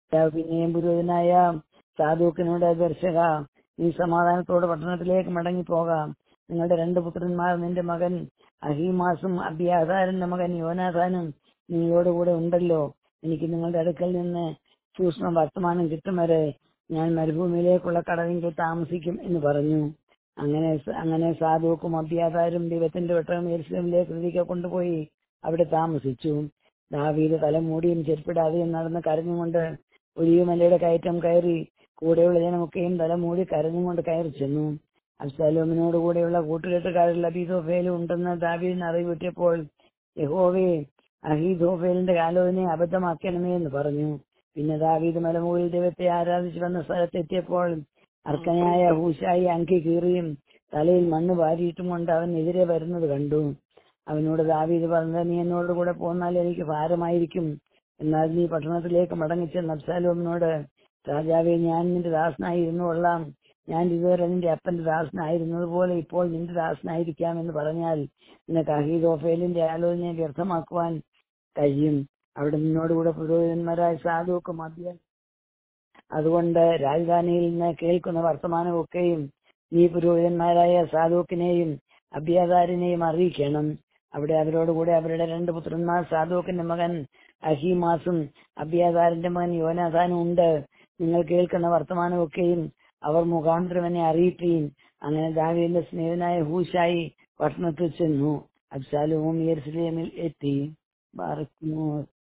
പിന്നെയും പുരോഹിതനായ സാധുക്കിനോട് ദർശക നീ സമാധാനത്തോടെ പട്ടണത്തിലേക്ക് മടങ്ങി പോകാം നിങ്ങളുടെ രണ്ട് പുത്രന്മാർ നിന്റെ മകൻ അഹീമാസും അബിയാധാരന്റെ മകൻ യോനാഥാനും നീയോടുകൂടെ ഉണ്ടല്ലോ എനിക്ക് നിങ്ങളുടെ അടുക്കൽ നിന്ന് സൂക്ഷ്മ വർത്തമാനം കിട്ടും വരെ ഞാൻ മരുഭൂമിയിലേക്കുള്ള കടവിങ്കിൽ താമസിക്കും എന്ന് പറഞ്ഞു അങ്ങനെ അങ്ങനെ സാധുക്കും അഭ്യാതാരും ദൈവത്തിന്റെ വെട്ടം യെരുസലേമിലേക്ക് തിരികെ കൊണ്ടുപോയി അവിടെ താമസിച്ചു ദാവീദ് തലമൂടിയും ചെരുപ്പിടാതെയും നടന്ന് കരഞ്ഞുകൊണ്ട് ഒലിയുമലയുടെ കയറ്റം കയറി കൂടെയുള്ള ജനമൊക്കെയും തലമൂടി കരഞ്ഞുകൊണ്ട് കയറി ചെന്നു അബ്സാലോമിനോട് കൂടെയുള്ള കൂട്ടുകെട്ടുകാരിൽ അബീദോഫേലും ഉണ്ടെന്ന് ദാവീദിന് അറിവ് കിട്ടിയപ്പോൾ യഹോവേ അഹീദോഫേലിന്റെ ആലോചനയെ അബദ്ധമാക്കണമേ എന്ന് പറഞ്ഞു പിന്നെ ദാവീദ് മലമുകളിൽ ദൈവത്തെ ആരാധിച്ചു വന്ന സ്ഥലത്തെത്തിയപ്പോൾ അർക്കനായ ഹൂശായി അങ്കി കീറിയും തലയിൽ മണ്ണ് വാരിയിട്ടും കൊണ്ട് അവനെതിരെ വരുന്നത് കണ്ടു അവനോട് ദാവീദ് പറഞ്ഞത് നീ എന്നോട് കൂടെ പോന്നാൽ എനിക്ക് ഭാരമായിരിക്കും എന്നാൽ നീ പട്ടണത്തിലേക്ക് മടങ്ങിച്ചെന്ന് അബ്സാലോമിനോട് രാജാവെ ഞാൻ നിന്റെ ദാസനായി ഇരുന്നു കൊള്ളാം ഞാൻ ഇതുവരെ നിന്റെ അപ്പന്റെ ദാസനായിരുന്നത് പോലെ ഇപ്പോൾ നിന്റെ ദാസനായിരിക്കാം എന്ന് പറഞ്ഞാൽ നിനക്ക് അഹീദോഫേലിന്റെ ആലോചനയെ വ്യർത്ഥമാക്കുവാൻ കഴിയും അവിടെ നിന്നോടുകൂടെ പുരോഹിതന്മാരായ സാധുവൊക്കെ മധ്യ അതുകൊണ്ട് രാജധാനിയിൽ നിന്ന് കേൾക്കുന്ന വർത്തമാനമൊക്കെയും നീ പുരോഹിതന്മാരായ സാധുക്കിനെയും അഭ്യാതാരിനെയും അറിയിക്കണം അവിടെ അവരോടുകൂടെ അവരുടെ രണ്ട് പുത്രന്മാർ സാധുക്കിന്റെ മകൻ അഹീമാസും അഭ്യാതാരന്റെ മകൻ യോനാഥാനും ഉണ്ട് നിങ്ങൾ കേൾക്കുന്ന വർത്തമാനമൊക്കെയും അവർ മുഖാന്തരം എന്നെ അറിയിക്കുകയും അങ്ങനെ ദാവീദിന്റെ സ്നേഹനായ ഹൂശായി പട്ടണത്തിൽ ചെന്നു അബ്സാലുവും യെരുസലേമിൽ എത്തി ബാറക്കുന്നു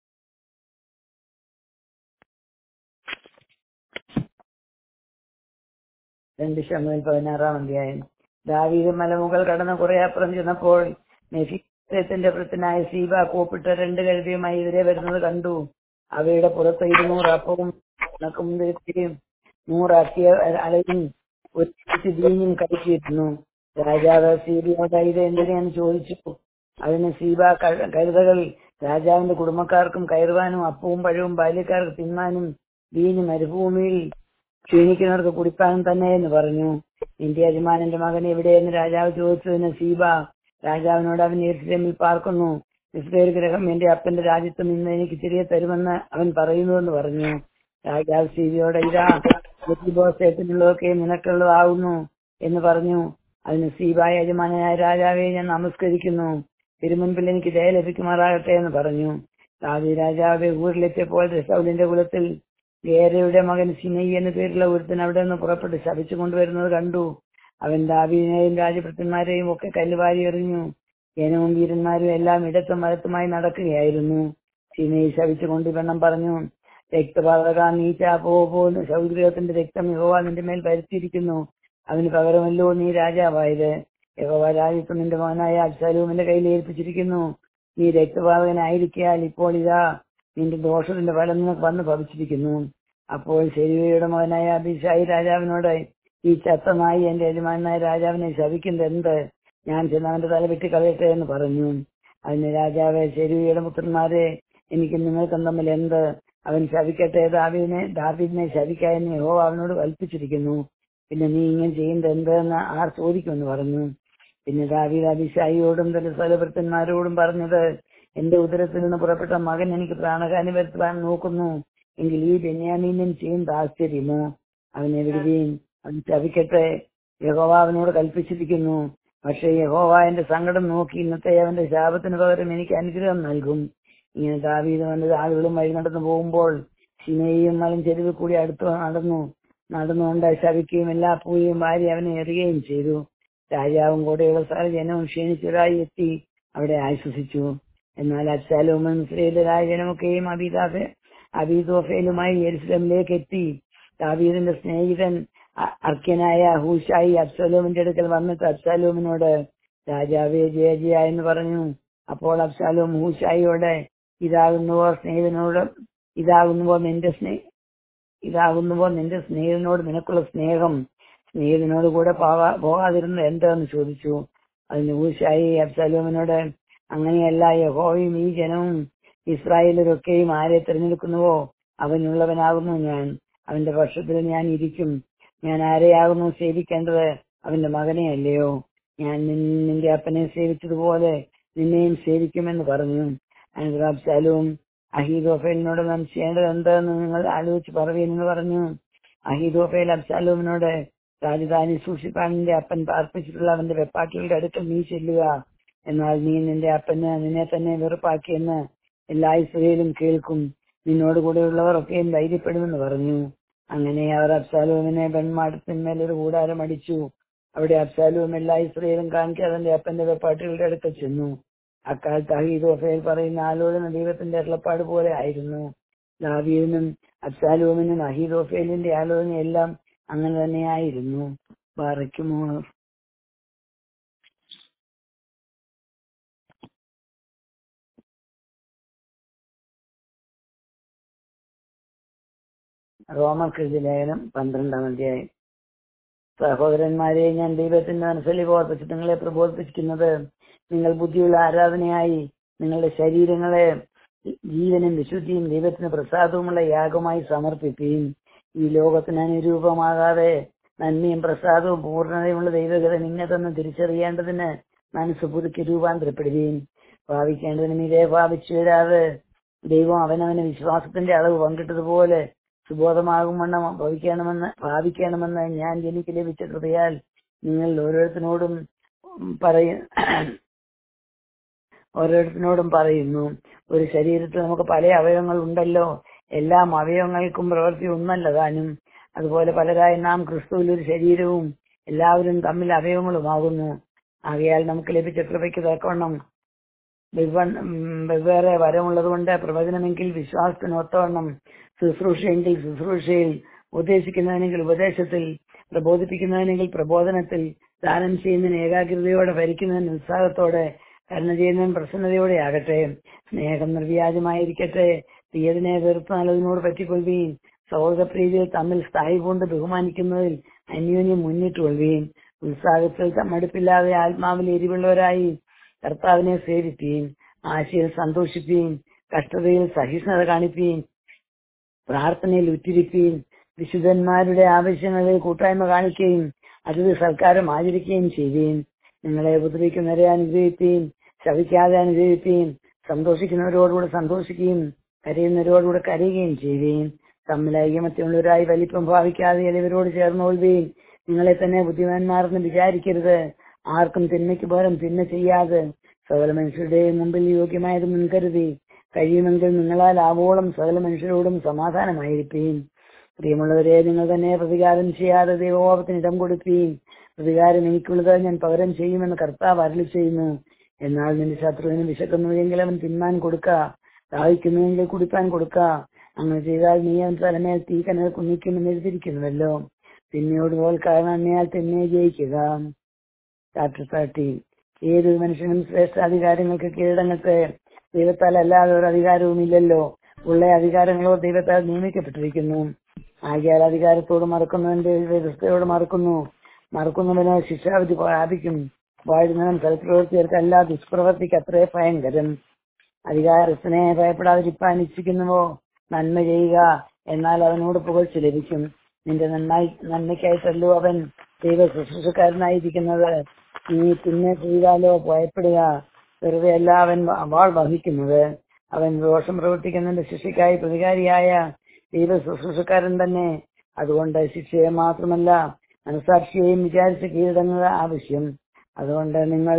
രണ്ട് ശമുവേൽ പതിനാറാം അധ്യായം ദാവീദ് മലമുകൾ കടന്ന് കുറെ അപ്പുറം ചെന്നപ്പോൾ മെഫിത്തിന്റെ വൃത്തനായ സീബ കൂപ്പിട്ട് രണ്ട് കഴുതിയുമായി എതിരെ വരുന്നത് കണ്ടു അവയുടെ പുറത്ത് ഇരുന്നൂറ് അപ്പവും ഉണക്കും തിരുത്തിയും നൂറാക്കിയ അലയും ഒരു വീഞ്ഞും കരുതിയിരുന്നു രാജാവ് സീബിയോട് ഇത് എന്തിനാന്ന് ചോദിച്ചു അതിന് സീബ ക- കഴുതകൾ രാജാവിന്റെ കുടുംബക്കാർക്കും കയറുവാനും അപ്പവും പഴവും ബാല്യക്കാർക്ക് തിന്നാനും വീഞ്ഞ് മരുഭൂമിയിൽ ക്ഷീണിക്കുന്നവർക്ക് കുടിപ്പാനും തന്നെ എന്ന് പറഞ്ഞു നിന്റെ യജമാനന്റെ മകൻ എവിടെയെന്ന് രാജാവ് ചോദിച്ചതിന് സീബ രാജാവിനോട് അവൻ യെരുസലേമിൽ പാർക്കുന്നു ഇസ്രയേൽ ഗ്രഹം എന്റെ അപ്പന്റെ രാജ്യത്ത് നിന്ന് എനിക്ക് തിരികെ തരുമെന്ന് അവൻ പറയുന്നുവെന്ന് പറഞ്ഞു രാജാവ് സീബിയോട് ഇതാ ബോസേത്തിനുള്ളതൊക്കെ നിനക്കുള്ളതാകുന്നു എന്ന് പറഞ്ഞു അതിന് സീബായ യജമാനായ രാജാവെ ഞാൻ നമസ്കരിക്കുന്നു തിരുമുൻപിൽ എനിക്ക് ദയ ലഭിക്കുമാറാകട്ടെ എന്ന് പറഞ്ഞു ദാവി രാജാവ് ഊരിലെത്തിയപ്പോൾ സൗലിന്റെ കുലത്തിൽ ഗേരയുടെ മകൻ സിനൈ എന്ന പേരുള്ള ഒരുത്തൻ അവിടെ നിന്ന് പുറപ്പെട്ട് ശപിച്ചു കൊണ്ടുവരുന്നത് കണ്ടു അവൻ ദാവീദിനെയും രാജഭൃത്തന്മാരെയും ഒക്കെ കല്ലുവാരി എറിഞ്ഞു ജനവും വീരന്മാരും എല്ലാം ഇടത്തും വലത്തുമായി നടക്കുകയായിരുന്നു സിനൈ ശപിച്ചുകൊണ്ട് വെണ്ണം പറഞ്ഞു രക്തപാതക നീച്ച പോ പോന്ന് സൗദ്രഹത്തിന്റെ രക്തം യഹോവ നിന്റെ മേൽ വരുത്തിയിരിക്കുന്നു അവന് പകരമല്ലോ നീ രാജാവായത് യഹോവ രാജ്യത്ത് നിന്റെ മകനായ അബ്സാലൂമിന്റെ കയ്യിൽ ഏൽപ്പിച്ചിരിക്കുന്നു നീ രക്തപാതകനായിരിക്കാൽ ഇപ്പോൾ ഇതാ നിന്റെ ദോഷത്തിന്റെ ഫലം നിനക്ക് വന്ന് ഭവിച്ചിരിക്കുന്നു അപ്പോൾ ശരിവയുടെ മകനായ അഭിഷായി രാജാവിനോട് ഈ ചത്ത നായി എന്റെ യജമാനായ രാജാവിനെ ശപിക്കുന്നത് എന്ത് ഞാൻ ചെന്ന് അവന്റെ തല വെട്ടിക്കളയട്ടെ എന്ന് പറഞ്ഞു അതിന് രാജാവ് ശരിവയുടെ പുത്രന്മാരെ എനിക്ക് നിങ്ങൾക്കും തമ്മിൽ എന്ത് അവൻ ശപിക്കട്ടെ ദാവീദിനെ ദാവീദിനെ ശപിക്കാമെന്ന് യഹോവ അവനോട് കൽപ്പിച്ചിരിക്കുന്നു പിന്നെ നീ ഇങ്ങനെ ചെയ്യുന്നത് എന്തെന്ന് ആർ ചോദിക്കുമെന്ന് പറഞ്ഞു പിന്നെ ദാവീദ് അഭിഷായിയോടും തന്റെ സ്ഥലഭൃത്തന്മാരോടും പറഞ്ഞത് എന്റെ ഉദരത്തിൽ നിന്ന് പുറപ്പെട്ട മകൻ എനിക്ക് പ്രാണഹാനി വരുത്തുവാൻ നോക്കുന്നു എങ്കിൽ ഈ ബെന്യാമീനും ചെയ്യുന്നത് ആശ്ചര്യമോ അവനെ വിടുകയും അവൻ ശപിക്കട്ടെ യഹോവ അവനോട് കൽപ്പിച്ചിരിക്കുന്നു പക്ഷേ യഹോവ എന്റെ സങ്കടം നോക്കി ഇന്നത്തെ അവന്റെ ശാപത്തിന് പകരം എനിക്ക് അനുഗ്രഹം നൽകും ഇങ്ങനെ ദാവീദ് വന്നത് ആളുകളും വഴി നടന്നു പോകുമ്പോൾ ശിനയും മലം ചെരുവിൽ കൂടി അടുത്ത് നടന്നു നടന്നുകൊണ്ട് ശപിക്കുകയും എല്ലാ പൂയും വാരി അവനെ എറിയുകയും ചെയ്തു രാജാവും കൂടെയുള്ള സകല ജനവും ക്ഷീണിച്ചതായി എത്തി അവിടെ ആശ്വസിച്ചു എന്നാൽ അച്ചാലോമും ഇസ്രയേലരായ ജനമൊക്കെയും അബീദാഫെ അബീദോഫേലുമായി യെരുസലമിലേക്ക് എത്തി ദാവീദിന്റെ സ്നേഹിതൻ അ- അർക്യനായ ഹൂഷായി അബ്സലോമിന്റെ അടുക്കൽ വന്നിട്ട് അബ്സാലോമിനോട് രാജാവേ ജയ ജയ എന്ന് പറഞ്ഞു അപ്പോൾ അബ്സാലോം ഹൂഷായിയോട് ഇതാകുന്നുവോ സ്നേഹിതനോട് ഇതാകുന്നുവോ നിന്റെ സ്നേഹ ഇതാകുന്നുവോ നിന്റെ സ്നേഹിതനോട് നിനക്കുള്ള സ്നേഹം സ്നേഹിതനോട് കൂടെ പോകാ- പോകാതിരുന്നത് എന്താന്ന് ചോദിച്ചു അതിന് ഹൂഷായി അബ്സലോമിനോട് അങ്ങനെയല്ല യഹോവയും ഈ ജനവും ഇസ്രായേലരൊക്കെയും ആരെ തിരഞ്ഞെടുക്കുന്നുവോ അവനുള്ളവനാകുന്നു ഞാൻ അവന്റെ പക്ഷത്തിൽ ഞാൻ ഇരിക്കും ഞാൻ ആരെയാകുന്നു സേവിക്കേണ്ടത് അവന്റെ മകനെ അല്ലയോ ഞാൻ നിൻ- നിന്റെ അപ്പനെ സേവിച്ചതുപോലെ നിന്നെയും സേവിക്കുമെന്ന് പറഞ്ഞു അനന്തരം അബ്സാലും അഹീദോഫേലിനോട് നാം ചെയ്യേണ്ടത് എന്താന്ന് നിങ്ങൾ ആലോചിച്ച് പറയുമെന്ന് പറഞ്ഞു അഹീദോഫേൽ അബ്സാലോമിനോട് രാജധാനി സൂക്ഷിപ്പാൻ നിന്റെ അപ്പൻ പാർപ്പിച്ചിട്ടുള്ള അവന്റെ വെപ്പാട്ടികളുടെ അടുക്കൽ നീ ചെല്ലുക എന്നാൽ നീ നിന്റെ അപ്പന് നിന്നെ തന്നെ വെറുപ്പാക്കിയെന്ന് എല്ലാ ഇസ്രയേലും കേൾക്കും നിന്നോട് കൂടെയുള്ളവർ ഒക്കെയും ധൈര്യപ്പെടുമെന്ന് പറഞ്ഞു അങ്ങനെ അവർ അബ്സാലോമിനെ ബെൺമാടത്തിന്മേൽ ഒരു കൂടാരം അടിച്ചു അവിടെ അബ്സാലോം എല്ലാ ഇസ്രയേലും കാണിക്കാതെ അവന്റെ അപ്പന്റെ വെപ്പാട്ടികളുടെ അടുക്കൽ ചെന്നു അക്കാലത്ത് അഹീദോഫേൽ പറയുന്ന ആലോചന ദൈവത്തിന്റെ അരുളപ്പാട് പോലെ ആയിരുന്നു ദാവീദിനും അബ്സാലോമിനും അഹീദോഫേലിന്റെ ആലോചനയെല്ലാം അങ്ങനെ തന്നെയായിരുന്നു ബാറയ്ക്കുമോ റോമർക്കെഴുതിയ ലേഖനം പന്ത്രണ്ടാം അധ്യായം സഹോദരന്മാരെ ഞാൻ ദൈവത്തിന്റെ മനസ്സിൽ ഓർപ്പിച്ച് നിങ്ങളെ പ്രബോധിപ്പിക്കുന്നത് നിങ്ങൾ ബുദ്ധിയുള്ള ആരാധനയായി നിങ്ങളുടെ ശരീരങ്ങളെ ജീവനും വിശുദ്ധിയും ദൈവത്തിന് പ്രസാദവുമുള്ള യാഗമായി സമർപ്പിക്കുകയും ഈ ലോകത്തിന് അനുരൂപമാകാതെ നന്മയും പ്രസാദവും പൂർണ്ണതയുമുള്ള ദൈവകഥ നിങ്ങൾക്കെന്ന് തിരിച്ചറിയേണ്ടതിന് മനസ്സ് പുതുക്കി രൂപാന്തരപ്പെടുകയും ഭാവിക്കേണ്ടതിന് മിതേ ഭാവിച്ചു വരാതെ ദൈവം അവനവന് വിശ്വാസത്തിന്റെ അളവ് പങ്കിട്ടതുപോലെ സുബോധമാകും വണ്ണം ഭവിക്കണമെന്ന് ഭാവിക്കണമെന്ന് ഞാൻ എനിക്ക് ലഭിച്ച കൃപയാൽ നിങ്ങൾ ഓരോരുത്തരോടും പറയ ഓരോരുത്തരോടും പറയുന്നു ഒരു ശരീരത്തിൽ നമുക്ക് പല അവയവങ്ങൾ ഉണ്ടല്ലോ എല്ലാം അവയവങ്ങൾക്കും പ്രവൃത്തി ഒന്നല്ല താനും അതുപോലെ പലരായി നാം ക്രിസ്തുവിൽ ഒരു ശരീരവും എല്ലാവരും തമ്മിൽ അവയവങ്ങളുമാകുന്നു ആകയാൽ നമുക്ക് ലഭിച്ച കൃപയ്ക്ക് തക്കവണ്ണം വെവ്വ- ഉം, വെവ്വേറെ വരമുള്ളത് കൊണ്ട് പ്രവചനമെങ്കിൽ വിശ്വാസത്തിന് ഒത്തവണ്ണം ശുശ്രൂഷയെങ്കിൽ ശുശ്രൂഷയിൽ ഉപദേശിക്കുന്നതിനെങ്കിൽ ഉപദേശത്തിൽ പ്രബോധിപ്പിക്കുന്നതിനെങ്കിൽ പ്രബോധനത്തിൽ ദാനം ചെയ്യുന്നതിന് ഏകാഗ്രതയോടെ ഭരിക്കുന്നതിന് ഉത്സാഹത്തോടെ കരുണ ചെയ്യുന്നതിന് പ്രസന്നതയോടെ ആകട്ടെ സ്നേഹം നിർവ്യാജമായിരിക്കട്ടെ തീയതിനെ വെറുത്ത് നല്ലതിനോട് പറ്റിക്കൊള്ളുകയും സഹോദരപ്രീതിയിൽ തമ്മിൽ സ്ഥായി കൊണ്ട് ബഹുമാനിക്കുന്നതിൽ അന്യോന്യം മുന്നിട്ട് കൊള്ളുകയും ഉത്സാഹത്തിൽ മടുപ്പില്ലാതെ ആത്മാവിൽ എരിവുള്ളവരായി കർത്താവിനെ സേവിക്കുകയും ആശയിൽ സന്തോഷിക്കുകയും കഷ്ടതയിൽ സഹിഷ്ണുത കാണിക്കുകയും പ്രാർത്ഥനയിൽ ഉറ്റിരിക്കുകയും വിശുദ്ധന്മാരുടെ ആവശ്യങ്ങളിൽ കൂട്ടായ്മ കാണിക്കുകയും അതിഥി സൽക്കാരം ആചരിക്കുകയും ചെയ്യുകയും നിങ്ങളെ ഉപദ്രവിക്കുന്നവരെ അനുഗ്രഹിക്കുകയും ശവിക്കാതെ അനുഗ്രഹിക്കുകയും സന്തോഷിക്കുന്നവരോടുകൂടെ സന്തോഷിക്കുകയും കരയുന്നവരോടുകൂടെ കരയുകയും ചെയ്യുകയും തമ്മിൽ ഐകമത്യമുള്ളവരായി വലിപ്പം ഭാവിക്കാതെ ഇവരോട് ചേർന്നുകൊള്ളുകയും നിങ്ങളെ തന്നെ ബുദ്ധിമാന്മാരെന്ന് വിചാരിക്കരുത് ആർക്കും തിന്മയ്ക്ക് പകരം തിന്മ ചെയ്യാതെ സകല മനുഷ്യരുടെയും മുമ്പിൽ യോഗ്യമായത് മുൻകരുതി കഴിയുമെങ്കിൽ നിങ്ങളാൽ ആവോളം സകല മനുഷ്യരോടും സമാധാനമായിരിക്കുകയും പ്രിയമുള്ളവരെ നിങ്ങൾ തന്നെ പ്രതികാരം ചെയ്യാതെ ദൈവകോപത്തിന് ഇടം കൊടുക്കുകയും പ്രതികാരം എനിക്കുള്ളത് ഞാൻ പകരം ചെയ്യുമെന്ന് കർത്താവ് അരളി ചെയ്യുന്നു എന്നാൽ നിന്റെ ശത്രുവിന് വിശക്കുന്നുവെങ്കിൽ അവൻ തിന്മാൻ കൊടുക്ക ദാഹിക്കുന്നുവെങ്കിൽ കുടിപ്പാൻ കൊടുക്ക അങ്ങനെ ചെയ്താൽ നീ അവൻ തലമേൽ തീ കനൽ കുന്നിക്കുമെന്ന് എഴുതിയിരിക്കുന്നുവല്ലോ തിന്മയോട് തോൽക്കാരണം അന്നയാൽ തിന്മയെ ജയിക്കുക ചാപ്റ്റർ തേർട്ടി ഏതൊരു മനുഷ്യനും ശ്രേഷ്ഠാധികാരങ്ങൾക്ക് കീഴടങ്ങട്ടെ ദൈവത്താൽ അല്ലാതെ ഒരു അധികാരവുമില്ലല്ലോ ഉള്ള അധികാരങ്ങളോ ദൈവത്താൽ നിയമിക്കപ്പെട്ടിരിക്കുന്നു ആകിയാൽ അധികാരത്തോട് മറക്കുന്നവന്റെ വ്യവസ്ഥയോട് മറക്കുന്നു മറക്കുന്നവന് ശിക്ഷാവിധി പ്രാപിക്കും വാഴുന്നവൻ സൽപ്രവൃത്തികൾക്ക് എല്ലാ ദുഷ്പ്രവൃത്തിക്ക് അത്രേ ഭയങ്കരം അധികാരത്തിനെ ഭയപ്പെടാതിരിപ്പാൻ ഇച്ഛിക്കുന്നുവോ നന്മ ചെയ്യുക എന്നാൽ അവനോട് പുകഴ്ച ലഭിക്കും നിന്റെ നന്നായി നന്മയ്ക്കായിട്ടല്ലോ അവൻ ദൈവ ശുശ്രൂഷക്കാരനായിരിക്കുന്നത് നീ പിന്നെ ചെയ്താലോ ഭയപ്പെടുക വെറുതെ അല്ല അവൻ വാൾ വഹിക്കുന്നത് അവൻ ദോഷം പ്രവർത്തിക്കുന്നതിന്റെ ശിക്ഷയ്ക്കായി പ്രതികാരിയായ ദൈവ ശുശ്രൂഷക്കാരൻ തന്നെ അതുകൊണ്ട് ശിക്ഷയെ മാത്രമല്ല മനസാക്ഷിയെയും വിചാരിച്ച് കീഴടങ്ങുക ആവശ്യം അതുകൊണ്ട് നിങ്ങൾ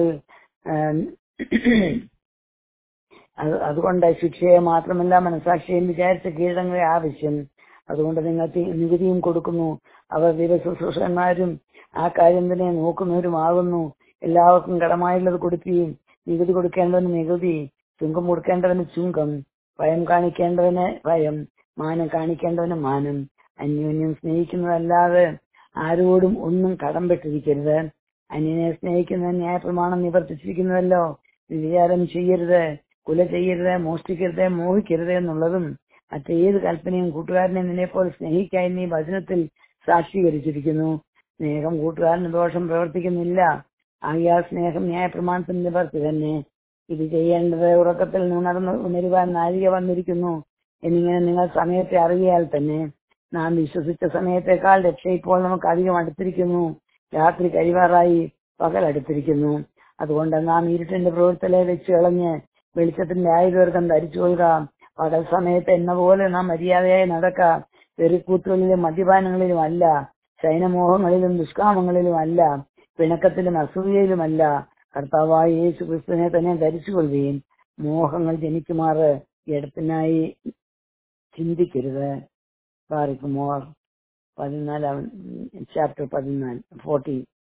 അത് അതുകൊണ്ട് ശിക്ഷയെ മാത്രമല്ല മനസാക്ഷിയെയും വിചാരിച്ച് കീഴടങ്ങുക ആവശ്യം അതുകൊണ്ട് നിങ്ങൾ തി- നികുതിയും കൊടുക്കുന്നു അവർ ദൈവശുശ്രൂഷന്മാരും ആ കാര്യം തന്നെ നോക്കുന്നവരുമാകുന്നു എല്ലാവർക്കും കടമായുള്ളത് കൊടുക്കുകയും നികുതി കൊടുക്കേണ്ടവന് നികുതി ചുങ്കം കൊടുക്കേണ്ടവന് ചുങ്കം ഭയം കാണിക്കേണ്ടവന് ഭയം മാനം കാണിക്കേണ്ടവന് മാനം അന്യോന്യം സ്നേഹിക്കുന്നതല്ലാതെ ആരോടും ഒന്നും കടംപെട്ടിരിക്കരുത് അന്യനെ സ്നേഹിക്കുന്ന ന്യായപ്രമാണം നിവർത്തിച്ചിരിക്കുന്നുവല്ലോ വിചാരം ചെയ്യരുത് കുല ചെയ്യരുത് മോഷ്ടിക്കരുത് മോഹിക്കരുത് എന്നുള്ളതും മറ്റേത് കൽപ്പനയും കൂട്ടുകാരനെ നിന്നെപ്പോലെ സ്നേഹിക്കായി നീ വചനത്തിൽ സാക്ഷീകരിച്ചിരിക്കുന്നു സ്നേഹം കൂട്ടുകാരന് ദോഷം പ്രവർത്തിക്കുന്നില്ല ആകിയാൽ സ്നേഹം ന്യായപ്രമാണത്തിന് നിവർത്തി തന്നെ ഇത് ചെയ്യേണ്ടത് ഉറക്കത്തിൽ ഉണർന്ന് ഉണരുവാൻ നാഴിക വന്നിരിക്കുന്നു എന്നിങ്ങനെ നിങ്ങൾ സമയത്തെ അറിയാൽ തന്നെ നാം വിശ്വസിച്ച സമയത്തേക്കാൾ രക്ഷ ഇപ്പോൾ നമുക്ക് അധികം അടുത്തിരിക്കുന്നു രാത്രി കഴിവാറായി പകൽ അടുത്തിരിക്കുന്നു അതുകൊണ്ട് നാം ഇരുട്ടിന്റെ പ്രവൃത്തിലെ വെച്ച് കളഞ്ഞ് വെളിച്ചത്തിന്റെ ആയുധവർഗം ധരിച്ചു കൊള്ളുക പകൽ സമയത്ത് എന്ന പോലെ നാം മര്യാദയായി നടക്കാം വെറിക്കൂത്തുകളിലും മദ്യപാനങ്ങളിലും അല്ല ശയനമോഹങ്ങളിലും ദുഷ്കാമങ്ങളിലും അല്ല പിണക്കത്തിലും അസൂയയിലുമല്ല കർത്താവായ യേശു ക്രിസ്തുവിനെ തന്നെ ധരിച്ചുകൊള്ളുകയും മോഹങ്ങൾ ജനിക്കുമാറ് ഇടത്തിനായി ചിന്തിക്കരുത് പാറിക്കുമോർ പതിനാലാം ചാപ്റ്റർ പതിനാല് ഫോർട്ടി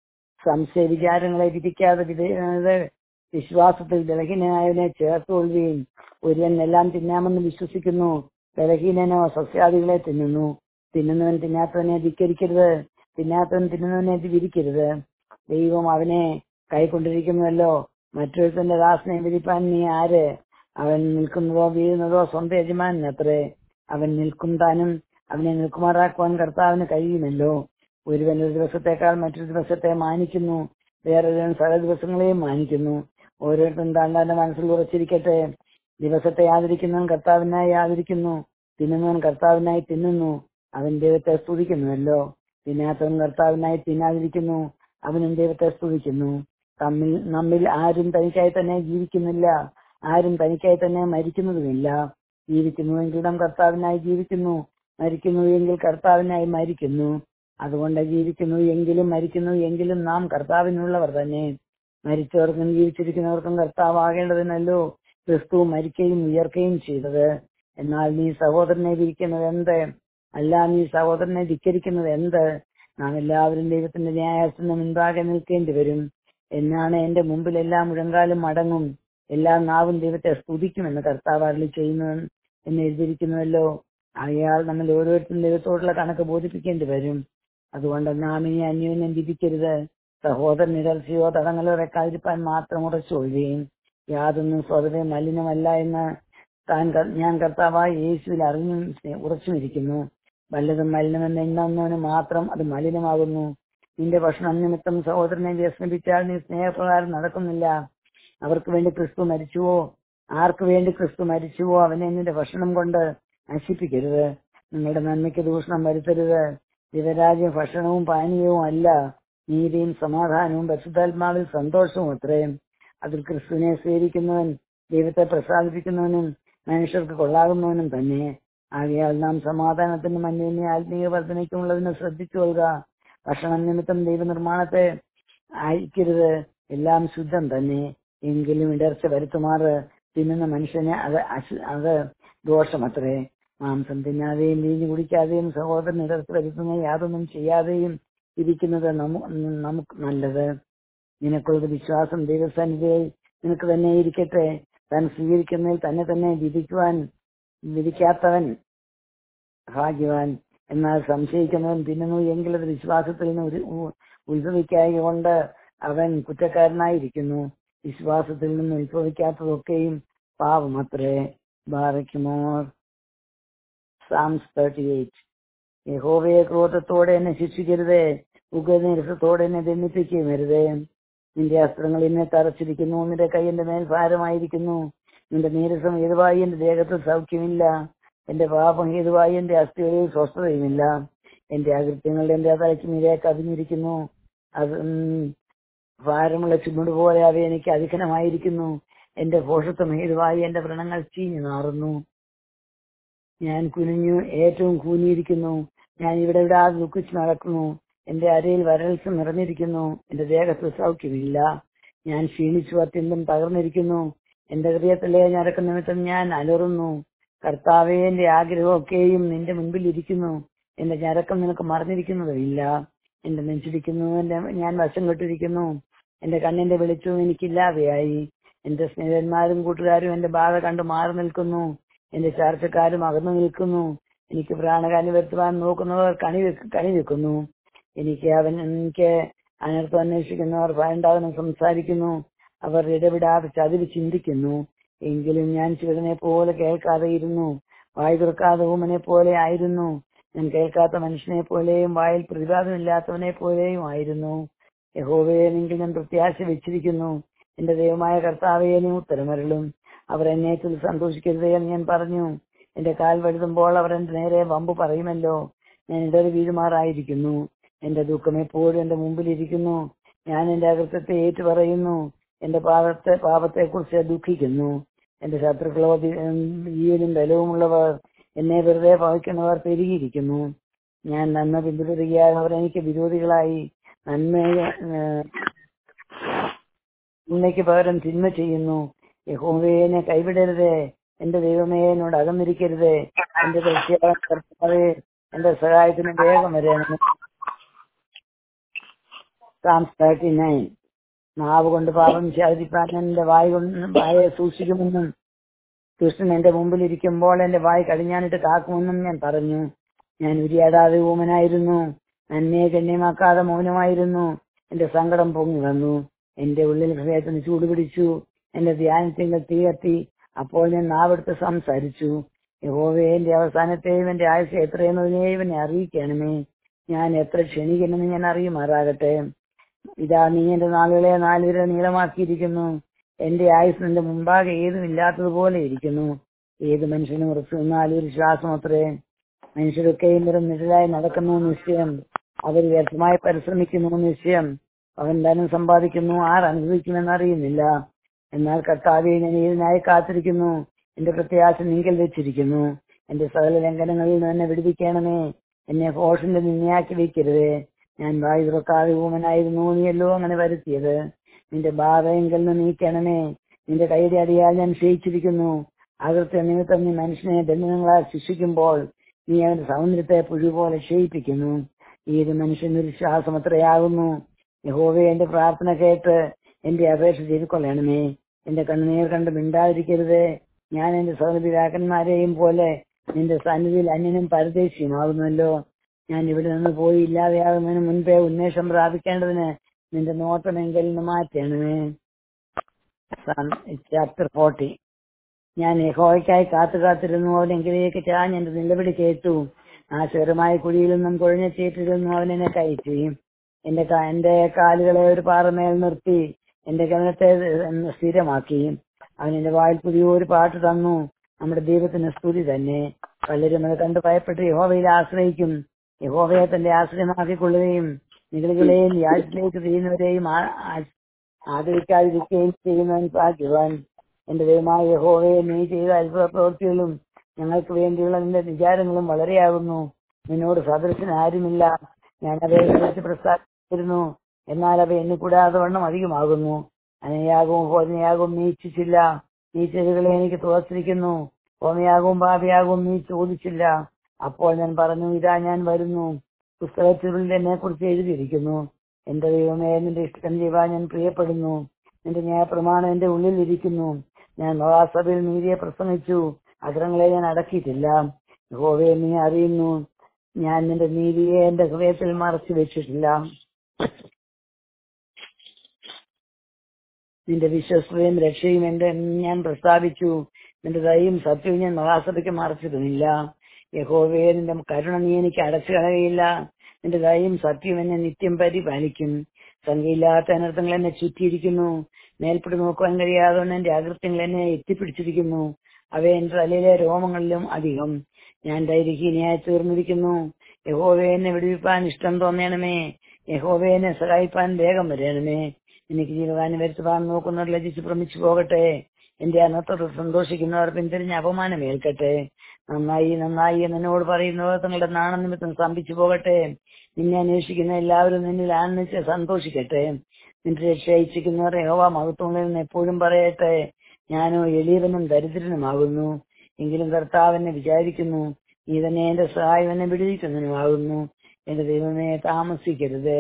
സംശയ വിചാരങ്ങളെ വിധിക്കാതെ വിധേയത വിശ്വാസത്തിൽ ബലഹീനനായവനെ ചേർത്തുകൊള്ളുകയും ഒരുവൻ എല്ലാം തിന്നാമെന്ന് വിശ്വസിക്കുന്നു ബലഹീനനോ സസ്യാദികളെ തിന്നുന്നു തിന്നുന്നവൻ തിന്നാത്തവനെ ധിക്കരിക്കരുത് തിന്നാത്തവൻ തിന്നുന്നവനെ വിധിക്കരുത് ദൈവം അവനെ കൈക്കൊണ്ടിരിക്കുന്നുവല്ലോ മറ്റൊരുത്തന്റെ ദാസനെ വിധിപ്പാൻ നീ ആര് അവൻ നിൽക്കുന്നതോ വീഴുന്നതോ സ്വന്തം യജമാനത്രേ അവൻ നിൽക്കും താനും അവനെ നിൽക്കുമാറാക്കുവാൻ കർത്താവിന് കഴിയുമല്ലോ ഒരുവൻ ഒരു ദിവസത്തേക്കാൾ മറ്റൊരു ദിവസത്തെ മാനിക്കുന്നു വേറൊരുവൻ സകല ദിവസങ്ങളെയും മാനിക്കുന്നു ഓരോരുത്തരും താണ്ടാന്റെ മനസ്സിൽ ഉറച്ചിരിക്കട്ടെ ദിവസത്തെ ആദരിക്കുന്നവൻ കർത്താവിനായി ആദരിക്കുന്നു തിന്നുന്നവൻ കർത്താവിനായി തിന്നുന്നു അവൻ ദൈവത്തെ സ്തുതിക്കുന്നുവല്ലോ തിന്നാത്തവൻ കർത്താവിനായി തിന്നാതിരിക്കുന്നു അവനും ദൈവത്തെ സ്തുതിക്കുന്നു തമ്മിൽ നമ്മിൽ ആരും തനിക്കായി തന്നെ ജീവിക്കുന്നില്ല ആരും തനിക്കായി തന്നെ മരിക്കുന്നതുമില്ല ജീവിക്കുന്നുവെങ്കിലും കർത്താവിനായി ജീവിക്കുന്നു മരിക്കുന്നു എങ്കിൽ കർത്താവിനായി മരിക്കുന്നു അതുകൊണ്ട് ജീവിക്കുന്നു എങ്കിലും മരിക്കുന്നു എങ്കിലും നാം കർത്താവിനുള്ളവർ തന്നെ മരിച്ചവർക്കും ജീവിച്ചിരിക്കുന്നവർക്കും കർത്താവാകേണ്ടതിനല്ലോ ക്രിസ്തു മരിക്കുകയും ഉയർക്കുകയും ചെയ്തത് എന്നാൽ നീ സഹോദരനെ വിരിക്കുന്നത് എന്ത് അല്ല നീ സഹോദരനെ ധിക്കരിക്കുന്നത് എന്ത് നാം എല്ലാവരും ദൈവത്തിന്റെ ന്യായാസനം മുൻപാകെ നിൽക്കേണ്ടി വരും എന്നാണ് എന്റെ മുമ്പിൽ എല്ലാ മുഴങ്കാലും മടങ്ങും എല്ലാ നാവും ദൈവത്തെ സ്തുതിക്കുമെന്ന് കർത്താവ് അരളി ചെയ്യുന്നു എന്ന് എഴുതിയിരിക്കുന്നുവല്ലോ അയാൾ നമ്മൾ ഓരോരുത്തരും ദൈവത്തോടുള്ള കണക്ക് ബോധിപ്പിക്കേണ്ടി വരും അതുകൊണ്ട് നാം ഇനി അന്യോന്യം വിധിക്കരുത് സഹോദരൻ ഇടർച്ചയോ തടങ്ങളോ വെക്കാതിരിപ്പാൻ മാത്രം ഉറച്ചൊഴുകയും യാതൊന്നും സ്വതവേ മലിനമല്ല എന്ന് താൻ ക- ഞാൻ കർത്താവായ യേശുവിൽ അറിഞ്ഞും സ്നേ- ഉറച്ചുമിരിക്കുന്നു വല്ലതും മലിനമെന്ന് എണ്ണുന്നവന് മാത്രം അത് മലിനമാകുന്നു നിന്റെ ഭക്ഷണം നിമിത്തം സഹോദരനെ വ്യസനിപ്പിച്ചാൽ നീ സ്നേഹപ്രകാരം നടക്കുന്നില്ല അവർക്ക് വേണ്ടി ക്രിസ്തു മരിച്ചുവോ ആർക്ക് വേണ്ടി ക്രിസ്തു മരിച്ചുവോ അവനെ നിന്റെ ഭക്ഷണം കൊണ്ട് നശിപ്പിക്കരുത് നിങ്ങളുടെ നന്മയ്ക്ക് ദൂഷണം വരുത്തരുത് ദിവരാജ്യം ഭക്ഷണവും പാനീയവും അല്ല നീതിയും സമാധാനവും പരിശുദ്ധാത്മാവിൽ സന്തോഷവും അത്രയും അതിൽ ക്രിസ്തുവിനെ സ്വീകരിക്കുന്നവൻ ദൈവത്തെ പ്രസാദിപ്പിക്കുന്നവനും മനുഷ്യർക്ക് കൊള്ളാകുന്നവനും തന്നെ ആകയാൽ നാം സമാധാനത്തിനും അന്യോന്യ ആത്മീയ വർധനയ്ക്കുമുള്ളതിനെ ശ്രദ്ധിച്ചു കൊള്ളുക ഭക്ഷണം നിമിത്തം ദൈവനിർമ്മാണത്തെ അയക്കരുത് എല്ലാം ശുദ്ധം തന്നെ എങ്കിലും ഇടർച്ച വരുത്തുമാറ് തിന്നുന്ന മനുഷ്യന് അത് അശു അത് ദോഷമത്രേ മാംസം തിന്നാതെയും വീഞ്ഞു കുടിക്കാതെയും സഹോദരൻ ഇടർച്ച വരുത്തുന്ന യാതൊന്നും ചെയ്യാതെയും ഇരിക്കുന്നത് നമു- നമുക്ക് നല്ലത് നിനക്കുള്ളത് വിശ്വാസം ദൈവസന്നിധിയിൽ നിനക്ക് തന്നെ ഇരിക്കട്ടെ താൻ സ്വീകരിക്കുന്നതിൽ തന്നെ തന്നെ വിധിക്കുവാൻ വിധിക്കാത്തവൻ ഭാഗ്യവാൻ എന്നാൽ സംശയിക്കുന്നവൻ തിന്നുന്നു എങ്കിൽ അത് വിശ്വാസത്തിൽ നിന്ന് ഒരു ഉ- ഉത്ഭവിക്കായ കൊണ്ട് അവൻ കുറ്റക്കാരനായിരിക്കുന്നു വിശ്വാസത്തിൽ നിന്ന് ഉത്ഭവിക്കാത്തതൊക്കെയും പാപമത്രേ ബാറയ്ക്കുമോർ സാംസ് തേർട്ടി എയ്റ്റ് യഹോവയെ ക്രോധത്തോടെ എന്നെ ശിക്ഷിക്കരുതേ ഉഗ്രനിരസത്തോടെ എന്നെ ദണ്ഡിപ്പിക്കുകയും വരുതേ നിന്റെ അസ്ത്രങ്ങൾ എന്നെ തറച്ചിരിക്കുന്നു നിന്റെ കൈ എന്റെ മേൽ ഭാരമായിരിക്കുന്നു നിന്റെ നീരസം ഹേതുവായി എന്റെ ദേഹത്ത് സൗഖ്യമില്ല എന്റെ പാപം ഹേതുവായി എന്റെ അസ്ഥികളിൽ സ്വസ്ഥതയുമില്ല എന്റെ അകൃത്യങ്ങൾ എന്റെ തലയ്ക്ക് മീതെ കവിഞ്ഞിരിക്കുന്നു അത് ഉം, ഭാരമുള്ള ചുമട് പോലെ അവ എനിക്ക് അധികനമായിരിക്കുന്നു എന്റെ ഭോഷത്വം ഹേതുവായി എന്റെ വ്രണങ്ങൾ ചീഞ്ഞു നാറുന്നു ഞാൻ കുനിഞ്ഞു ഏറ്റവും കൂനിയിരിക്കുന്നു ഞാൻ ഇവിടെ ഇവിടെ ദുഃഖിച്ച് നടക്കുന്നു എന്റെ അരയിൽ വരൾച്ച നിറഞ്ഞിരിക്കുന്നു എന്റെ ദേഹത്ത് സൗഖ്യമില്ല ഞാൻ ക്ഷീണിച്ചു അത്യന്തം തകർന്നിരിക്കുന്നു എന്റെ ഹൃദയത്തിലെ ഞരക്ക നിമിത്തം ഞാൻ അലറുന്നു കർത്താവേ എന്റെ ആഗ്രഹമൊക്കെയും നിന്റെ മുൻപിൽ ഇരിക്കുന്നു എന്റെ ഞരക്കം നിനക്ക് മറന്നിരിക്കുന്നതുമില്ല എന്റെ നെഞ്ചിരിക്കുന്നു എന്റെ ഞാൻ വശം കെട്ടിരിക്കുന്നു എന്റെ കണ്ണിന്റെ വെളിച്ചവും എനിക്കില്ലാതെയായി എന്റെ സ്നേഹിതന്മാരും കൂട്ടുകാരും എന്റെ ബാധ കണ്ട് മാറി നിൽക്കുന്നു എന്റെ ചാർച്ചക്കാരും അകന്നു നിൽക്കുന്നു എനിക്ക് പ്രാണകാലി വരുത്തുവാൻ നോക്കുന്നവർ കണി വെക്ക് കണി വെക്കുന്നു എനിക്ക് അവൻ എനിക്ക് അനർത്ഥം അന്വേഷിക്കുന്നവർ ഭയണ്ടാവനം സംസാരിക്കുന്നു അവർ ഇടപെടാതെ ചതിരി ചിന്തിക്കുന്നു എങ്കിലും ഞാൻ ചുവടനെ പോലെ കേൾക്കാതെ ഇരുന്നു വായി തുറക്കാതെ ഊമനെ പോലെ ആയിരുന്നു ഞാൻ കേൾക്കാത്ത മനുഷ്യനെ പോലെയും വായിൽ പ്രതിപാദമില്ലാത്തവനെ പോലെയും ആയിരുന്നു യഹോവയെ നിങ്ങൾ ഞാൻ പ്രത്യാശ വെച്ചിരിക്കുന്നു എന്റെ ദൈവമായ കർത്താവയെ നീ ഉത്തരമരുളും അവർ എന്നേറ്റിൽ സന്തോഷിക്കരുതേ എന്ന് ഞാൻ പറഞ്ഞു എന്റെ കാൽ വഴുതുമ്പോൾ അവർ എന്റെ നേരെ വമ്പ് പറയുമല്ലോ ഞാൻ ഇടറി വീഴുമാറായിരിക്കുന്നു എന്റെ ദുഃഖം എപ്പോഴും എന്റെ മുമ്പിലിരിക്കുന്നു ഞാൻ എന്റെ അകൃത്യത്തെ ഏറ്റുപറയുന്നു എന്റെ പാപത്തെ പാപത്തെ കുറിച്ച് ദുഃഖിക്കുന്നു എന്റെ ശത്രുക്കളോ ദി- ഉം, ജീവനും ബലവുമുള്ളവർ എന്നെ വെറുതെ പകയ്ക്കുന്നവർ പെരുകിയിരിക്കുന്നു ഞാൻ നന്മ പിന്തുടരുകയാൽ അവർ എനിക്ക് വിരോധികളായി നന്മ നന്മയ്ക്ക് പകരം തിന്മ ചെയ്യുന്നു യഹോവയെ കൈവിടരുതേ എന്റെ ദൈവമേ എന്നോട് അകന്നിരിക്കരുതേ എന്റെ രക്ഷകൻ കർത്താവേ എന്റെ സഹായത്തിന് വേഗം വരണമേ സാംസ് തേർട്ടി നയൻ നാവ് കൊണ്ട് പാപം ശാസിപ്പാൻ എന്റെ വായ കൊണ്ട് വായെ സൂക്ഷിക്കുമെന്നും കൃഷ്ണൻ എന്റെ മുമ്പിൽ ഇരിക്കുമ്പോൾ എന്റെ വായ് കടിഞ്ഞാനിട്ട് കാക്കുമെന്നും ഞാൻ പറഞ്ഞു ഞാൻ ഉരിയാടാതെ ഊമനായിരുന്നു നന്മയെ ഗണ്യമാക്കാതെ മൗനമായിരുന്നു എന്റെ സങ്കടം പൊങ്ങി വന്നു എന്റെ ഉള്ളിൽ ഹൃദയത്തിന് ചൂടുപിടിച്ചു എന്റെ ധ്യാനത്തിൽ തീ കത്തി അപ്പോൾ ഞാൻ നാവെടുത്ത് സംസാരിച്ചു യഹോവേ എന്റെ അവസാനത്തെയും എന്റെ ആയുസ് എത്രയെന്നതിനെയും എന്നെ അറിയിക്കണമേ ഞാൻ എത്ര ക്ഷണിക്കണമെന്ന് ഞാൻ അറിയുമാറാകട്ടെ ഇതാ നീ എന്റെ നാളുകളെ നാലുവരെ നീളമാക്കിയിരിക്കുന്നു എന്റെ ആയുസ് നിന്റെ മുമ്പാകെ ഏതും ഇല്ലാത്തതുപോലെ ഇരിക്കുന്നു ഏത് മനുഷ്യനും ഉറച്ചു നിന്നാലും ഒരു ശ്വാസം അത്രേ മനുഷ്യരൊക്കെയും വെറും നിഴലായി നടക്കുന്നു നിശ്ചയം അവർ വ്യർത്ഥമായി പരിശ്രമിക്കുന്നു നിശ്ചയം അവൻ ധനം സമ്പാദിക്കുന്നു ആർ അനുഭവിക്കുമെന്ന് അറിയുന്നില്ല എന്നാൽ കർത്താവെ ഞാൻ ഇതിനായി കാത്തിരിക്കുന്നു എന്റെ പ്രത്യാശ നീങ്കൽ വെച്ചിരിക്കുന്നു എന്റെ സകല ലംഘനങ്ങളിൽ നിന്ന് എന്നെ വിടുവിക്കണമേ എന്നെ ഹോഷന്റെ നിന്നയാക്കി വെക്കരുതേ ഞാൻ വായു തുറക്കാതെ ഊമനായിരുന്നു നീയല്ലോ അങ്ങനെ വരുത്തിയത് നിന്റെ ബാധയെങ്കിൽ നിന്ന് നീക്കണമേ നിന്റെ കൈയുടെ അടിയാൽ ഞാൻ ക്ഷയിച്ചിരിക്കുന്നു അകൃത്യ നിമിത്തം നീ മനുഷ്യനെ ദണ്ഡനങ്ങളാൽ ശിക്ഷിക്കുമ്പോൾ നീ അവന്റെ സൗന്ദര്യത്തെ പുഴു പോലെ ക്ഷയിപ്പിക്കുന്നു ഏത് മനുഷ്യന് ഒരു ശ്വാസം അത്രയാകുന്നു യഹോവേ എന്റെ പ്രാർത്ഥന കേട്ട് എന്റെ അപേക്ഷ ചെയ്തുകൊള്ളണമേ എന്റെ കണ്ണുനീർ കണ്ട് മിണ്ടാതിരിക്കരുതേ ഞാൻ എന്റെ സഹപിതാക്കന്മാരെയും പോലെ നിന്റെ സന്നിധിയിൽ അന്യനും പരദേശിയുമാകുന്നല്ലോ ഞാൻ ഇവിടെ നിന്ന് പോയി ഇല്ലാതെയാകുന്നതിന് മുൻപേ ഉന്മേഷം പ്രാപിക്കേണ്ടതിന് നിന്റെ നോട്ടമെങ്കിൽ നിന്ന് മാറ്റണമേ ചാപ്റ്റർ ഫോർട്ടി ഞാൻ യഹോവയ്ക്കായി കാത്തു കാത്തിരുന്നു അവനെങ്കിലേക്ക് ചാഞ്ഞ് എന്റെ നിലവിളി കേട്ടു നാശകരമായ കുഴിയിൽ നിന്നും കുഴഞ്ഞ ചേറ്റിൽ നിന്നും അവൻ എന്നെ കയറ്റി എന്റെ കാ- എന്റെ കാലുകളെ ഒരു പാറമേൽ നിർത്തി എന്റെ ഗമനത്തെ സ്ഥിരമാക്കി അവൻ എന്റെ വായിൽ പുതിയൊരു പാട്ട് തന്നു നമ്മുടെ ദൈവത്തിന് സ്തുതി തന്നെ പലരും അത് കണ്ട് ഭയപ്പെട്ട് യഹോവയിൽ ആശ്രയിക്കും യഹോവയെ തന്റെ ആശ്രയമാക്കിക്കൊള്ളുകയും നിഗളികളെയും യാഴ്ചയിലേക്ക് തിരിയുന്നവരെയും ആ- ആ- ആദരിക്കാതിരിക്കുകയും ചെയ്യുന്നവൻ ഭാഗ്യവാൻ എന്റെ ദൈവമായ യഹോവയെ നീ ചെയ്ത അത്ഭുത പ്രവൃത്തികളും ഞങ്ങൾക്ക് വേണ്ടിയുള്ള നിന്റെ വിചാരങ്ങളും വളരെയാകുന്നു നിന്നോട് സദൃശന് ആരുമില്ല ഞാൻ അവയെ കുറിച്ച് പ്രസ്താവിച്ചിരുന്നു എന്നാൽ അവ എന്നെ കൂടാതെ വണ്ണം അധികമാകുന്നു അനയാകവും ഭോജനയാകവും നീ ഇച്ഛിച്ചില്ല നീ ചെറുകളെ എനിക്ക് തുറച്ചിരിക്കുന്നു ഹോമയാകവും ഭാവിയാകവും നീ ചോദിച്ചില്ല അപ്പോൾ ഞാൻ പറഞ്ഞു ഇതാ ഞാൻ വരുന്നു പുസ്തകത്തിൽ എന്നെ കുറിച്ച് എഴുതിയിരിക്കുന്നു എന്റെ ദൈവമേ നിന്റെ ഇഷ്ടം ചെയ്യുവാൻ ഞാൻ പ്രിയപ്പെടുന്നു നിന്റെ ന്യായപ്രമാണം എന്റെ ഉള്ളിൽ ഇരിക്കുന്നു ഞാൻ മഹാസഭയിൽ നീതിയെ പ്രസംഗിച്ചു അഗ്രങ്ങളെ ഞാൻ അടക്കിയിട്ടില്ല യഹോവയെ നീ അറിയുന്നു ഞാൻ നിന്റെ നീതിയെ എന്റെ ഹൃദയത്തിൽ മറച്ചു വെച്ചിട്ടില്ല നിന്റെ വിശ്വസ്തയും രക്ഷയും എന്റെ ഞാൻ പ്രസ്താവിച്ചു നിന്റെ ദയയും സത്യവും ഞാൻ മഹാസഭയ്ക്ക് മറച്ചിരുന്നില്ല യഹോവയെ നിന്റെ കരുണ നീ എനിക്ക് അടച്ചു കളയുകയില്ല നിന്റെ ദയയും സത്യവും എന്നെ നിത്യം പരിപാലിക്കും സംഖ്യയില്ലാത്ത അനർത്ഥങ്ങൾ എന്നെ ചുറ്റിയിരിക്കുന്നു മേൽപ്പെട്ട് നോക്കുവാൻ കഴിയാതെ എന്റെ അകൃത്യങ്ങൾ എന്നെ എത്തിപ്പിടിച്ചിരിക്കുന്നു അവ എന്റെ തലയിലെ രോമങ്ങളിലും അധികം ഞാൻ ധൈര്യഹീനിയായി തീർന്നിരിക്കുന്നു യഹോവയെ എന്നെ വിടുവിപ്പാൻ ഇഷ്ടം തോന്നണമേ യഹോവയെ എന്നെ സഹായിപ്പാൻ വേഗം വരണമേ എനിക്ക് ജീവകാനം വരുത്തുവാൻ നോക്കുന്നവർ ലജിച്ച് ഭ്രമിച്ചു പോകട്ടെ എന്റെ അനർത്ഥത്തിൽ സന്തോഷിക്കുന്നവർ പിന്തിരിഞ്ഞ് അപമാനമേൽക്കട്ടെ നന്നായി നന്നായി എന്ന് എന്നോട് പറയുന്നവർ തങ്ങളുടെ നാണം നിമിത്തം സ്തംഭിച്ചു പോകട്ടെ നിന്നെ അന്വേഷിക്കുന്ന എല്ലാവരും നിന്നിൽ ആനന്ദിച്ച് സന്തോഷിക്കട്ടെ നിന്റെ രക്ഷ ഇച്ഛിക്കുന്നവർ യഹോവ മഹത്വങ്ങളിൽ നിന്ന് എപ്പോഴും പറയട്ടെ ഞാനോ എളിയവനും ദരിദ്രനുമാകുന്നു എങ്കിലും കർത്താവിനെ വിചാരിക്കുന്നു നീ തന്നെ എന്റെ സഹായം എന്നെ വിടുവിക്കുന്നതിനുമാകുന്നു എന്റെ ദൈവമേ താമസിക്കരുത്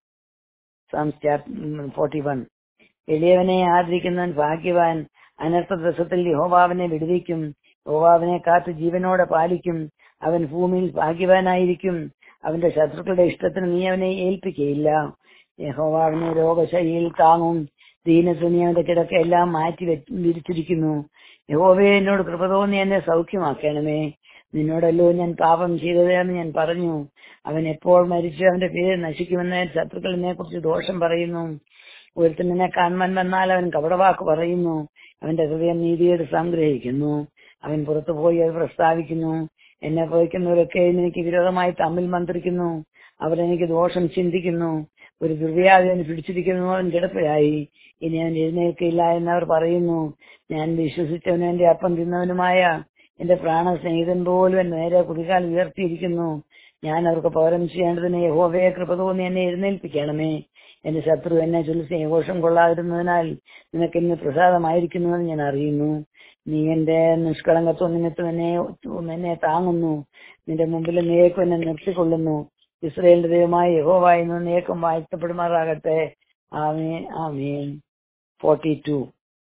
ഫോർട്ടി വൺ എളിയവനെ ആദരിക്കുന്നവൻ ഭാഗ്യവാൻ അനർത്ഥ ദിവസത്തിൽ യഹോവാവിനെ വിടുവിക്കും യഹോവാവിനെ കാത്ത് ജീവനോടെ പാലിക്കും അവൻ ഭൂമിയിൽ ഭാഗ്യവാനായിരിക്കും അവന്റെ ശത്രുക്കളുടെ ഇഷ്ടത്തിന് നീ അവനെ ഏൽപ്പിക്കയില്ല യഹോവാവിനെ രോഗശൈലിയിൽ താങ്ങും ദീനസുനി അവന്റെ കിടക്ക എല്ലാം മാറ്റി വെ- വിരിച്ചിരിക്കുന്നു യഹോവയെ എന്നോട് കൃപ തോന്നി എന്നെ സൗഖ്യമാക്കണമേ നിന്നോടല്ലോ ഞാൻ പാപം ചെയ്തതെന്ന് ഞാൻ പറഞ്ഞു അവൻ എപ്പോൾ മരിച്ചു അവന്റെ പേര് നശിക്കുമെന്ന് ശത്രുക്കൾ എന്നെ കുറിച്ച് ദോഷം പറയുന്നു ഒരുത്തൻ എന്നെ കാണുവാൻ വന്നാൽ അവൻ കപടവാക്ക് പറയുന്നു അവന്റെ ഹൃദയം നീതിയോട് സംഗ്രഹിക്കുന്നു അവൻ പുറത്തു പോയി അത് പ്രസ്താവിക്കുന്നു എന്നെ പോയിക്കുന്നവരൊക്കെ എനിക്ക് വിരോധമായി തമ്മിൽ മന്ത്രിക്കുന്നു അവർ എനിക്ക് ദോഷം ചിന്തിക്കുന്നു ഒരു ദുർവ്യാധി അവന് പിടിച്ചിരിക്കുന്നു അവൻ കിടപ്പിലായി ഇനി അവൻ എഴുന്നേൽക്കില്ല എന്നവർ പറയുന്നു ഞാൻ വിശ്വസിച്ചവനും എന്റെ അപ്പം തിന്നവനുമായ എന്റെ പ്രാണ സ്നേഹിതൻ പോലും എന്നെ നേരെ കുതികാൽ ഉയർത്തിയിരിക്കുന്നു ഞാൻ അവർക്ക് പകരം ചെയ്യേണ്ടതിന് യഹോവയെ കൃപ തോന്നി എന്നെ എഴുന്നേൽപ്പിക്കണമേ എന്റെ ശത്രു എന്നെ ചൊല്ലി സ്നേഹോഷം കൊള്ളാതിരുന്നതിനാൽ നിനക്ക് എന്നെ പ്രസാദമായിരിക്കുന്നുവെന്ന് ഞാൻ അറിയുന്നു നീ എന്റെ നിഷ്കളങ്കത്വം നിമിത്തം എന്നെ എന്നെ താങ്ങുന്നു നിന്റെ മുമ്പിൽ നീക്കും എന്നെ നിർത്തിക്കൊള്ളുന്നു ഇസ്രയേലിന്റെ ദൈവമായ യഹോവായി നീക്കം വാഴ്ത്തപ്പെടുമാറാകട്ടെ ആമേൻ ആമേൻ ഫോർട്ടി ടു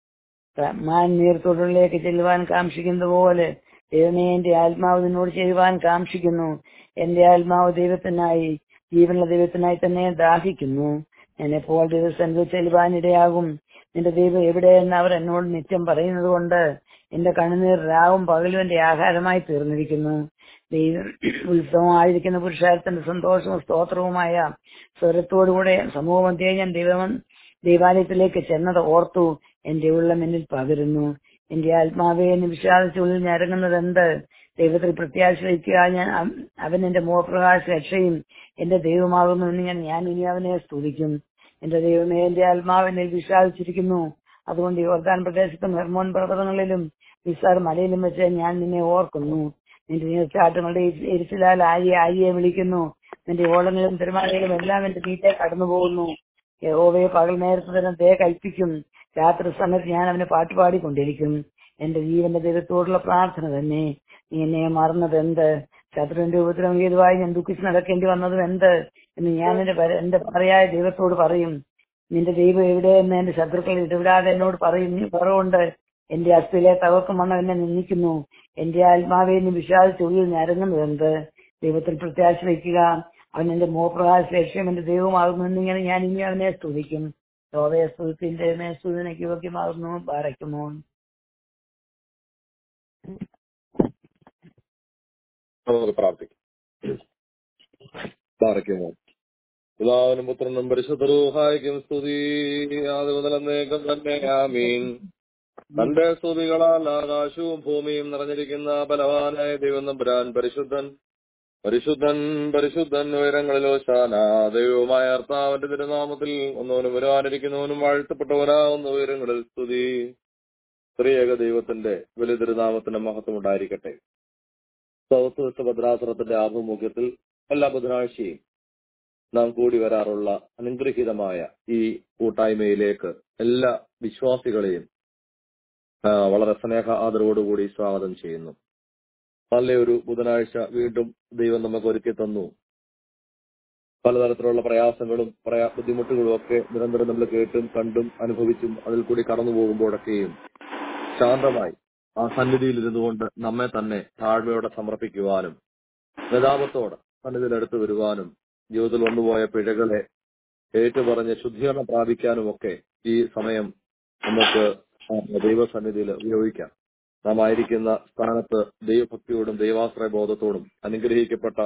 മാൻ നീർത്തോടുകളിലേക്ക് ചെല്ലുവാൻ കാക്ഷിക്കുന്നത് പോലെ ദൈവമേ എന്റെ ആത്മാവ് നിന്നോട് ചെയ്യുവാൻ കാക്ഷിക്കുന്നു എന്റെ ആത്മാവ് ദൈവത്തിനായി ജീവനുള്ള ദൈവത്തിനായി തന്നെ ദാഹിക്കുന്നു ഞാൻ എപ്പോൾ ദിവസം ചെല്ലുവാൻ ഇടയാകും നിന്റെ ദൈവം എവിടെയെന്ന് അവർ എന്നോട് നിത്യം പറയുന്നത് കൊണ്ട് എന്റെ കണ്ണുനീർ രാവും പകലും എന്റെ ആഹാരമായി തീർന്നിരിക്കുന്നു ദൈവം ഉത്സവമായിരിക്കുന്ന പുരുഷാരത്തിന്റെ സന്തോഷവും സ്തോത്രവുമായ സ്വരത്തോടുകൂടെ സമൂഹമധ്യേ ഞാൻ ദൈവം ദൈവാലയത്തിലേക്ക് ചെന്നത് ഓർത്തു എന്റെ ഉള്ളം എന്നിൽ പകരുന്നു എന്റെ ആത്മാവെ എന്ന് വിശ്വാസിച്ചുള്ളിൽ ഞരങ്ങുന്നത് എന്ത് ദൈവത്തിൽ പ്രത്യാശ വയ്ക്കുക ഞാൻ അവൻ എന്റെ മുഖപ്രകാശ രക്ഷയും എന്റെ ദൈവമാകുന്നു എന്ന് ഞാൻ ഞാൻ ഇനി അവനെ സ്തുതിക്കും എന്റെ ദൈവമേ എന്റെ ആത്മാവിനിൽ വിശ്വാസിച്ചിരിക്കുന്നു അതുകൊണ്ട് യോർദാൻ പ്രദേശത്തും ഹെർമോൻ പർവ്വതങ്ങളിലും വിസാർ മലയിലും വെച്ച് ഞാൻ നിന്നെ ഓർക്കുന്നു നിന്റെ നീർച്ചാട്ടങ്ങളുടെ എരിച്ചിലാൽ ആര്യ ആര്യയെ വിളിക്കുന്നു നിന്റെ ഓളങ്ങളും തിരുമാലകളും എല്ലാം എന്റെ വീട്ടെ കടന്നു പോകുന്നു യഹോവയെ പകൽ നേരത്ത് തന്നെ ദേ കൽപ്പിക്കും രാത്രി സമയത്ത് ഞാൻ അവനെ പാട്ടുപാടിക്കൊണ്ടിരിക്കും എന്റെ ജീവന്റെ ദൈവത്തോടുള്ള പ്രാർത്ഥന തന്നെ നീ എന്നെ മറന്നത് എന്ത് ശത്രുവിന്റെ ഉപദ്രവം ചെയ്തുവായി ഞാൻ ദുഃഖിച്ച് നടക്കേണ്ടി വന്നതും എന്ത് എന്ന് ഞാൻ എന്റെ പര- എന്റെ പറയായ ദൈവത്തോട് പറയും നിന്റെ ദൈവം എവിടെയെന്ന് എന്റെ ശത്രുക്കൾ ഇടപെടാതെ എന്നോട് പറയും നീ പറവുണ്ട് എന്റെ അസ്ഥിലെ തകർക്കും വണ്ണം എന്നെ നിന്ദിക്കുന്നു എന്റെ ആത്മാവെ നീ വിശ്വാസിച്ച് ഉള്ളിൽ ഞരങ്ങുന്നത് എന്ത് ദൈവത്തിൽ പ്രത്യാശ വയ്ക്കുക അവൻ എന്റെ മോഹപ്രകാശ ലക്ഷ്യം എന്റെ ദൈവമാകുന്നു എന്നിങ്ങനെ ഞാൻ ഇനി അവനെ സ്തുതിക്കും ലോകയെ സ്തുതിത്തിന്റെ സ്തുതിനയ്ക്ക് യോഗ്യമാകുന്നു പാറയ്ക്കുമോ നമുക്ക് പ്രാർത്ഥിക്കാം പാറയ്ക്കുമോ പിതാവിനും പുത്രനും പരിശുദ്ധരൂഹായിക്കും സ്തുതി ആദ്യ മുതൽ എന്നേക്കും തന്നെ ആമീൻ തന്റെ സ്തുതികളാൽ ആകാശവും ഭൂമിയും നിറഞ്ഞിരിക്കുന്ന ബലവാനായ ദൈവം നമ്പുരാൻ പരിശുദ്ധൻ പരിശുദ്ധൻ പരിശുദ്ധൻ ഉയരങ്ങളിലോ ശാന ദൈവവുമായ അർത്ഥാവിന്റെ തിരുനാമത്തിൽ ഒന്നവനും വരുവാനിരിക്കുന്നവനും വാഴ്ത്തപ്പെട്ടവരാകുന്ന ഉയരങ്ങളിൽ സ്തുതി സ്ത്രീയേക ദൈവത്തിന്റെ വലിയ തിരുനാമത്തിന്റെ മഹത്വം ഉണ്ടായിരിക്കട്ടെ സൗത്ത് വെസ്റ്റ് ഭദ്രാസനത്തിന്റെ ആഭിമുഖ്യത്തിൽ എല്ലാ ബുധനാഴ്ചയും നാം കൂടി വരാറുള്ള അനുഗ്രഹീതമായ ഈ കൂട്ടായ്മയിലേക്ക് എല്ലാ വിശ്വാസികളെയും ആ, വളരെ സ്നേഹ ആദരവോടുകൂടി സ്വാഗതം ചെയ്യുന്നു നല്ലൊരു ബുധനാഴ്ച വീണ്ടും ദൈവം നമുക്ക് ഒരുക്കി തന്നു പലതരത്തിലുള്ള പ്രയാസങ്ങളും പ്രയാ ബുദ്ധിമുട്ടുകളും ഒക്കെ നിരന്തരം നമ്മൾ കേട്ടും കണ്ടും അനുഭവിച്ചും അതിൽ കൂടി കടന്നു പോകുമ്പോഴൊക്കെയും ശാന്തമായി ആ സന്നിധിയിൽ ഇരുന്നുകൊണ്ട് നമ്മെ തന്നെ താഴ്മയോടെ സമർപ്പിക്കുവാനും ഗതാപത്തോടെ സന്നിധിയിൽ അടുത്ത് വരുവാനും ജീവിതത്തിൽ വന്നുപോയ പിഴകളെ ഏറ്റുപറഞ്ഞ് ശുദ്ധീകരണം പ്രാപിക്കാനും ഒക്കെ ഈ സമയം നമുക്ക് ദൈവസന്നിധിയിൽ ഉപയോഗിക്കാം നാം ആയിരിക്കുന്ന സ്ഥാനത്ത് ദൈവഭക്തിയോടും ദൈവാശ്രയ ബോധത്തോടും അനുഗ്രഹിക്കപ്പെട്ട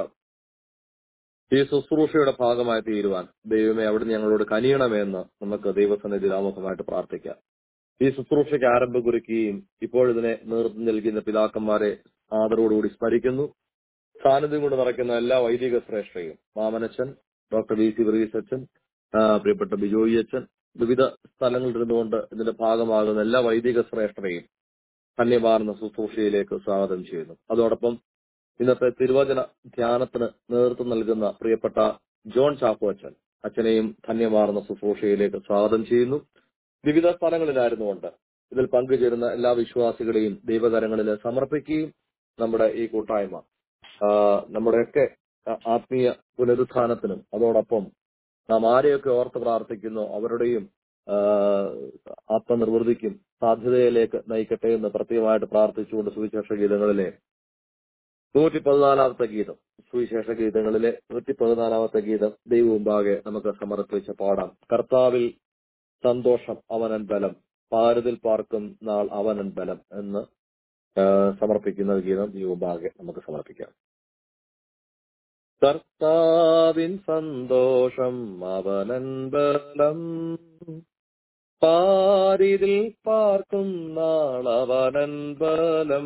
ഈ ശുശ്രൂഷയുടെ ഭാഗമായി തീരുവാൻ ദൈവമേ അവിടുന്ന് ഞങ്ങളോട് കനിയണമെന്ന് നമുക്ക് ദൈവസന്നിധിയിൽ ആമുഖമായിട്ട് പ്രാർത്ഥിക്കാം ഈ ശുശ്രൂഷയ്ക്ക് ആരംഭം കുറിക്കുകയും ഇപ്പോൾ ഇതിനെ നേതൃത്വം നൽകുന്ന പിതാക്കന്മാരെ ആദരവോടുകൂടി സ്മരിക്കുന്നു സാന്നിധ്യം കൊണ്ട് നിറയ്ക്കുന്ന എല്ലാ വൈദിക ശ്രേഷ്ഠയും മാമനച്ചൻ ഡോക്ടർ വി സി വർഗീസ് അച്ഛൻ ആ, പ്രിയപ്പെട്ട ബിജോയി അച്ഛൻ വിവിധ സ്ഥലങ്ങളിൽ ഇരുന്നുകൊണ്ട് ഇതിന്റെ ഭാഗമാകുന്ന എല്ലാ വൈദിക ശ്രേഷ്ഠരെയും ധന്യമാർന്ന ശുശ്രൂഷയിലേക്ക് സ്വാഗതം ചെയ്യുന്നു അതോടൊപ്പം ഇന്നത്തെ തിരുവചന ധ്യാനത്തിന് നേതൃത്വം നൽകുന്ന പ്രിയപ്പെട്ട ജോൺ ചാക്കോ അച്ഛൻ അച്ഛനെയും ധന്യമാർന്ന ശുശ്രൂഷയിലേക്ക് സ്വാഗതം ചെയ്യുന്നു വിവിധ സ്ഥലങ്ങളിലായിരുന്നുകൊണ്ട് ഇതിൽ പങ്കുചേരുന്ന എല്ലാ വിശ്വാസികളെയും ദൈവകരങ്ങളിൽ സമർപ്പിക്കുകയും നമ്മുടെ ഈ കൂട്ടായ്മ ആ, നമ്മുടെയൊക്കെ ആ- ആത്മീയ പുനരുത്ഥാനത്തിനും അതോടൊപ്പം നാം ആരെയൊക്കെ ഓർത്ത് പ്രാർത്ഥിക്കുന്നോ അവരുടെയും ആ, ആത്മനിർവൃതിക്കും സാധ്യതയിലേക്ക് നയിക്കട്ടെ എന്ന് പ്രത്യേകമായിട്ട് പ്രാർത്ഥിച്ചുകൊണ്ട് സുവിശേഷ ഗീതങ്ങളിലെ നൂറ്റി പതിനാലാമത്തെ ഗീതം സുവിശേഷ ഗീതങ്ങളിലെ നൂറ്റി പതിനാലാമത്തെ ഗീതം ദൈവമുമ്പാകെ നമുക്ക് സമർപ്പിച്ച പാടാം കർത്താവിൽ സന്തോഷം അവനൻ ബലം പാരതിൽ പാർക്കും നാൾ അവനൻ ബലം എന്ന് ആ, സമർപ്പിക്കുന്ന ഗീതം ദൈവമുമ്പാകെ നമുക്ക് സമർപ്പിക്കാം കർത്താവിൻ സന്തോഷം അവനൻ ബലം പാരിതിൽ പാർക്കും നാൾ അവനൻ ബലം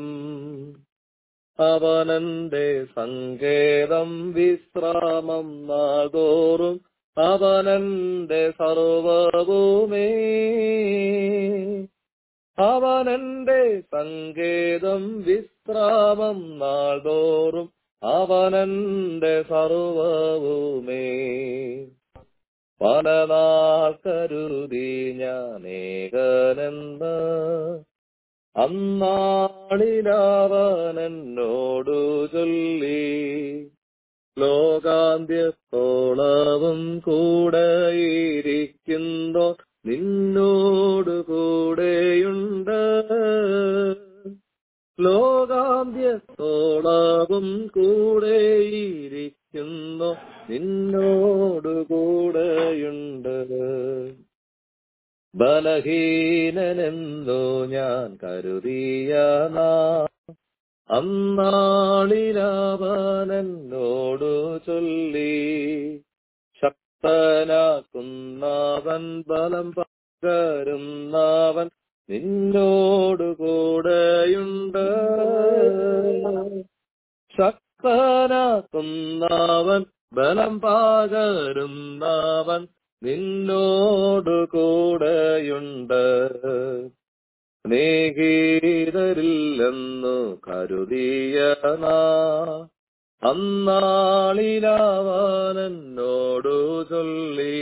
അവനന്റെ സങ്കേതം വിശ്രാമം നാൾതോറും അവനന്റെ സർവവുമേ അവനന്റെ സങ്കേതം വിശ്രാമം നാൾതോറും അവനന്റെ സർവവുമേ പല നാൾ കരുതി ഞാൻ ഏകനെന്ന് അന്നാളിലവനെന്നോടു ചൊല്ലി ലോകാന്ത്യത്തോളവും കൂടെയിരിക്കുന്നോ നിന്നോട് കൂടെയുണ്ട് ലോകാന്ത്യത്തോളവും കൂടെയിരിക്കുന്നോ നിന്നോട് കൂടെയുണ്ട് ബലഹീനനെന്നു ഞാൻ കരുതിയ നാ അന്നാളിലവനെന്നോടു ചൊല്ലി ശക്തനാക്കുന്നവൻ ബലം പകരുന്നവൻ നിന്നോട് കൂടെയുണ്ട് ശക്തനാക്കുന്നവൻ ബലം പകരുന്നവൻ നിന്നോട് കൂടെയുണ്ട് സ്നേഹിതരില്ലെന്നു കരുതിയ നാ അന്നാളിലവനെന്നോടു ചൊല്ലി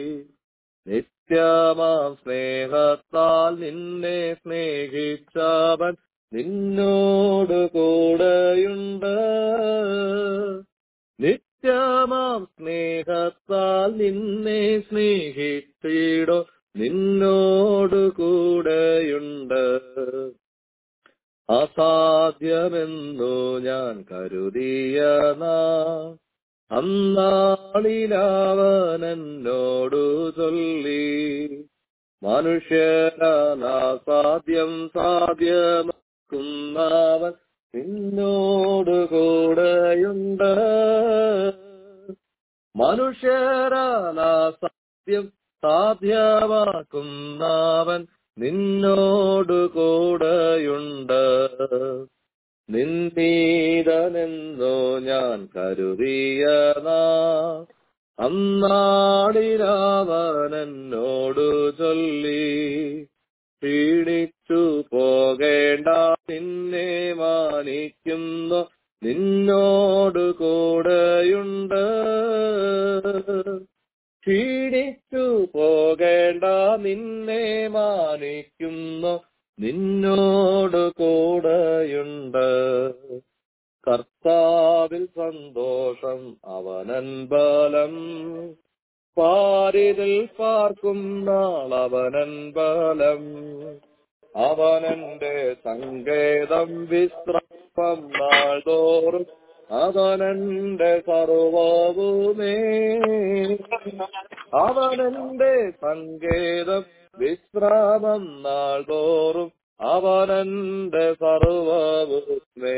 നിത്യമാം സ്നേഹത്താൽ നിന്നെ സ്നേഹിച്ചവൻ നിന്നോട് കൂടെയുണ്ട് നിത്യമാം സ്നേഹത്താൽ നിന്നെ സ്നേഹിച്ചിടോ നിന്നോട് കൂടെയുണ്ട് അസാധ്യമെന്നു ഞാൻ കരുതിയ നാ അന്നാളിലവനെന്നോടു ചൊല്ലി മനുഷ്യരാസാദ്യം സാധ്യമാക്കുന്നവൻ നിന്നോട് കൂടെയുണ്ട് മനുഷ്യരാസാദ്യം സാധ്യമാക്കുന്നവൻ നിന്നോട് കൂടെയുണ്ട് നിന്നീതനെന്നോ ഞാൻ കരുതിയ നാ അന്നാടിരാവനെന്നോടു ചൊല്ലി ക്ഷീണിച്ചു പോകേണ്ട നിന്നെ മാനിക്കുന്നു നിന്നോട് കൂടെയുണ്ട് ക്ഷീണിച്ചു പോകേണ്ട നിന്നെ മാനിക്കുന്നു നിന്നോട് കൂടെയുണ്ട് കർത്താവിൽ സന്തോഷം അവനൻ ബലം പാരിതിൽ പാർക്കും നാളവനൻ ബലം അവനന്റെ സങ്കേതം വിശ്രമം നാൾതോറും അവനന്റെ സർവവുമേ അവനന്റെ സങ്കേതം വിശ്രാമം നാൾതോറും അവനന്റെ സർവവുമേ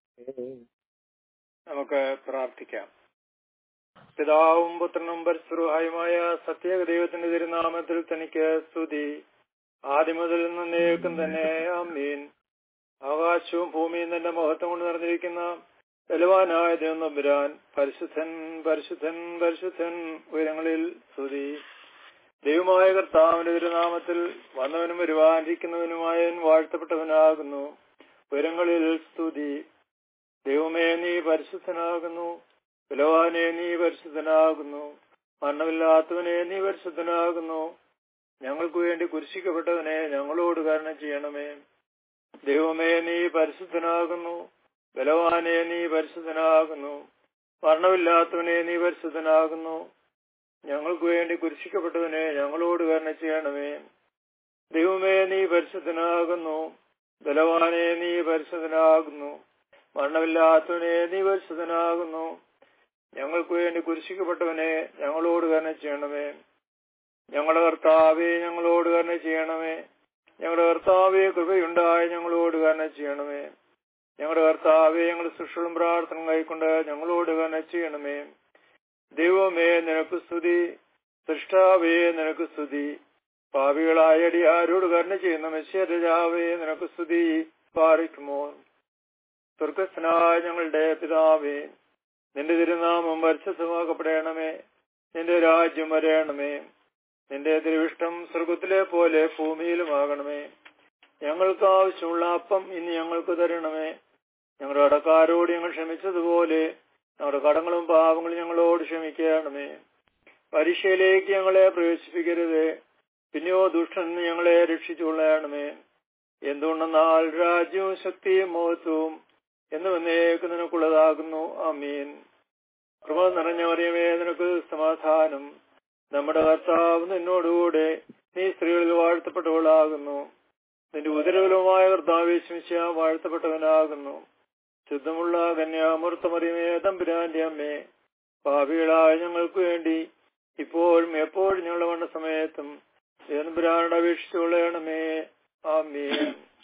നമുക്ക് പ്രാർത്ഥിക്കാം പിതാവും പുത്രനും പരസ്പരവുമായ സത്യേക ദൈവത്തിന്റെ തിരുനാമത്തിൽ തനിക്ക് സ്തുതി ആദ്യം മുതൽ നിന്നേക്കും തന്നെ അമ്മീൻ ആകാശവും ഭൂമിയും തന്റെ മഹത്വം കൊണ്ട് നിറഞ്ഞിരിക്കുന്ന ബലവാനായ ദൈവം നമ്പുരാൻ പരിശുദ്ധൻ പരിശുദ്ധൻ പരിശുദ്ധൻ ഉയരങ്ങളിൽ സ്തുതി ദൈവമായ കർത്താവിന്റെ തിരുനാമത്തിൽ വന്നവനും വരുവാനിരിക്കുന്നവനുമായവൻ വാഴ്ത്തപ്പെട്ടവനാകുന്നു ഉയരങ്ങളിൽ സ്തുതി ദൈവമേ നീ പരിശുദ്ധനാകുന്നു ബലവാനെ നീ പരിശുദ്ധനാകുന്നു മരണമില്ലാത്തവനെ നീ പരിശുദ്ധനാകുന്നു ഞങ്ങൾക്ക് വേണ്ടി കുരിശിക്കപ്പെട്ടവനെ ഞങ്ങളോട് കരുണ ചെയ്യണമേ ദൈവമേ നീ പരിശുദ്ധനാകുന്നു ബലവാനെ നീ പരിശുദ്ധനാകുന്നു മരണമില്ലാത്തവനെ നീ പരിശുദ്ധനാകുന്നു ഞങ്ങൾക്ക് വേണ്ടി കുരിശിക്കപ്പെട്ടവനെ ഞങ്ങളോട് കരുണ ചെയ്യണമേ ദൈവമേ നീ പരിശുദ്ധനാകുന്നു ബലവാനെ നീ പരിശുദ്ധനാകുന്നു മരണമില്ലാത്തവനെ നീ പരിശുദ്ധനാകുന്നു ഞങ്ങൾക്ക് വേണ്ടി കുരിശിക്കപ്പെട്ടവനെ ഞങ്ങളോട് കരുണ ചെയ്യണമേ ഞങ്ങളുടെ കർത്താവെ ഞങ്ങളോട് കരുണ ചെയ്യണമേ ഞങ്ങളുടെ കർത്താവെ കൃപയുണ്ടായി ഞങ്ങളോട് കരുണ ചെയ്യണമേ ഞങ്ങളുടെ കർത്താവെ ഞങ്ങൾ സുഷളും പ്രാർത്ഥന കൈക്കൊണ്ട് ഞങ്ങളോട് കരുണ ചെയ്യണമേ ദൈവമേ നിനക്ക് സ്തുതി സൃഷ്ടാവേ നിനക്ക് സ്തുതി പാപികളായ അടിയാരോട് കരുണ ചെയ്യുന്ന മെശ്വരജാവേ നിനക്ക് സ്തുതി പാറിക്കുമോ സ്വർഗസ്നായ ഞങ്ങളുടെ പിതാവേ നിന്റെ തിരുനാമം പരിശുദ്ധമാക്കപ്പെടണമേ നിന്റെ രാജ്യം വരയണമേ നിന്റെ തിരുവിഷ്ടം സ്വർഗത്തിലെ പോലെ ഭൂമിയിലുമാകണമേ ഞങ്ങൾക്ക് ആവശ്യമുള്ള അപ്പം ഇനി ഞങ്ങൾക്ക് തരണമേ ഞങ്ങളുടെ കടക്കാരോട് ഞങ്ങൾ ക്ഷമിച്ചതുപോലെ ഞങ്ങളുടെ കടങ്ങളും പാപങ്ങളും ഞങ്ങളോട് ക്ഷമിക്കണമേ പരീക്ഷയിലേക്ക് ഞങ്ങളെ പ്രവേശിപ്പിക്കരുത് പിന്നെയോ ദുഷ്ടൻ ഞങ്ങളെ രക്ഷിച്ചുകൊള്ളണമേ എന്തുകൊണ്ടെന്നാൽ രാജ്യവും ശക്തിയും മഹത്വവും എന്ന് വന്നേക്ക് നിനക്കുള്ളതാകുന്നു അമീൻ കൃപ നിറഞ്ഞവരെയമേ നിനക്ക് സമാധാനം നമ്മുടെ കർത്താവ് നിന്നോടുകൂടെ നീ സ്ത്രീകളിൽ വാഴ്ത്തപ്പെട്ടവളാകുന്നു നിന്റെ ഉദരവിലുമായ കർത്താവേശമിച്ച വാഴ്ത്തപ്പെട്ടവനാകുന്നു ശുദ്ധമുള്ള കന്യാമൃത്തമറിയമേ തമ്പുരാന്റെ അമ്മേ പാപികളായ ഞങ്ങൾക്ക് വേണ്ടി ഇപ്പോഴും എപ്പോഴും ഞങ്ങളുടെ വണ്ണ സമയത്തും തമ്പുരാനോട് അപേക്ഷിച്ചുകൊള്ളണമേ ആമീൻ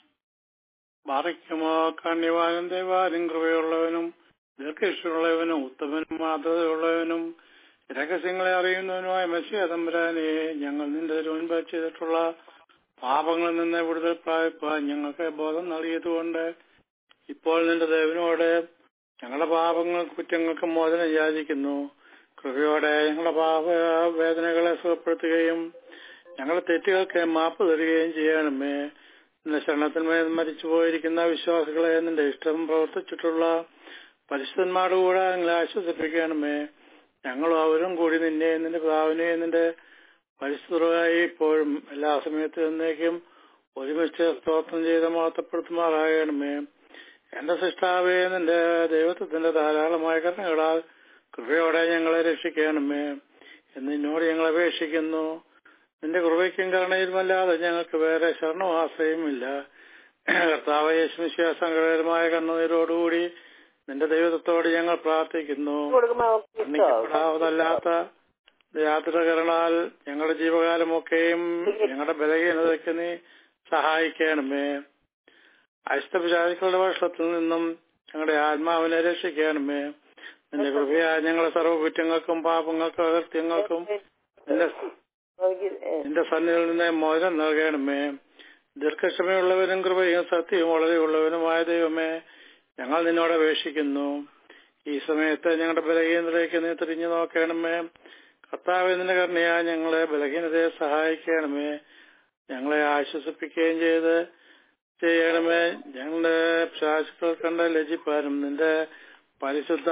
മറയ്ക്കുമോ കണ്ണിവാനും ദൈവാനും കൃപയുള്ളവനും ദീർഘിഷ്ടമുള്ളവനും ഉത്തമനും മാതൃതയുള്ളവനും രഹസ്യങ്ങളെ അറിയുന്നവനുമായ മെസ്സിയ തമ്പുരാനെ ഞങ്ങൾ നിന്റെ മുൻപ് ചെയ്തിട്ടുള്ള പാപങ്ങളിൽ നിന്ന് വിടുതൽ പ്രാപിപ്പാൻ ഞങ്ങൾക്ക് ബോധം നൽകിയതുകൊണ്ട് ഇപ്പോൾ നിന്റെ ദേവനോട് ഞങ്ങളുടെ പാപങ്ങൾ കുറ്റങ്ങൾക്ക് മോചനം യാചിക്കുന്നു കൃപയോടെ ഞങ്ങളുടെ പാപ വേദനകളെ സുഖപ്പെടുത്തുകയും ഞങ്ങളുടെ തെറ്റുകൾക്ക് മാപ്പ് തരികയും ചെയ്യണമേ നിന്റെ ശരണത്തിന്മേൽ മരിച്ചു പോയിരിക്കുന്ന വിശ്വാസികളെ നിന്റെ ഇഷ്ടം പ്രവർത്തിച്ചിട്ടുള്ള പരിശുദ്ധന്മാരുടെ കൂടെ ഞങ്ങളെ ആശ്വസിപ്പിക്കണമേ ഞങ്ങളും അവരും കൂടി നിന്നെ നിന്റെ പിതാവിനെ നിന്റെ പരിശുദ്ധമായി ഇപ്പോഴും എല്ലാ സമയത്തും എന്നേക്കും ഒരുമിച്ച് സ്തോത്രം ചെയ്ത് മഹത്വപ്പെടുത്തുമാറാകണമേ എന്റെ സൃഷ്ടാവേ നിന്റെ ദൈവത്വത്തിന്റെ ധാരാളമായ കരുണകളാൽ കൃപയോടെ ഞങ്ങളെ രക്ഷിക്കണമേ എന്ന് നിന്നോട് ഞങ്ങൾ അപേക്ഷിക്കുന്നു നിന്റെ കൃപയ്ക്കും കരുണയിലുമല്ലാതെ ഞങ്ങൾക്ക് വേറെ ശരണവും ആശ്രയമില്ല കർത്താവ് യേശുമിശിയ സങ്കടകരമായ കണ്ണുനീരോടുകൂടി നിന്റെ ദൈവത്തോട് ഞങ്ങൾ പ്രാർത്ഥിക്കുന്നു മன்னிക്കപ്പെടാവതല്ലാത്ത യാത്രകരണാൽ ഞങ്ങളുടെ ജീവകാലമൊക്കെയും ഞങ്ങളുടെ ബലഹീനതയ്ക്ക് നീ സഹായിക്കണമേ അഷ്ടപിശാചുക്കളുടെ വർഷത്തിൽ നിന്നും ഞങ്ങളുടെ ആത്മാവിനെ രക്ഷിക്കണമേ നിന്റെ കൃപയായ ഞങ്ങളുടെ സർവ്വകുറ്റങ്ങൾക്കും പാപങ്ങൾക്കും അകൃത്യങ്ങൾക്കും നിന്റെ നിന്റെ സന്നിധിയിൽ നിന്ന് മോചനം നൽകണമേ ദീർഘക്ഷമയുള്ളവനും കൃപയും സത്യവും വളരെയുള്ളവനുമായ ദൈവമേ ഞങ്ങൾ നിന്നോട് അപേക്ഷിക്കുന്നു ഈ സമയത്ത് ഞങ്ങളുടെ ബലഹീനതയിലേക്ക് നീ തിരിഞ്ഞു നോക്കണമേ കർത്താവ് നിന്റെ കരുണയാ ഞങ്ങളെ ബലഹീനതയെ സഹായിക്കണമേ ഞങ്ങളെ ആശ്വസിപ്പിക്കുകയും ചെയ്ത് ചെയ്യണമേ ഞങ്ങളുടെ ശാസ്ത്രങ്ങൾ കണ്ട് ലജിപ്പാനും നിന്റെ പരിശുദ്ധ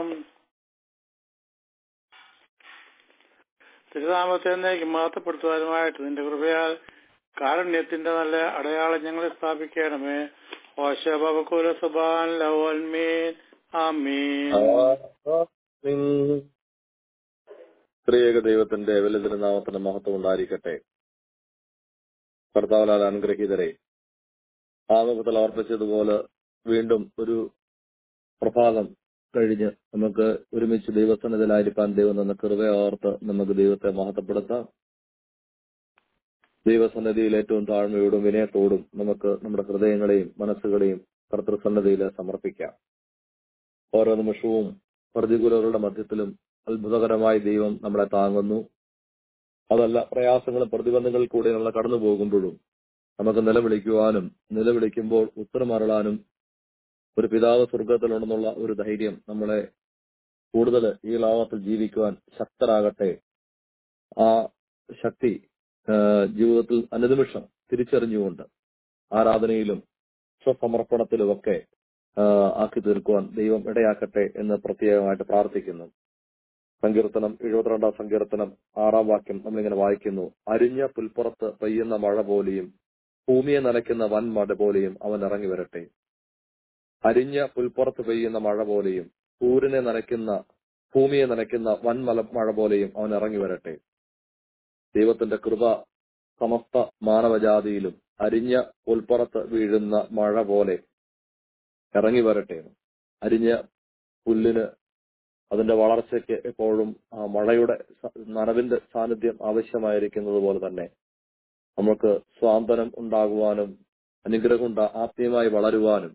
തിരുനാമത്തെ എന്നേക്ക് മഹത്വപ്പെടുത്തുവാനുമായിട്ട് നിന്റെ കൃപയാൽ കാരുണ്യത്തിന്റെ നല്ല അടയാളം ഞങ്ങളെ സ്ഥാപിക്കണമേ ഓശ ബബക്കുല സുബാൻ ലവൽമീൻ ആമീൻ സ്ത്രീയേക ദൈവത്തിന്റെ വലുതിന് നാമത്തിന്റെ മഹത്വം ഉണ്ടായിരിക്കട്ടെ കർത്താവിനാൽ അനുഗ്രഹീതരെ ആമുഖത്തിൽ ഓർപ്പിച്ചതുപോലെ വീണ്ടും ഒരു പ്രഭാതം കഴിഞ്ഞ് നമുക്ക് ഒരുമിച്ച് ദൈവസന്നിധിയിലായിരിക്കാൻ ദൈവം തന്ന കൃപയെ ഓർത്ത് നമുക്ക് ദൈവത്തെ മഹത്വപ്പെടുത്താം ദൈവസന്നിധിയിൽ ഏറ്റവും താഴ്മയോടും വിനയത്തോടും നമുക്ക് നമ്മുടെ ഹൃദയങ്ങളെയും മനസ്സുകളെയും കർത്തൃസന്നതിയിൽ സമർപ്പിക്കാം ഓരോ നിമിഷവും പ്രതികൂലങ്ങളുടെ മധ്യത്തിലും അത്ഭുതകരമായി ദൈവം നമ്മളെ താങ്ങുന്നു അതല്ല പ്രയാസങ്ങളും പ്രതിബന്ധങ്ങളിൽ കൂടെ നമ്മൾ കടന്നു പോകുമ്പോഴും നമുക്ക് നിലവിളിക്കുവാനും നിലവിളിക്കുമ്പോൾ ഉത്തരമരളാനും ഒരു പിതാവ് സ്വർഗത്തിലുണ്ടെന്നുള്ള ഒരു ധൈര്യം നമ്മളെ കൂടുതൽ ഈ ലോകത്തിൽ ജീവിക്കുവാൻ ശക്തരാകട്ടെ ആ ശക്തി ജീവിതത്തിൽ അനുനിമിഷം തിരിച്ചറിഞ്ഞുകൊണ്ട് ആരാധനയിലും സ്വസമർപ്പണത്തിലുമൊക്കെ ആക്കി തീർക്കുവാൻ ദൈവം ഇടയാക്കട്ടെ എന്ന് പ്രത്യേകമായിട്ട് പ്രാർത്ഥിക്കുന്നു സങ്കീർത്തനം എഴുപത്തിരണ്ടാം സങ്കീർത്തനം ആറാം വാക്യം നമ്മളിങ്ങനെ വായിക്കുന്നു അരിഞ്ഞ പുൽപ്പുറത്ത് പെയ്യുന്ന മഴ പോലെയും ഭൂമിയെ നനയ്ക്കുന്ന വൻ മഴ പോലെയും അവൻ ഇറങ്ങി വരട്ടെ അരിഞ്ഞ പുൽപ്പുറത്ത് പെയ്യുന്ന മഴ പോലെയും സൂര്യനെ നനയ്ക്കുന്ന ഭൂമിയെ നനയ്ക്കുന്ന വൻ മല മഴ പോലെയും അവൻ ഇറങ്ങി വരട്ടെ ദൈവത്തിന്റെ കൃപ സമസ്ത മാനവജാതിയിലും അരിഞ്ഞ പുൽപ്പുറത്ത് വീഴുന്ന മഴ പോലെ ഇറങ്ങി വരട്ടെ അരിഞ്ഞ പുല്ലിന് അതിന്റെ വളർച്ചയ്ക്ക് എപ്പോഴും ആ മഴയുടെ നനവിന്റെ സാന്നിധ്യം ആവശ്യമായിരിക്കുന്നത് പോലെ തന്നെ നമുക്ക് സ്വാന്തനം ഉണ്ടാകുവാനും അനുഗ്രഹം ഉണ്ടാ ആത്മീയമായി വളരുവാനും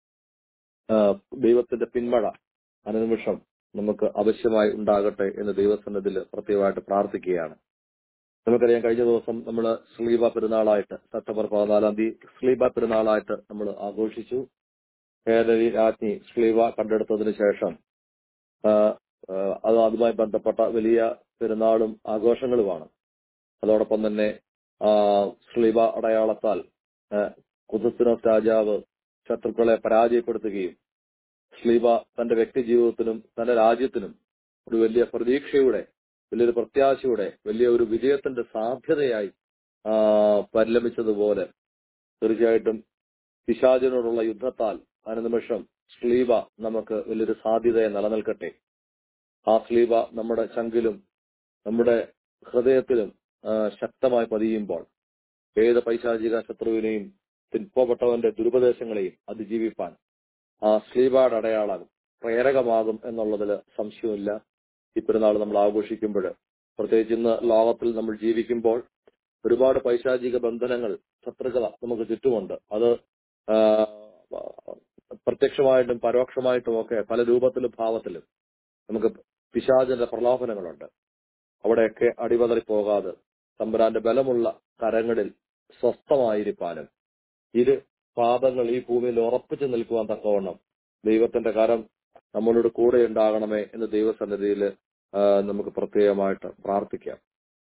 ദൈവത്തിന്റെ പിന്മഴ അനുനിമിഷം നമുക്ക് ആവശ്യമായി ഉണ്ടാകട്ടെ എന്ന് ദൈവസന്നിധിയിൽ പ്രത്യേകമായിട്ട് പ്രാർത്ഥിക്കുകയാണ് നമുക്കറിയാം കഴിഞ്ഞ ദിവസം നമ്മൾ സ്ലീബ പെരുന്നാളായിട്ട് സെപ്റ്റംബർ പതിനാലാം തീയതി സ്ലീബ പെരുന്നാളായിട്ട് നമ്മൾ ആഘോഷിച്ചു കേരളി രാജ്ഞി സ്ലീബ കണ്ടെടുത്തതിന് ശേഷം അത് അതുമായി ബന്ധപ്പെട്ട വലിയ പെരുന്നാളും ആഘോഷങ്ങളുമാണ് അതോടൊപ്പം തന്നെ ആ സ്ലീബ അടയാളത്താൽ കുദസ്തിനോസ് രാജാവ് ശത്രുക്കളെ പരാജയപ്പെടുത്തുകയും സ്ലീബ തന്റെ വ്യക്തി ജീവിതത്തിനും തന്റെ രാജ്യത്തിനും ഒരു വലിയ പ്രതീക്ഷയുടെ വലിയൊരു പ്രത്യാശയുടെ വലിയ ഒരു വിജയത്തിന്റെ സാധ്യതയായി ആ പരിലമിച്ചതുപോലെ തീർച്ചയായിട്ടും പിശാചിനോടുള്ള യുദ്ധത്താൽ അനുനിമിഷം സ്ലീബ നമുക്ക് വലിയൊരു സാധ്യതയെ നിലനിൽക്കട്ടെ ആ സ്ലീബ നമ്മുടെ ചങ്കിലും നമ്മുടെ ഹൃദയത്തിലും ആ, ശക്തമായി പതിയുമ്പോൾ ഏത് പൈശാചിക ശത്രുവിനെയും തിന്പപ്പെട്ടവന്റെ ദുരുപദേശങ്ങളെയും അതിജീവിപ്പാൻ ആ സ്ലീബയുടെ അടയാളം പ്രേരകമാകും എന്നുള്ളതിൽ സംശയമില്ല ഈ പെരുന്നാൾ നമ്മൾ ആഘോഷിക്കുമ്പോൾ പ്രത്യേകിച്ച് ഇന്ന് ലോകത്തിൽ നമ്മൾ ജീവിക്കുമ്പോൾ ഒരുപാട് പൈശാചിക ബന്ധനങ്ങൾ ശത്രുക്കള നമുക്ക് ചുറ്റുമുണ്ട് അത് ആ, പ്രത്യക്ഷമായിട്ടും പരോക്ഷമായിട്ടും ഒക്കെ പല രൂപത്തിലും ഭാവത്തിലും നമുക്ക് പിശാചിന്റെ പ്രലോഭനങ്ങളുണ്ട് അവിടെയൊക്കെ അടിപതറി പോകാതെ തമ്പുരാന്റെ ബലമുള്ള കരങ്ങളിൽ സ്വസ്ഥമായിരിക്കാനും ഇരു പാദങ്ങൾ ഈ ഭൂമിയിൽ ഉറപ്പിച്ചു നിൽക്കുവാൻ തക്കവണ്ണം ദൈവത്തിന്റെ കരം നമ്മളോട് കൂടെ ഉണ്ടാകണമേ എന്ന് ദൈവസന്നിധിയിൽ നമുക്ക് പ്രത്യേകമായിട്ട് പ്രാർത്ഥിക്കാം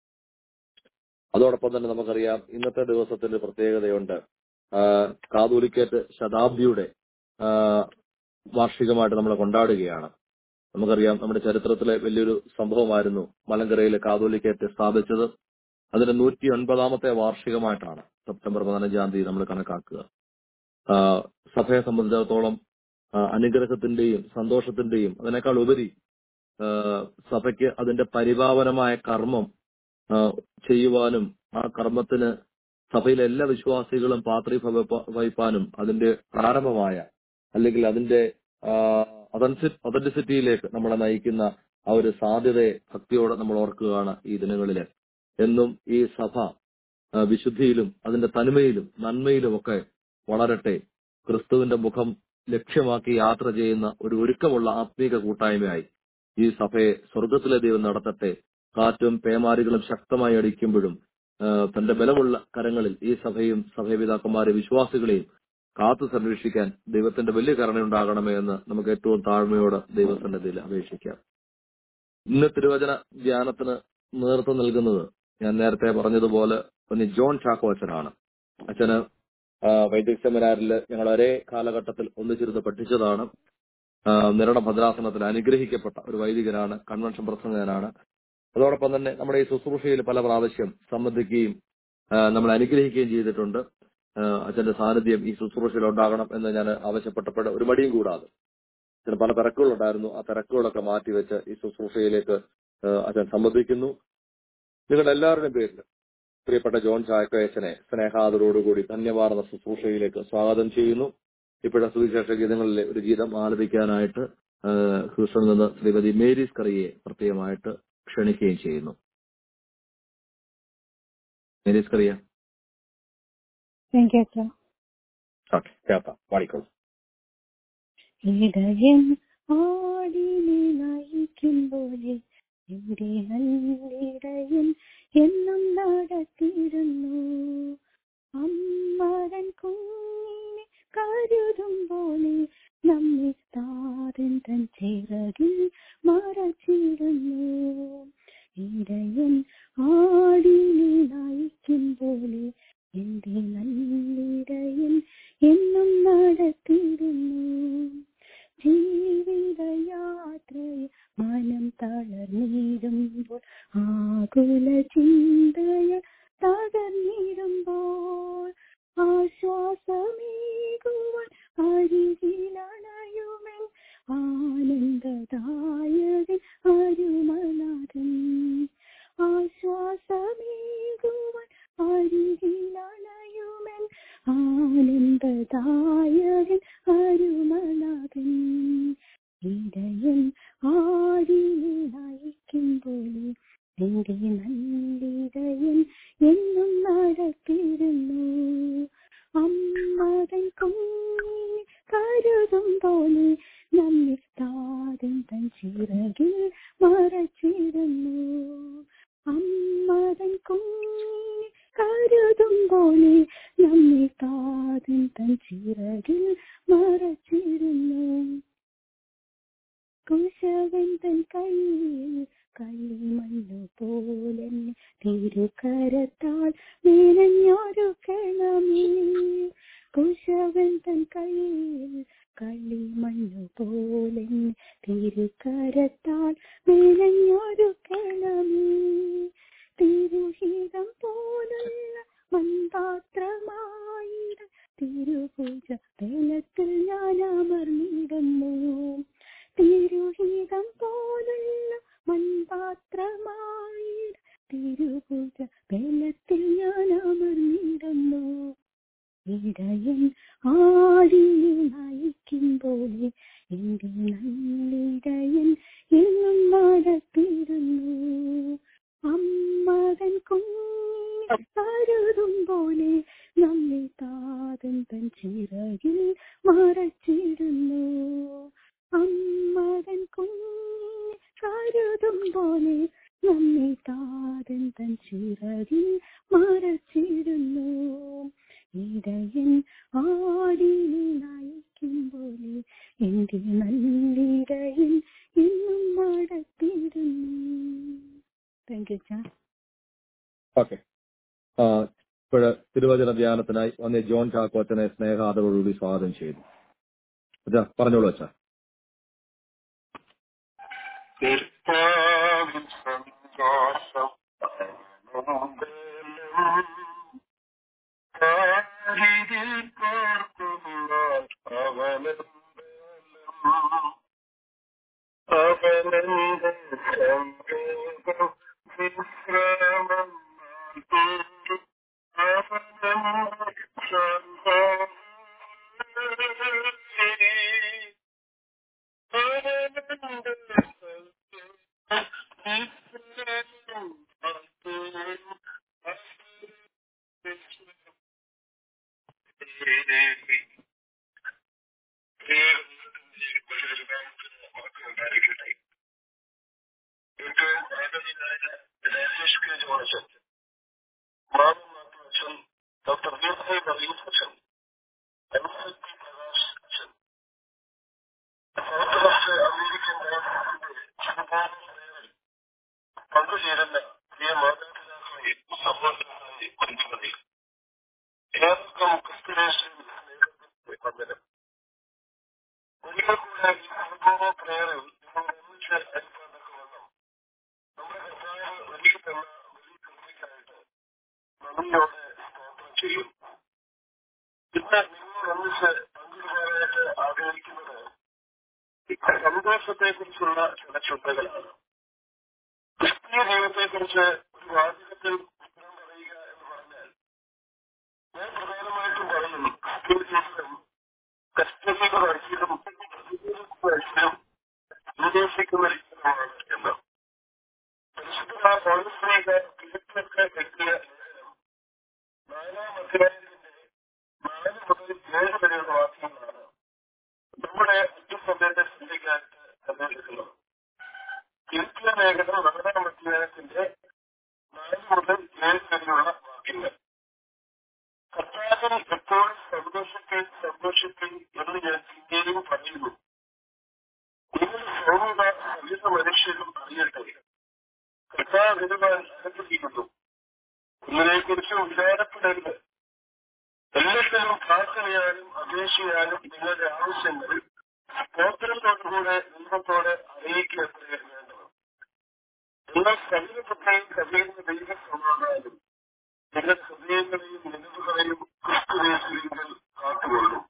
അതോടൊപ്പം തന്നെ നമുക്കറിയാം ഇന്നത്തെ ദിവസത്തിന്റെ പ്രത്യേകതയുണ്ട് ആ, കാതോലിക്കേറ്റ് ശതാബ്ദിയുടെ ആ, വാർഷികമായിട്ട് നമ്മൾ കൊണ്ടാടുകയാണ് നമുക്കറിയാം നമ്മുടെ ചരിത്രത്തിലെ വലിയൊരു സംഭവമായിരുന്നു മലങ്കരയിലെ കാതോലിക്കേറ്റ് സ്ഥാപിച്ചത് അതിന്റെ നൂറ്റി ഒൻപതാമത്തെ വാർഷികമായിട്ടാണ് സെപ്റ്റംബർ പതിനഞ്ചാം തീയതി നമ്മൾ കണക്കാക്കുക ആ, സഭയെ സംബന്ധിച്ചിടത്തോളം ആ, അനുഗ്രഹത്തിന്റെയും സന്തോഷത്തിന്റെയും അതിനേക്കാൾ ഉപരി ആ, സഭയ്ക്ക് അതിന്റെ പരിപാവനമായ കർമ്മം ആ, ചെയ്യുവാനും ആ കർമ്മത്തിന് സഭയിലെ എല്ലാ വിശ്വാസികളും പാത്രി വഹിപ്പാനും അതിന്റെ പ്രാരംഭമായ അല്ലെങ്കിൽ അതിന്റെ ഒതന്റിസിറ്റിയിലേക്ക് നമ്മളെ നയിക്കുന്ന ആ ഒരു സാധ്യതയെ ഭക്തിയോടെ നമ്മൾ ഓർക്കുകയാണ് ഈ ദിനങ്ങളിൽ എന്നും ഈ സഭ ആ, വിശുദ്ധിയിലും അതിന്റെ തനിമയിലും നന്മയിലും ഒക്കെ വളരട്ടെ ക്രിസ്തുവിന്റെ മുഖം ലക്ഷ്യമാക്കി യാത്ര ചെയ്യുന്ന ഒരു ഒരുക്കമുള്ള ആത്മീക കൂട്ടായ്മയായി ഈ സഭയെ സ്വർഗത്തിലെ ദൈവം നടത്തട്ടെ കാറ്റും പേമാരികളും ശക്തമായി അടിക്കുമ്പോഴും ആ, തന്റെ ബലമുള്ള കരങ്ങളിൽ ഈ സഭയും സഭയപിതാക്കന്മാരെ വിശ്വാസികളെയും കാത്തു സംരക്ഷിക്കാൻ ദൈവത്തിന്റെ വലിയ കരുണയുണ്ടാകണമേ എന്ന് നമുക്ക് ഏറ്റവും താഴ്മയോടെ ദൈവസന്നിധിയിൽ അപേക്ഷിക്കാം ഇന്ന് തിരുവചന ധ്യാനത്തിന് നേതൃത്വം നൽകുന്നത് ഞാൻ നേരത്തെ പറഞ്ഞതുപോലെ ഒന്ന് ജോൺ ചാക്കോ അച്ഛനാണ് അച്ഛന് ആ, വൈദിക സെമിനാറിൽ ഞങ്ങൾ ഒരേ കാലഘട്ടത്തിൽ ഒന്നിച്ചിരുന്ന് പഠിച്ചതാണ് ആ, നിരണ ഭദ്രാസനത്തിൽ അനുഗ്രഹിക്കപ്പെട്ട ഒരു വൈദികനാണ് കൺവെൻഷൻ പ്രസംഗകനാണ് അതോടൊപ്പം തന്നെ നമ്മുടെ ഈ ശുശ്രൂഷയിൽ പല പ്രാവശ്യം സംബന്ധിക്കുകയും ആ, നമ്മളെ അനുഗ്രഹിക്കുകയും ചെയ്തിട്ടുണ്ട് ആ, അച്ഛന്റെ സാന്നിധ്യം ഈ ശുശ്രൂഷയിൽ ഉണ്ടാകണം എന്ന് ഞാൻ ആവശ്യപ്പെട്ടപ്പോൾ ഒരു മടിയും കൂടാതെ അച്ഛന് പല തിരക്കുകളുണ്ടായിരുന്നു ആ തിരക്കുകളൊക്കെ മാറ്റിവെച്ച് ഈ ശുശ്രൂഷയിലേക്ക് ആ, അച്ഛൻ സംബന്ധിക്കുന്നു നിങ്ങളുടെ എല്ലാവരുടെയും പേരിൽ പ്രിയപ്പെട്ട ജോൺ ചായക്കയച്ചനെ സ്നേഹാദരോടുകൂടി ധന്യവാർന്ന ശുശ്രൂഷയിലേക്ക് സ്വാഗതം ചെയ്യുന്നു ഇപ്പോഴത്തെ സുവിശേഷ ഗീതങ്ങളിലെ ഒരു ഗീതം ആലപിക്കാനായിട്ട് ആ, ഹ്യൂസ്റ്റണിൽ നിന്ന് ശ്രീമതി മേരീസ് കറിയെ പ്രത്യേകമായിട്ട് ക്ഷണിക്കുകയും ചെയ്യുന്നു മേരീസ് കറിയ താങ്ക് യു അച്ഛാ ഓക്കെ കേൾക്കാം പാടിക്കോളൂ ഇടയൻ ആടിനെ നയിക്കുമ്പോലെ എന്റെ നല്ലിടയൻ എന്നും നടത്തിയിരുന്നു അമ്മരൻ കുഞ്ഞിനെ കരുതും പോലെ നമ്മെ താരൻ തൻ ചിറകിൽ മറച്ചിടുന്നു ഇടയൻ ആടിനെ നയിക്കും പോലെ എന്റെ നല്ലിടയൻ എന്നും നടത്തിയിരുന്നു ജീവിതയാത്രയിൽ മനം തളർന്നിടുമ്പോൾ ആകുല ചിന്തയ തകർന്നിടുമ്പോൾ ആശ്വാസമേകുവാൻ അരികിലണയുമൻ ആനന്ദദായകൻ അരുമനാഥൻ ആശ്വാസമേകുവാൻ അരികിലണയുമൻ ആനന്ദദായകൻ അരുമനാഥൻ ഇടയൻ ആടിനെ നയിക്കുമ്പോൾ എന്റെ നല്ലിടയൻ എന്നും നടത്തിരുന്നു അമ്മതൻ കുഞ്ഞിനെ കരുതും പോലെ നമ്മെ താരൻ തൻ ചിറകിൽ മറച്ചിരുന്നു അമ്മതൻ കുഞ്ഞിനെ കരുതും പോലെ നമ്മെ താരൻ തൻ ചിറകിൽ മറച്ചിരുന്നു കുശവൻ തൻ കയ്യിൽ കളിമണ്ണു പോലെന്നെ തിരുകരത്താൽ മേനഞ്ഞൊരു കിളമേ കുശവൻ തൻ കയ്യിൽ കളിമണ്ണു പോലെന്നെ തിരുകരത്താൽ മേനഞ്ഞൊരു കിളമേ തിരുഹിതം പോലുള്ള മൺപാത്രമായിട തിരുപൂജ വേലത്തിൽ ഞാൻ അമർന്നിടുന്നു തിരുഹിതം പോലുള്ള മൺപാത്രമായിട തിരുപൂജ വേലത്തിൽ ഞാൻ അമർന്നിടുന്നു ഇടയൻ ആടിനെ നയിക്കുമ്പോൾ എന്റെ നല്ലിടയൻ എന്നും നടത്തിയിരുന്നു അമ്മകൻ കുഞ്ഞിനെ കരുതും പോലെ നമ്മെ താതൻ തൻ ചിറകിൽ മറച്ചിടുന്നു അമ്മകൻ കുഞ്ഞിനെ കരുതും പോലെ നമ്മെ താതൻ തൻ ചിറകിൽ മറച്ചിടുന്നു ഇടയൻ ആടിനെ നയിക്കും പോലെ എന്റെ നല്ലിടയൻ എന്നും നടത്തിയിരുന്നു താങ്ക് യു ചാ ഓക്കെ ഇപ്പോൾ തിരുവചന ധ്യാനത്തിനായി വന്ന ജോൺ ചാക്കോച്ചനെ സ്നേഹാദരോടുകൂടി സ്വാഗതം ചെയ്തു അച്ഛാ പറഞ്ഞോളൂ അച്ഛാ കർത്താവിൻ സന്തോഷം കാരിതിൽ പാർക്കുന്ന അവനെന്തലും അവനെന്റെ സങ്കേതം വിശ്രമം നൽകും. അവനെന്റെ സന്തോഷം ഡോക്ടർ ദീർഘായി അച്ഛൻ എം എൽ പി പ്രകാശ് അച്ഛൻ സൗത്ത് അമേരിക്കൻ ഡയറക്ടറിന്റെ പങ്കുചേരുന്ന പ്രിയ മാതാപിതാക്കളെ സഹോദരങ്ങളെ കുഞ്ഞുങ്ങളെ ഏവർക്കും ക്രിസ്തുദേശം വന്ദനം ഒരിക്കൽ കൂടെ ഈ അനുഭവ പ്രേയറിൽ നിങ്ങൾ ഒന്നിച്ച് അനുഭവം നമ്മുടെ കർത്താവ് ഒരുക്കി തന്ന വലിയ കൃപയ്ക്കായിട്ട് നന്ദിയോടെ സ്തോത്രം ചെയ്യും ഇന്ന് നിങ്ങൾ ഒന്നിച്ച് പങ്കുചേരാനായിട്ട് ആഗ്രഹിക്കുന്നത് സന്തോഷത്തെ കുറിച്ചുള്ള ചില ചിന്തകളാണ് ക്രിസ്തീയ ദൈവത്തെക്കുറിച്ച് ഒരു വാചകത്തിൽ ഉത്തരം പറയുക എന്ന് പറഞ്ഞാൽ ഞാൻ പ്രധാനമായിട്ടും പറയും ക്രിസ്തീയ ജീവിതം കഷ്ടതയുടെ വഴിയിലും വഴിയിലും നിർദ്ദേശിക്കുന്ന ജീവിതമാണ് എന്ന് പരിശുദ്ധ പൗരസ്ത്രീക കിഴക്കൊക്കെ എത്തിയ ലേഖനം നാലാം അധ്യായത്തിന്റെ നാല് മുതൽ ഏഴ് വരെയുള്ള വാക്യങ്ങളാണ് നമ്മുടെ അത്യസമയത്തെ ചിന്തിക്കാനായിട്ട് നിർദ്ദേശിക്കുന്നത് കിഴക്കിയ ലേഖനം നാലാം അധ്യായത്തിന്റെ നാല് മുതൽ ഏഴ് വരെയുള്ള വാക്യങ്ങൾ കർത്താവിൽ എപ്പോഴും സന്തോഷത്തെ സന്തോഷത്തെ എന്ന് ഞാൻ പിന്നെയും പറയുന്നു നിങ്ങൾ സൗമ്യത സകല മനുഷ്യരും അറിയട്ടെ കർത്താവ് വരുവാൻ അനുഗ്രഹിക്കുന്നു ഇതിനെക്കുറിച്ച് വിചാരപ്പെടരുത് എല്ലാത്തിനും പ്രാർത്ഥനയാലും അപേക്ഷയാലും നിങ്ങളുടെ ആവശ്യങ്ങൾ സ്തോത്രത്തോടുകൂടെ ദൈവത്തോടെ അറിയിക്കുക വേണ്ടത് നിങ്ങൾ ശരീരത്തെയും കഴിയുന്ന ദൈവ സമാധാനം നിങ്ങളുടെ ഹൃദയങ്ങളെയും നിലവുകളെയും ക്രിസ്തുവേശികൾ കാത്തുകൊള്ളും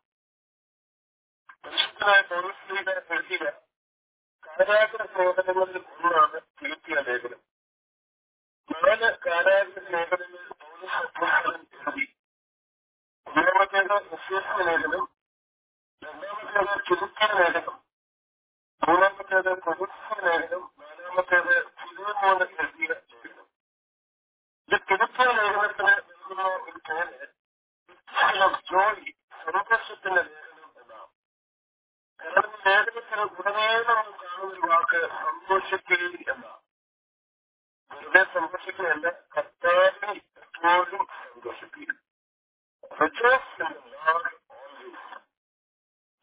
പരിശുദ്ധനായ പൗരസ്ത്രീയുടെ എഴുതിയ കാരാഗ്ര സേവനങ്ങളിൽ ഒന്നാണ് തിരുത്തിയ ലേഖനം നാല് കാരാഗ്ര ലേഖനങ്ങളിൽ പൗരസ് അപ്പോസ്തലൻ എഴുതി ഒന്നാമത്തേത് വിശേഷ ലേഖനം രണ്ടാമത്തേത് ചുരുക്കിയ ലേഖനം മൂന്നാമത്തേത് പ്രമുഖ ലേഖനം നാലാമത്തേത് ഫിലോമോന് എഴുതിയ ലേഖനം ഇത് തിരുത്തിയ ലേഖനത്തിന് നൽകുന്ന ഒരു പേര് ജോലി സന്തോഷത്തിന്റെ ലേഖനം എന്നാണ് കാരണം ലേഖനത്തിന് ഉടനീളം നാം കാണുന്ന ഒരു വാക്ക് സന്തോഷിക്കൽ എന്നാണ് വെറുതെ സന്തോഷിക്കുകയല്ല കർത്താവിൽ എപ്പോഴും സന്തോഷിക്കുക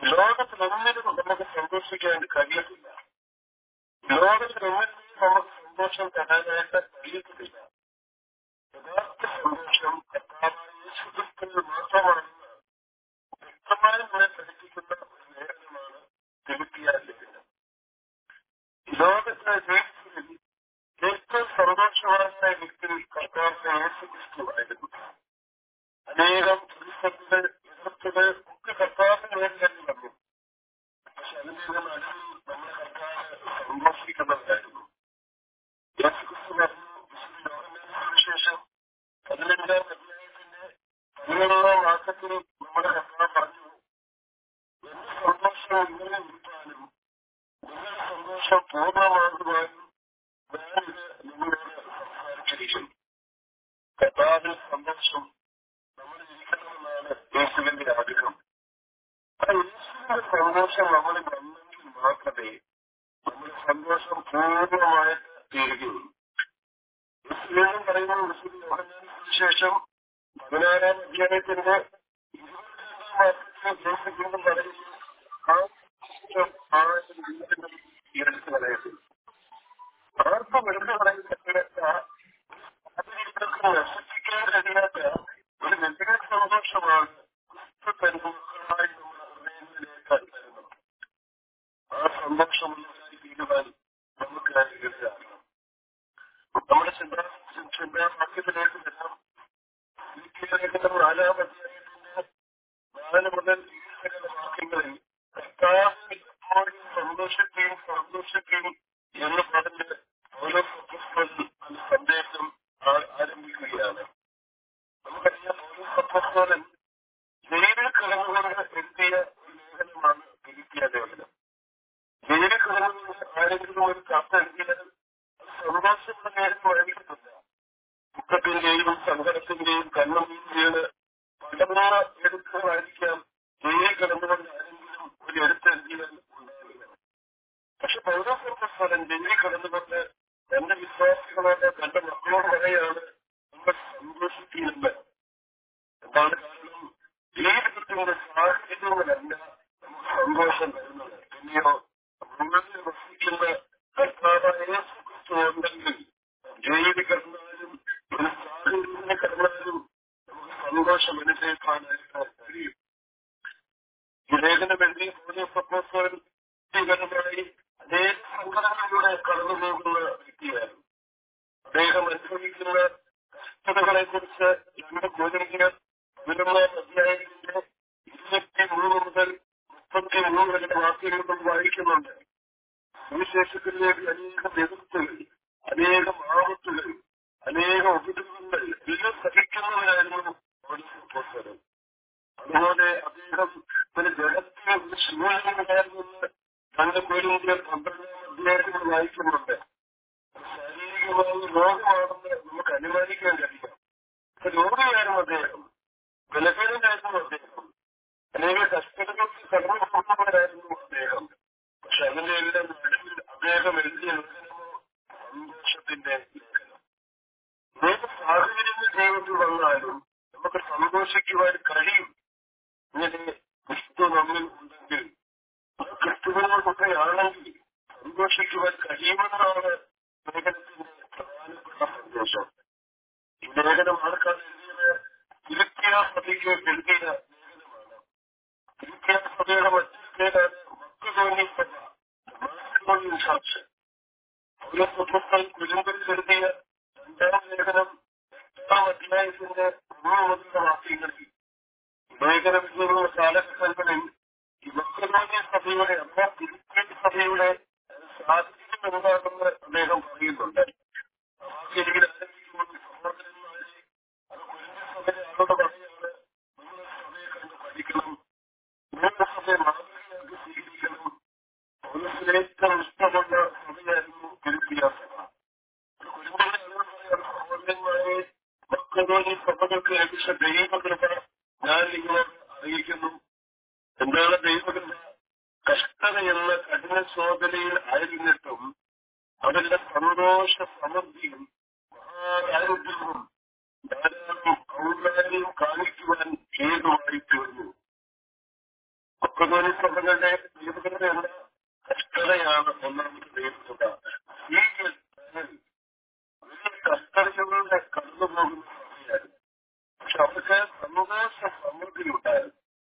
ലോകത്തിലൊന്നിനും നമുക്ക് സന്തോഷിക്കാൻ കഴിയത്തില്ല ലോകത്തിലൊന്നിനും നമുക്ക് സന്തോഷം തരാനായിട്ട് കഴിയുന്നില്ല യഥാർത്ഥ സന്തോഷം കർത്താവായ യേശുക്രിസ്തുവിൽ മാത്രമാണെന്ന് വ്യക്തമായി നമ്മളെ പഠിപ്പിക്കുന്ന ഒരു ലേഖനമാണ് ഫിലിപ്പിയ ലേഖനം ഈ ലോകത്തെ ജീവിതത്തിൽ ഏറ്റവും സന്തോഷവാനായ വ്യക്തി കർത്താവ് യേശുക്രിസ്തു ആയിരുന്നു അനേകം പ്രതിസന്ധികൾ എതിർത്തുകൾ ഒക്കെ കർത്താവിന് വേണ്ടി തന്നെ വന്നു പക്ഷെ അതിന്റെ നടുവിൽ നമ്മുടെ കർത്താവ് സന്തോഷിക്കുന്നവരായിരുന്നു യേശുക്രിസ്തു പറഞ്ഞു വിശുദ്ധ യോഹന്നാന്റെ സുവിശേഷം പതിനഞ്ചാം അധ്യായത്തിന്റെ പതിനൊന്നാം വാക്കത്തിൽ നമ്മുടെ കർത്താവ് പറഞ്ഞു എന്റെ സന്തോഷം ഇങ്ങനെ വിളിക്കാനും നിങ്ങളുടെ സന്തോഷം പൂർണ്ണമാകുവാനും ഞാനിത് നിങ്ങളോട് സംസാരിച്ചിരിക്കുന്നു കർത്താവിൽ സന്തോഷം നമ്മൾ ഇരിക്കണമെന്നാണ് യേശുവിന്റെ ആഗ്രഹം ആ യേശുവിന്റെ സന്തോഷം നമ്മളിൽ വന്നെങ്കിൽ മാത്രമേ നമ്മുടെ സന്തോഷം പൂർണ്ണമായിട്ട് തീരുകയുള്ളൂ യേശുവിനും പറയുന്ന വിശുദ്ധ യോഹന്നാന്റെ സുവിശേഷം പതിനാറാം അധ്യായത്തിന്റെ ഇരുപത്തിരണ്ടാം വാക്യത്തിൽ യേശു വീണ്ടും പറയുന്നു ആ സന്തോഷം ആരും വീണ്ടും എടുത്തു കളയരുത് ആർക്കും എടുത്തു കളയുന്ന അതിലേക്ക് നശിപ്പിക്കാൻ കഴിയാത്ത ഒരു വലിയ സന്തോഷമാണ് ക്രിസ്തു തരുന്ന മക്കളായി നമ്മുടെ ഹൃദയങ്ങളിലേക്ക് തരുന്നത് ആ സന്തോഷമുള്ളതായി തീരുവാൻ നമുക്ക് അനുഗ്രഹിക്കണം നമ്മുടെ ചിന്താ ചിന്താവാക്യത്തിലേക്ക് വരാം ലേഖനം നാലാം അധ്യായത്തിന്റെ നാല് മുതൽ ഏഴ് വാക്യങ്ങളിൽ കർത്താവിൽ എപ്പോഴും സന്തോഷിക്കുകയും സന്തോഷിക്കുകയും എന്ന് പറഞ്ഞ് ഓരോ സപ്പോസ്തലൻ അത് സന്ദേശം ആ- ആരംഭിക്കുകയാണ് നമുക്കറിയാം ഓരോ സപ്പോസ്തലൻ ജയിലിൽ കിടന്നുകൊണ്ട് എഴുതിയ ഒരു ലേഖനമാണ് ഫിലിപ്പിയ ലേഖനം ജയിലിൽ കിടന്നുകൊണ്ട് ആരെങ്കിലും ഒരു കത്ത് എഴുതിയാൽ അത് സന്തോഷമുള്ള ലേഖനമായിരിക്കത്തില്ല ദുഃഖത്തിന്റെയും സങ്കടത്തിന്റെയും കണ്ണുനീരിന് പലമുറ എഴുത്തുകളായിരിക്കാം ജയിലിൽ കിടന്നുകൊണ്ട് ആരെങ്കിലും ഒരു എഴുത്ത് എഴുതിയാൽ ഉണ്ടാവില്ല പക്ഷെ പൗരസ്വസ്ഥലൻ ജയിലിൽ കിടന്നുകൊണ്ട് തന്റെ വിശ്വാസികളോട് തന്റെ മക്കളോട് പറയാണ് നമ്മൾ സന്തോഷിക്കുന്നില്ല എന്താണ് കാരണം ജീവിതത്തിന്റെ സാഹചര്യങ്ങളല്ല നമുക്ക് സന്തോഷം തരുന്നത് പിന്നെയോ നമ്മളിൽ വസിക്കുന്ന കർത്താവായ യേശുക്രിസ്തു ഉണ്ടെങ്കിൽ ജയിലിൽ കിടന്നാലും ഒരു സാഹചര്യത്തിൽ കിടന്നാലും നമുക്ക് സന്തോഷം അനുഭവിക്കാനായിട്ട് കഴിയും ഈ ലേഖനം എഴുതിയ പോലീസ് പ്രപ്പോസൽ വ്യക്തിപരമായി അനേക സംഘടനകളിലൂടെ കടന്നു പോകുന്ന വ്യക്തിയായിരുന്നു അദ്ദേഹം അനുഭവിക്കുന്ന കഷ്ടതകളെ കുറിച്ച് രണ്ട് കോരിന്ത്യർ പതിനൊന്നാം അധ്യായത്തിന്റെ ഇരുപത്തി മൂന്ന് മുതൽ മുപ്പത്തി മൂന്ന് വരെ വാക്കുകൾ നമ്മൾ വായിക്കുന്നുണ്ട് സുവിശേഷത്തിലേക്ക് അനേകം എതിർത്തുകൾ അനേകം ആപത്തുകൾ അനേകം ഉപദ്രവങ്ങൾ എല്ലാം സഹിക്കുന്നവരായിരുന്നു പോലീസ് അതുപോലെ അദ്ദേഹം ഒരു ജലത്തിൽ ഒരു ശിവനുണ്ടായിരുന്നെന്ന് തന്റെ പേരിന്റെ പന്ത്രണ്ടാം അധ്യായത്തിൽ വായിക്കുന്നുണ്ട് ശാരീരികമായ രോഗമാണെന്ന് നമുക്ക് അനുമാനിക്കാൻ കഴിയും അപ്പൊ രോഗിയായിരുന്നു അദ്ദേഹം ബലഹീനനായിരുന്നു അദ്ദേഹം അനേക കഷ്ടതകൾക്ക് കടന്നു പോകുന്നവരായിരുന്നു അദ്ദേഹം പക്ഷെ അതിന്റെ എല്ലാം നടുവിൽ അദ്ദേഹം എഴുതിയ ലേഖനമോ സന്തോഷത്തിന്റെ ലേഖനം ഏത് സാഹചര്യങ്ങൾ ജീവിതത്തിൽ വന്നാലും നമുക്ക് സന്തോഷിക്കുവാൻ കഴിയും ഇങ്ങനെ ക്രിസ്തു നമ്മിൽ ഉണ്ടെങ്കിൽ ആ ക്രിസ്തുവിനോടൊക്കെയാണെങ്കിൽ സന്തോഷിക്കുവാൻ കഴിയുമെന്നാണ് ലേഖനത്തിന്റെ പ്രധാനപ്പെട്ട സന്ദേശം ഈ ലേഖനം ആർക്കാണ് എഴുതിയത് ഫിലിപ്പിയ സഭയ്ക്ക് എഴുതിയ ലേഖനമാണ് ഫിലിപ്പിയ സഭയുടെ മറ്റൊരു പേരാണ് മക്കുതോന്നി സഭ മാസിഡോണിയൻ ചർച്ച് പൗരസ്വത്വത്തിൽ കുലുമ്പലിൽ എഴുതിയ രണ്ടാം ലേഖനം എട്ടാം അധ്യായത്തിന്റെ മൂന്ന് മുതലുള്ള വാക്യങ്ങളിൽ ലേഖനം എഴുതുന്ന കാലഘട്ടങ്ങളിൽ ഈ മക്രമോന്യ സഭയുടെ അഥവാ ഫിലിപ്പീൻ സഭയുടെ സാഹചര്യം എന്താണെന്ന് അദ്ദേഹം പറയുന്നുണ്ട് ആ വാക്യത്തിൽ ആരംഭിക്കുമ്പോൾ സഹോദരന്മാരെ അത് കുരുന്ന സഭയെ ആളോട് പറയാണ് നിങ്ങൾ സഭയെ കണ്ട് പഠിക്കണം നിങ്ങൾ സഭയെ മാതൃകയാക്കി സ്വീകരിക്കണം പൗരസിന് ഏറ്റവും ഇഷ്ടമുള്ള സഭയായിരുന്നു ഫിലിപ്പിയ സഭ കുരുമ്പന്റെ ആളോട് പറയാം സഹോദരന്മാരെ മക്കളോട് സഭകൾക്ക് ലഭിച്ച ദൈവകൃപ ഞാൻ നിങ്ങളോട് അറിയിക്കുന്നു എന്താണ് ദൈവകൃപ കഷ്ടത എന്ന കഠിന ശോധനയിൽ ആയിരുന്നിട്ടും അവരുടെ സന്തോഷ സമൃദ്ധിയും മഹാദാരിദ്ര്യവും ധാരാളം ഔദാര്യവും കാണിക്കുവാൻ ഹേതുവായി തീർന്നു ഒക്കതോനി സഭകളുടെ ദൈവകൃപ എന്ന കഷ്ടതയാണ് ഒന്നാമത്തെ ദൈവകൃപ ഈ കടന്നു പോകുന്ന സമയമായിരുന്നു പക്ഷെ അവർക്ക് സന്തോഷ സമൃദ്ധി ഉണ്ടായിരുന്നു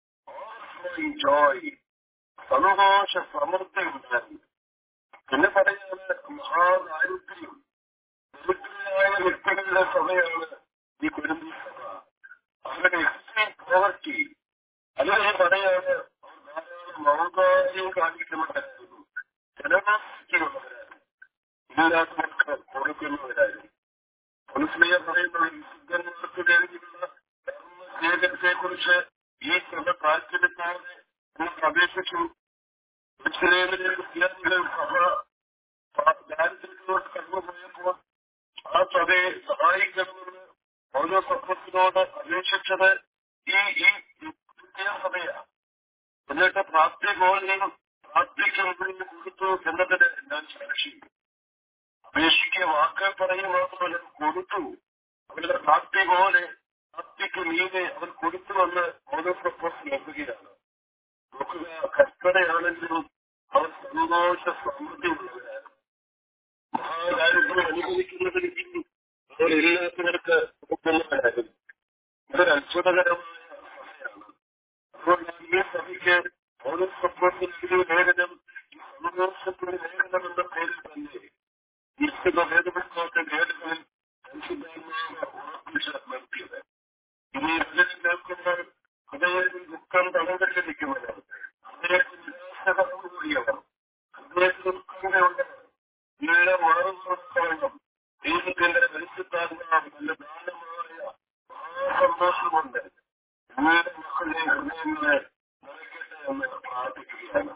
ജോയ് സന്തോഷ സമൃദ്ധി ഉണ്ടായിരുന്നു പിന്നെ പറയുന്നത് മഹാദാരിദ്ര്യം ദരിദ്രരായ വ്യക്തികളുടെ സഭയാണ് ഈ കുരുമ്പി സഭ അവരുടെ എക്സ്ട്രീം പോവർട്ടി അതിനെ പറയാണ് അവർ ധാരാളം മൗതാര്യം കാണിക്കുന്നവരായിരുന്നു ജനമാസിക്കുള്ളവരായിരുന്നു ഇല്ലാത്തവർക്ക് കൊടുക്കുന്നവരായിരുന്നു മുസ്ലിം പറയുന്ന വിശുദ്ധന്മാർക്ക് വേണ്ടിയുള്ള ധർമ്മസ്നേഹത്തെ കുറിച്ച് ഈ സഭ താല്പര്യത്തോടെ നമുക്ക് അപേക്ഷിച്ചു മുസ്ലിമിലെ വിദ്യാർത്ഥികൾ സഭ ദാരിദ്ര്യത്തിലോട്ട് കടന്നുപോയപ്പോൾ ആ സഭയെ സഹായിക്കണമെന്ന് ഓരോ സഭത്തിനോട് അപേക്ഷിച്ചത് ഈ ഈ വിദ്യാസഭയാണ് എന്നിട്ട് പ്രാപ്തി പോലെയും പ്രാപ്തിക്ക് കൊടുത്തു എന്നതിന് ഞാൻ സാക്ഷി അപേക്ഷിക്കുക വാക്കുകൾ പറയുക മാത്രമല്ല കൊടുത്തു അവരുടെ പ്രാപ്തി പോലെ പ്രാപ്തിക്ക് മീതെ അവർ കൊടുത്തുവന്ന് ഓരോ പ്രപ്പോസൽ നൽകുകയാണ് നോക്കുക കർത്തടയാണെങ്കിലും അവർ സന്തോഷ സമൃദ്ധി ഉള്ളവരാണ് മഹാദാരിദ്ര്യം അനുഭവിക്കുന്നതിലേക്ക് അവരില്ലാത്തവർക്ക് കൊടുക്കുന്നവരായിരുന്നു ഇതൊരു അത്ഭുതകരമായ സഭയാണ് അതുകൊണ്ടാണ് ഈ സഭയ്ക്ക് ഓരോ സപ്പോർട്ടിന്റെ ലേഖനം സന്തോഷത്തിന്റെ ലേഖനം എന്ന പേരിൽ തന്നെ നിശ്ചിത വേദപുസ്തകത്തെ ലേഖനങ്ങളിൽ പരിശുദ്ധാത്മാവ് ഉറപ്പിച്ച് നിർത്തിയത് ഇനി ഇതിനെ കേൾക്കുമ്പോൾ ഹൃദയത്തിൽ ദുഃഖം തടങ്കലിൽ നിൽക്കുന്നവർ ഹൃദയത്തിൽ നിരാശ കടന്നുകൂടിയവർ ഹൃദയത്തിൽ ഉത്കണ്ഠയുള്ളവർ എല്ലാം വളർന്നു ദൈവത്തിന്റെ പരിശുദ്ധാത്മാവ് നല്ല ദാനമായ മഹാസന്തോഷമുണ്ട് നിങ്ങളുടെ മക്കളുടെ ഹൃദയങ്ങളെ നിറയ്ക്കട്ടെ എന്ന് പ്രാർത്ഥിക്കുകയാണ്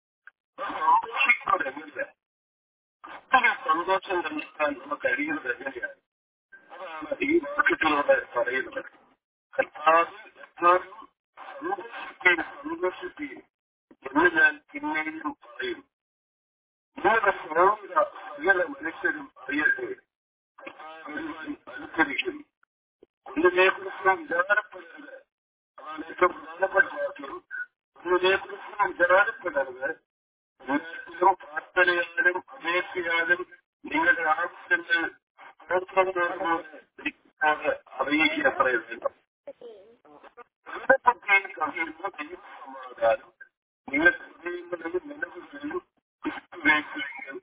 സന്തോഷിക്കുന്നത് എങ്ങനെയാണ് ക്രിസ്തുവിൽ സന്തോഷം കണ്ടെത്താൻ നമുക്ക് കഴിയുന്നത് എങ്ങനെയാണ് അതാണ് ഈ വാക്യത്തിലൂടെ പറയുന്നത് കർത്താവിൽ എപ്പോഴും സന്തോഷിക്കുകയും സന്തോഷിക്കുകയും എന്ന് ഞാൻ പിന്നെയും പറയും നിങ്ങളുടെ സ്നേഹിത സകല മനുഷ്യരും അറിയട്ടെ കർത്താവ് ഒരുവൻ അനുസരിക്കും ഒന്നിനെക്കുറിച്ച് വിചാരപ്പെടരുത് അതാണ് ഏറ്റവും പ്രധാനപ്പെട്ട വാക്യം ഒന്നിനെക്കുറിച്ച് വിചാരപ്പെടരുത് എല്ലാത്തിലും പ്രാർത്ഥനയാലും അപേക്ഷയാലും നിങ്ങളുടെ ആവശ്യങ്ങൾ പ്രവർത്തനങ്ങളോട് അറിയിക്കുക പറയുന്നത് അതിനെപ്പറ്റി കഴിയുന്ന ദൈവ സമാധാനം നിങ്ങൾ ഹൃദയങ്ങളിലും നിലവിലും ക്രിസ്തുവേക്കും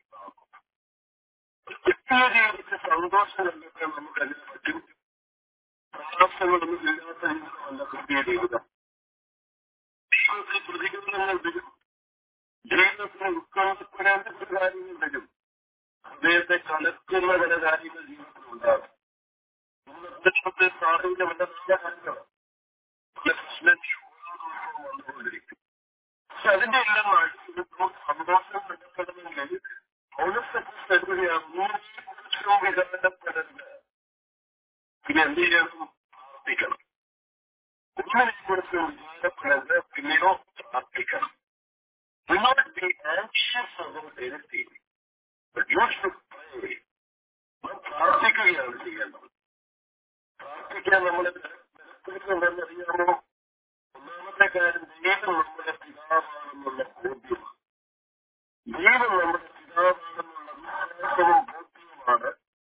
നിത്യജീവിതത്തിൽ സന്തോഷം കണ്ടെത്താൻ നമുക്ക് അതിനെ പറ്റും പ്രയാസങ്ങളൊന്നും ഇല്ലാത്ത ജീവിതമല്ല ക്രിസ്തീയ ജീവിതം ദൈവത്തിൽ പ്രതികരണങ്ങൾ വരും ജീവിതത്തിൽ ഉത്കണ്ഠപ്പെടേണ്ട ചില കാര്യങ്ങൾ വരും ഹൃദയത്തെ കലക്കുന്ന പല കാര്യങ്ങൾ ജീവിതത്തിൽ ഉണ്ടാകും ഇന്നത്തെ സാഹചര്യം എന്റെ നല്ല കാര്യമാണ് പല പ്രശ്നങ്ങൾ വന്നുകൊണ്ടിരിക്കും പക്ഷെ അതിന്റെ എല്ലാം അടിസ്ഥാനത്തിൽ സന്തോഷം കണ്ടെത്തണമെങ്കിൽ പൗരസെക്കുറിച്ച് എങ്ങനെയാണ് വിചാരപ്പെടരുത് പിന്നെ എന്ത് ചെയ്യണം പ്രാർത്ഥിക്കണം ഒന്നിനെ കുറിച്ച് വിചാരപ്പെടരുത് പിന്നെയോ പ്രാർത്ഥിക്കണം Do not be anxious about anything, but you should pray. നാം പ്രാർത്ഥിക്കുകയാണ് ചെയ്യേണ്ടത് പ്രാർത്ഥിക്കാൻ നമ്മളെ ബലപ്പെടുത്തുന്നതെന്നറിയാമോ ഒന്നാമത്തെ കാര്യം ദൈവം നമ്മുടെ പിതാവാണെന്നുള്ള ബോധ്യമാണ് ദൈവം നമ്മുടെ പിതാവാണെന്നുള്ള വിശ്വാസവും ബോധ്യവുമാണ്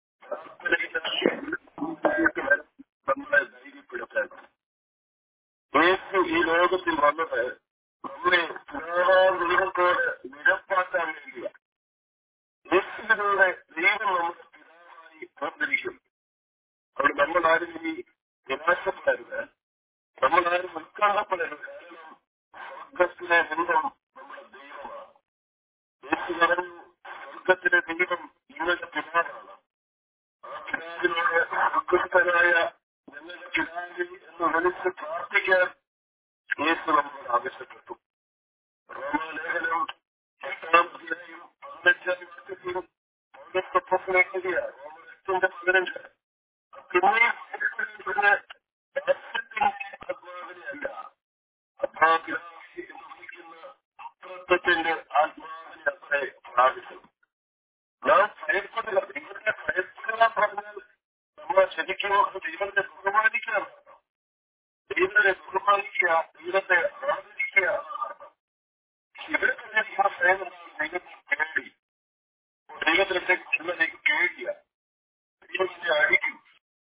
നമ്മളെ ധൈര്യപ്പെടുത്തേണ്ടത് യേശു ഈ ലോകത്തിൽ വന്നത് നമ്മളെ പിതാവാം ദൈവത്തോട് നിരപ്പാക്കാൻ വേണ്ടിയാണ് യേശുവിലൂടെ ദൈവം നമ്മുടെ പിതാവായി വേർതിരിക്കും അവിടെ നമ്മളാരും ഇനി നിരാശപ്പെടരുത് നമ്മളാരും ഉത്കണ്ഠപ്പെടരുത് കാരണം സ്വർഗത്തിലെ ദൈവം നമ്മുടെ ദൈവമാണ് യേശു പറഞ്ഞു സ്വർഗത്തിലെ ദൈവം നിങ്ങളുടെ പിതാവാണ് ആ പിതാവിനോട് ദുഃഖസ്ഥനായ ഞങ്ങളുടെ പിതാവിൽ എന്ന് വിളിച്ച് പ്രാർത്ഥിക്കാൻ യേശു നമ്മളോട് ആവശ്യപ്പെട്ടു റോമാലേഖനം എട്ടാം അധ്യായം പതിനഞ്ചാം വാക്യത്തിലും പൗരസ്തപ്പത്തിലേക്കുകയാണ് റോമൻ എട്ടിന്റെ പതിനഞ്ച് പിന്നെ പിന്നെ രാജ്യത്തിന്റെ ആത്മാവിനെയല്ല അബ്രാഹിലാഹി എന്ന് വിളിക്കുന്ന പുത്രത്വത്തിന്റെ ആത്മാവിനെ അത്രേ പ്രാപിച്ചു നാം ഭയപ്പെടുക ദൈവത്തെ ഭയപ്പെടുക പറഞ്ഞാൽ നമ്മൾ ശരിക്കും ദൈവത്തെ ബഹുമാനിക്കണം ദൈവത്തെ ബഹുമാനിക്കുക ദൈവത്തെ ആദരിക്കുക ഇവിടെ തന്നെ നമ്മുടെ ഭയം ദൈവത്തെ പേടി ദൈവത്തിലേക്ക് ചിലതേക്ക് പേടിയ ദൈവത്തെ അടിക്കും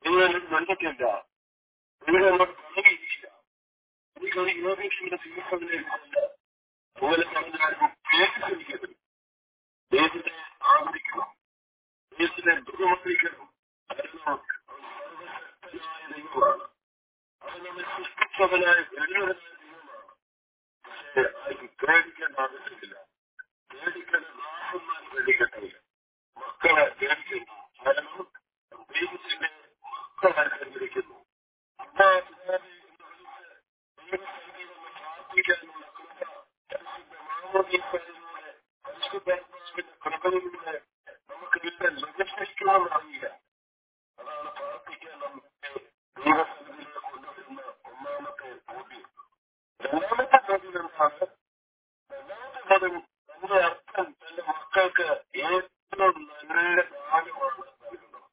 നിങ്ങൾ കണ്ടിട്ടില്ല നിങ്ങൾ എന്നോട് പറയുകയില്ല എനിക്കൊരു യോഗീക്ഷയുടെ സ്വീകരിക്കുന്നതിലേക്കുണ്ട് പോലെ പറഞ്ഞാലും പ്രേരിപ്പിക്കരുത് ദൈവത്തെ ആദരിക്കണം ദൈവത്തിനെ ബഹുമതിക്കണം കാരണം സർവശക്തനായ ദൈവമാണ് അവൻ നമ്മെ സൃഷ്ടിച്ചവനായ വലിയവനായ ദൈവമാണ് പക്ഷേ ആർക്കും പേടിക്കേണ്ട ആവശ്യമില്ല പേടിക്കേണ്ട ദാസന്മാർ പേടിക്കട്ടെ മക്കളെ പേടിക്കുന്നു കാരണം ദൈവത്തിന്റെ മക്കളായി കണ്ടിരിക്കുന്നു അമ്മ പിതാവേ എന്ന് വിളിച്ച് ദൈവസന്നിധിയിൽ നിന്ന് പ്രാർത്ഥിക്കാനുള്ള കൃപ പരിശുദ്ധ മാമോദീസയിലൂടെ പരിശുദ്ധാത്മാവിന്റെ കൃപയിലൂടെ നമുക്ക് എല്ലാം ലഭിക്കുമെന്ന് അറിയില്ല അതാണ് പ്രാർത്ഥിക്കാൻ നമുക്ക് ദൈവസന്നിധിയിലേക്ക് കൊണ്ടുവരുന്ന ഒന്നാമത്തെ ബോധ്യം രണ്ടാമത്തെ ബോധ്യം എന്താണ് രണ്ടാമത്തെ ബോധ്യം നമ്മുടെ അർത്ഥം തന്റെ മക്കൾക്ക് ഏറ്റവും നല്ല ദാനമാണ് നൽകുന്നത്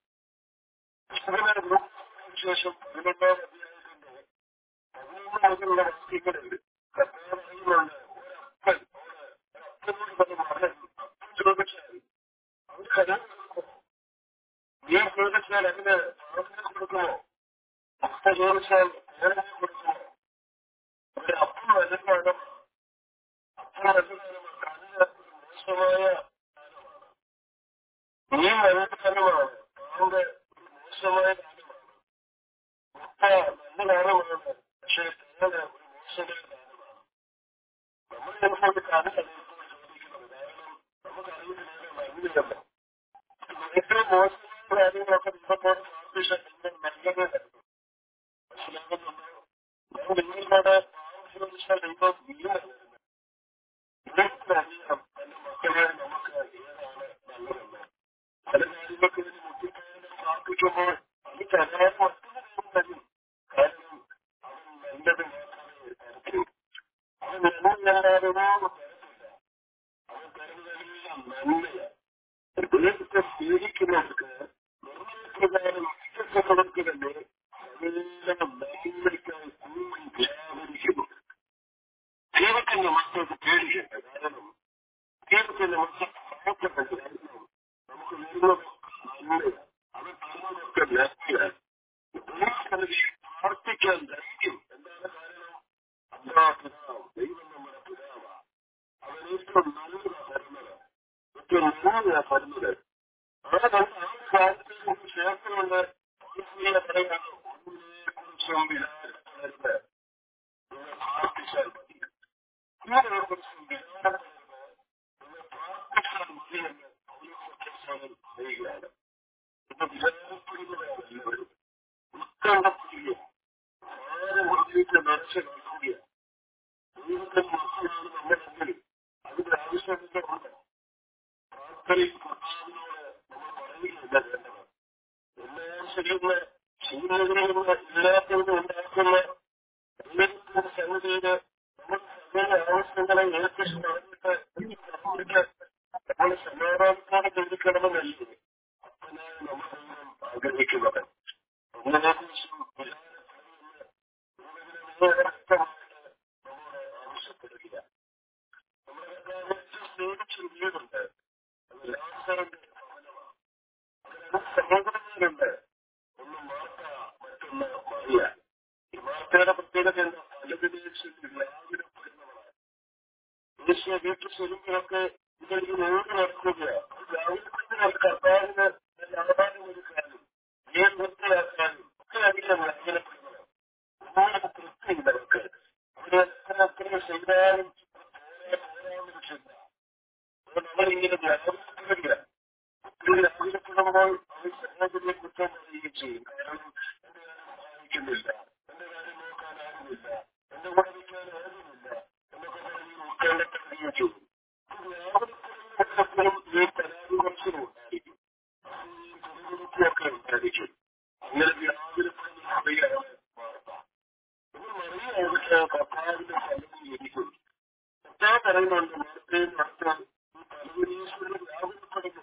ഇതിനെ ശേഷം പതിനൊന്നാം അധ്യായത്തിന്റെ പതിനൊന്ന് മുതലുള്ള വാക്യങ്ങളിൽ കർത്താവ് പറയുന്നുണ്ട് ഒരപ്പൻ ഒരപ്പനോട് തന്നെ മകൻ അപ്പൻ ചോദിച്ചാൽ അവൻ കരം കൊടുക്കുമോ നീ ചോദിച്ചാൽ അതിന് പ്രാർത്ഥന കൊടുക്കുമോ അപ്പ ചോദിച്ചാൽ വേദന കൊടുക്കുമോ ഒരു അപ്പം വലുതാണ് അപ്പം വലുതാണ് കണ്ണ് മോശമായ ദാനമാണ് നീ വലുതാനമാണ് പാമ്പ് ഒരു മോശമായ ദാനമാണ് മുട്ട നല്ല ദാനമാണ് പക്ഷേ തേങ്ങ ഒരു മോശമായ ദാനമാണ് നമ്മൾ ചിലപ്പോൾ കഥ കഴിയുമ്പോൾ ചോദിക്കുന്നത് കാരണം നമുക്കറിയുന്നില്ല മരുന്നില്ലല്ലോ ഏറ്റവും മോശമായ കാര്യങ്ങളൊക്കെ ദൈവത്തോട് പ്രാർത്ഥിച്ചാൽ നിങ്ങൾ നല്ലത് കരുതും മനസ്സിലാകുന്നുണ്ടോ ഞാൻ നിങ്ങളോട് പ്രാർത്ഥിച്ചാൽ ദൈവം വീണ് നിങ്ങൾക്കറിയാം തന്റെ മക്കളെ നമുക്ക് ഏതാണ് നല്ലതെന്ന് പല കാര്യങ്ങൾക്ക് ഇതിന് മുട്ടിക്കാതെ പ്രാർത്ഥിക്കുമ്പോൾ അത് തരാൻ മറ്റൊരു തരും കാരണം അവൻ നല്ലത് മാത്രമേ തരത്തില്ല അവൻ നല്ലതല്ലാതൊന്നും തരത്തില്ല അവൻ തരുന്നതെല്ലാം നല്ലതാണ് ദൈവത്തെ സ്നേഹിക്കുന്നവർക്ക് നിർമ്മലപ്രകാരം ഇഷ്ടപ്പെട്ടവർക്ക് തന്നെ എല്ലാം നന്മയ്ക്കായി കൂടി വ്യാപരിക്കുന്നു ദൈവത്തിന്റെ മക്കൾക്ക് പേടിക്കണ്ട കാരണം ദൈവത്തിന്റെ മക്കൾക്ക് ഭയപ്പെടേണ്ട കാരണം നമുക്ക് വരുന്നതൊക്കെ നല്ലതാണ് അത് തരുന്നതൊക്കെ നന്മയാണ് ദൈവസന്നിധി പ്രാർത്ഥിക്കാൻ ധൈര്യം എന്താണ് കാരണം അല്ലാ പിതാവ് ദൈവം നമ്മുടെ പിതാവാണ് അവൻ ഏറ്റവും നല്ലതാണ് തരുന്നത് ഏറ്റവും നല്ലതാണ് തരുന്നത് ആ രണ്ട് ആ കാര്യത്തെ കുറിച്ച് ചേർത്തുകൊണ്ട് പൗലോസിനെ പറയാണ് ഒന്നിനെ കുറിച്ചും വിചാരപ്പെടരുത് നിങ്ങൾ പ്രാർത്ഥിച്ചാൽ മതി ഒന്നിനെ കുറിച്ചും വിചാരപ്പെടരുത് നിങ്ങൾ പ്രാർത്ഥിച്ചാൽ മതി എന്ന് പൗലോസ് പറയുകയാണ് ഇത് വിചാരപ്പെടുന്നവരാണ് എല്ലാവരും ഉത്കണ്ഠപ്പെടുകയും വളരെ ഉറപ്പിച്ച് നിറച്ച് നടക്കുകയാണ് ദൈവത്തിന്റെ മക്കളാണ് നമ്മളെങ്കിൽ അതിന്റെ ആവശ്യമുണ്ട് പ്രാർത്ഥനയിൽ കർത്താവിനോട് നമ്മൾ പറയുകയില്ല വേണ്ടത് എല്ലാം ശരിയെന്ന് ശൂന്യതയിലുള്ള എല്ലാത്തിനും ഉണ്ടാക്കുന്ന ദൈവത്തിന്റെ സന്നിധിയില് നമ്മൾ സകല ആവശ്യങ്ങളെ ഏൽപ്പിച്ച് പറഞ്ഞിട്ട് നമുക്ക് നമ്മൾ സമാധാനത്തോടെ ചിന്തിക്കണമെന്നല്ലേ അപ്പനായ നമ്മൾ ദൈവം ആഗ്രഹിക്കുന്നത് ഒന്നിനെ കുറിച്ചും വിചാരപ്പെടുമെന്ന് ദൈവത്തിന് വ്യക്തമായിട്ട് നമ്മോട് ആവശ്യപ്പെടുക നമ്മുടെ കർത്താവ് സ്നേഹിച്ചൊരു വീടുണ്ട് അത് ലാസറിന്റെ ഭവനമാണ് അതിന് സഹോദരന്മാരുണ്ട് ഒന്ന് മാർത്ത മറ്റൊന്ന് മറിയ ഈ മാർത്തയുടെ പ്രത്യേകത എന്താ പലതിനെ ചൊല്ലി വ്യാകുലപ്പെടുന്നവളാണ് യേശു വീട്ടിൽ ചെല്ലുമ്പോഴൊക്കെ ഇതൊരു നേടി നടക്കുകയാണ് വ്യാകുലപ്പെടുന്ന കർത്താവിന് ആധാരം ഒരുക്കാനും ഏത് വൃത്തിയാക്കാനും ഒക്കെ അധികം വ്യാകുലപ്പെടുന്നതാണ് ഒന്നാമത് തൃപ്തിയുണ്ട് അവർക്ക് അവരെ എത്ര എത്ര ചെയ്താലും പോരാമെന്നൊരു ചിന്ത അപ്പോൾ നമ്മളിങ്ങനെ വ്യാകുലപ്പെടുക ഒത്തിരി വ്യാകുലപ്പെടുമ്പോൾ അവർ സഹോദരിയെ കുറ്റം പറയുകയും ചെയ്യും കാരണം എന്റെ കാര്യം സഹായിക്കുന്നില്ല എന്റെ കാര്യം നോക്കാൻ ആരുമില്ല എന്റെ കൂടെ നിൽക്കാൻ ആരുമില്ല എന്നൊക്കെ പറഞ്ഞ് ഉൾക്കൊള്ളപ്പെടുകയും ചെയ്യും വ്യാകുലപ്പെടുമ്പോഴും ഈ പരാതി മനസ്സിലും ഉണ്ടായിരിക്കും ഈ കുടുംബത്തിലൊക്കെ ഉണ്ടായിരിക്കും അങ്ങനെ വ്യാകുലപ്പെടുന്ന അറിയാണ് വാർത്ത ഇന്ന് മറിയ അവിടുത്തെ കർത്താവിന്റെ സന്നിധി ഇരിക്കും കർത്താവ് പറയുന്നുണ്ട് നേരത്തെ നടത്താൻ ഈ പരമേശ്വരൻ വ്യാകുലപ്പെടുന്നു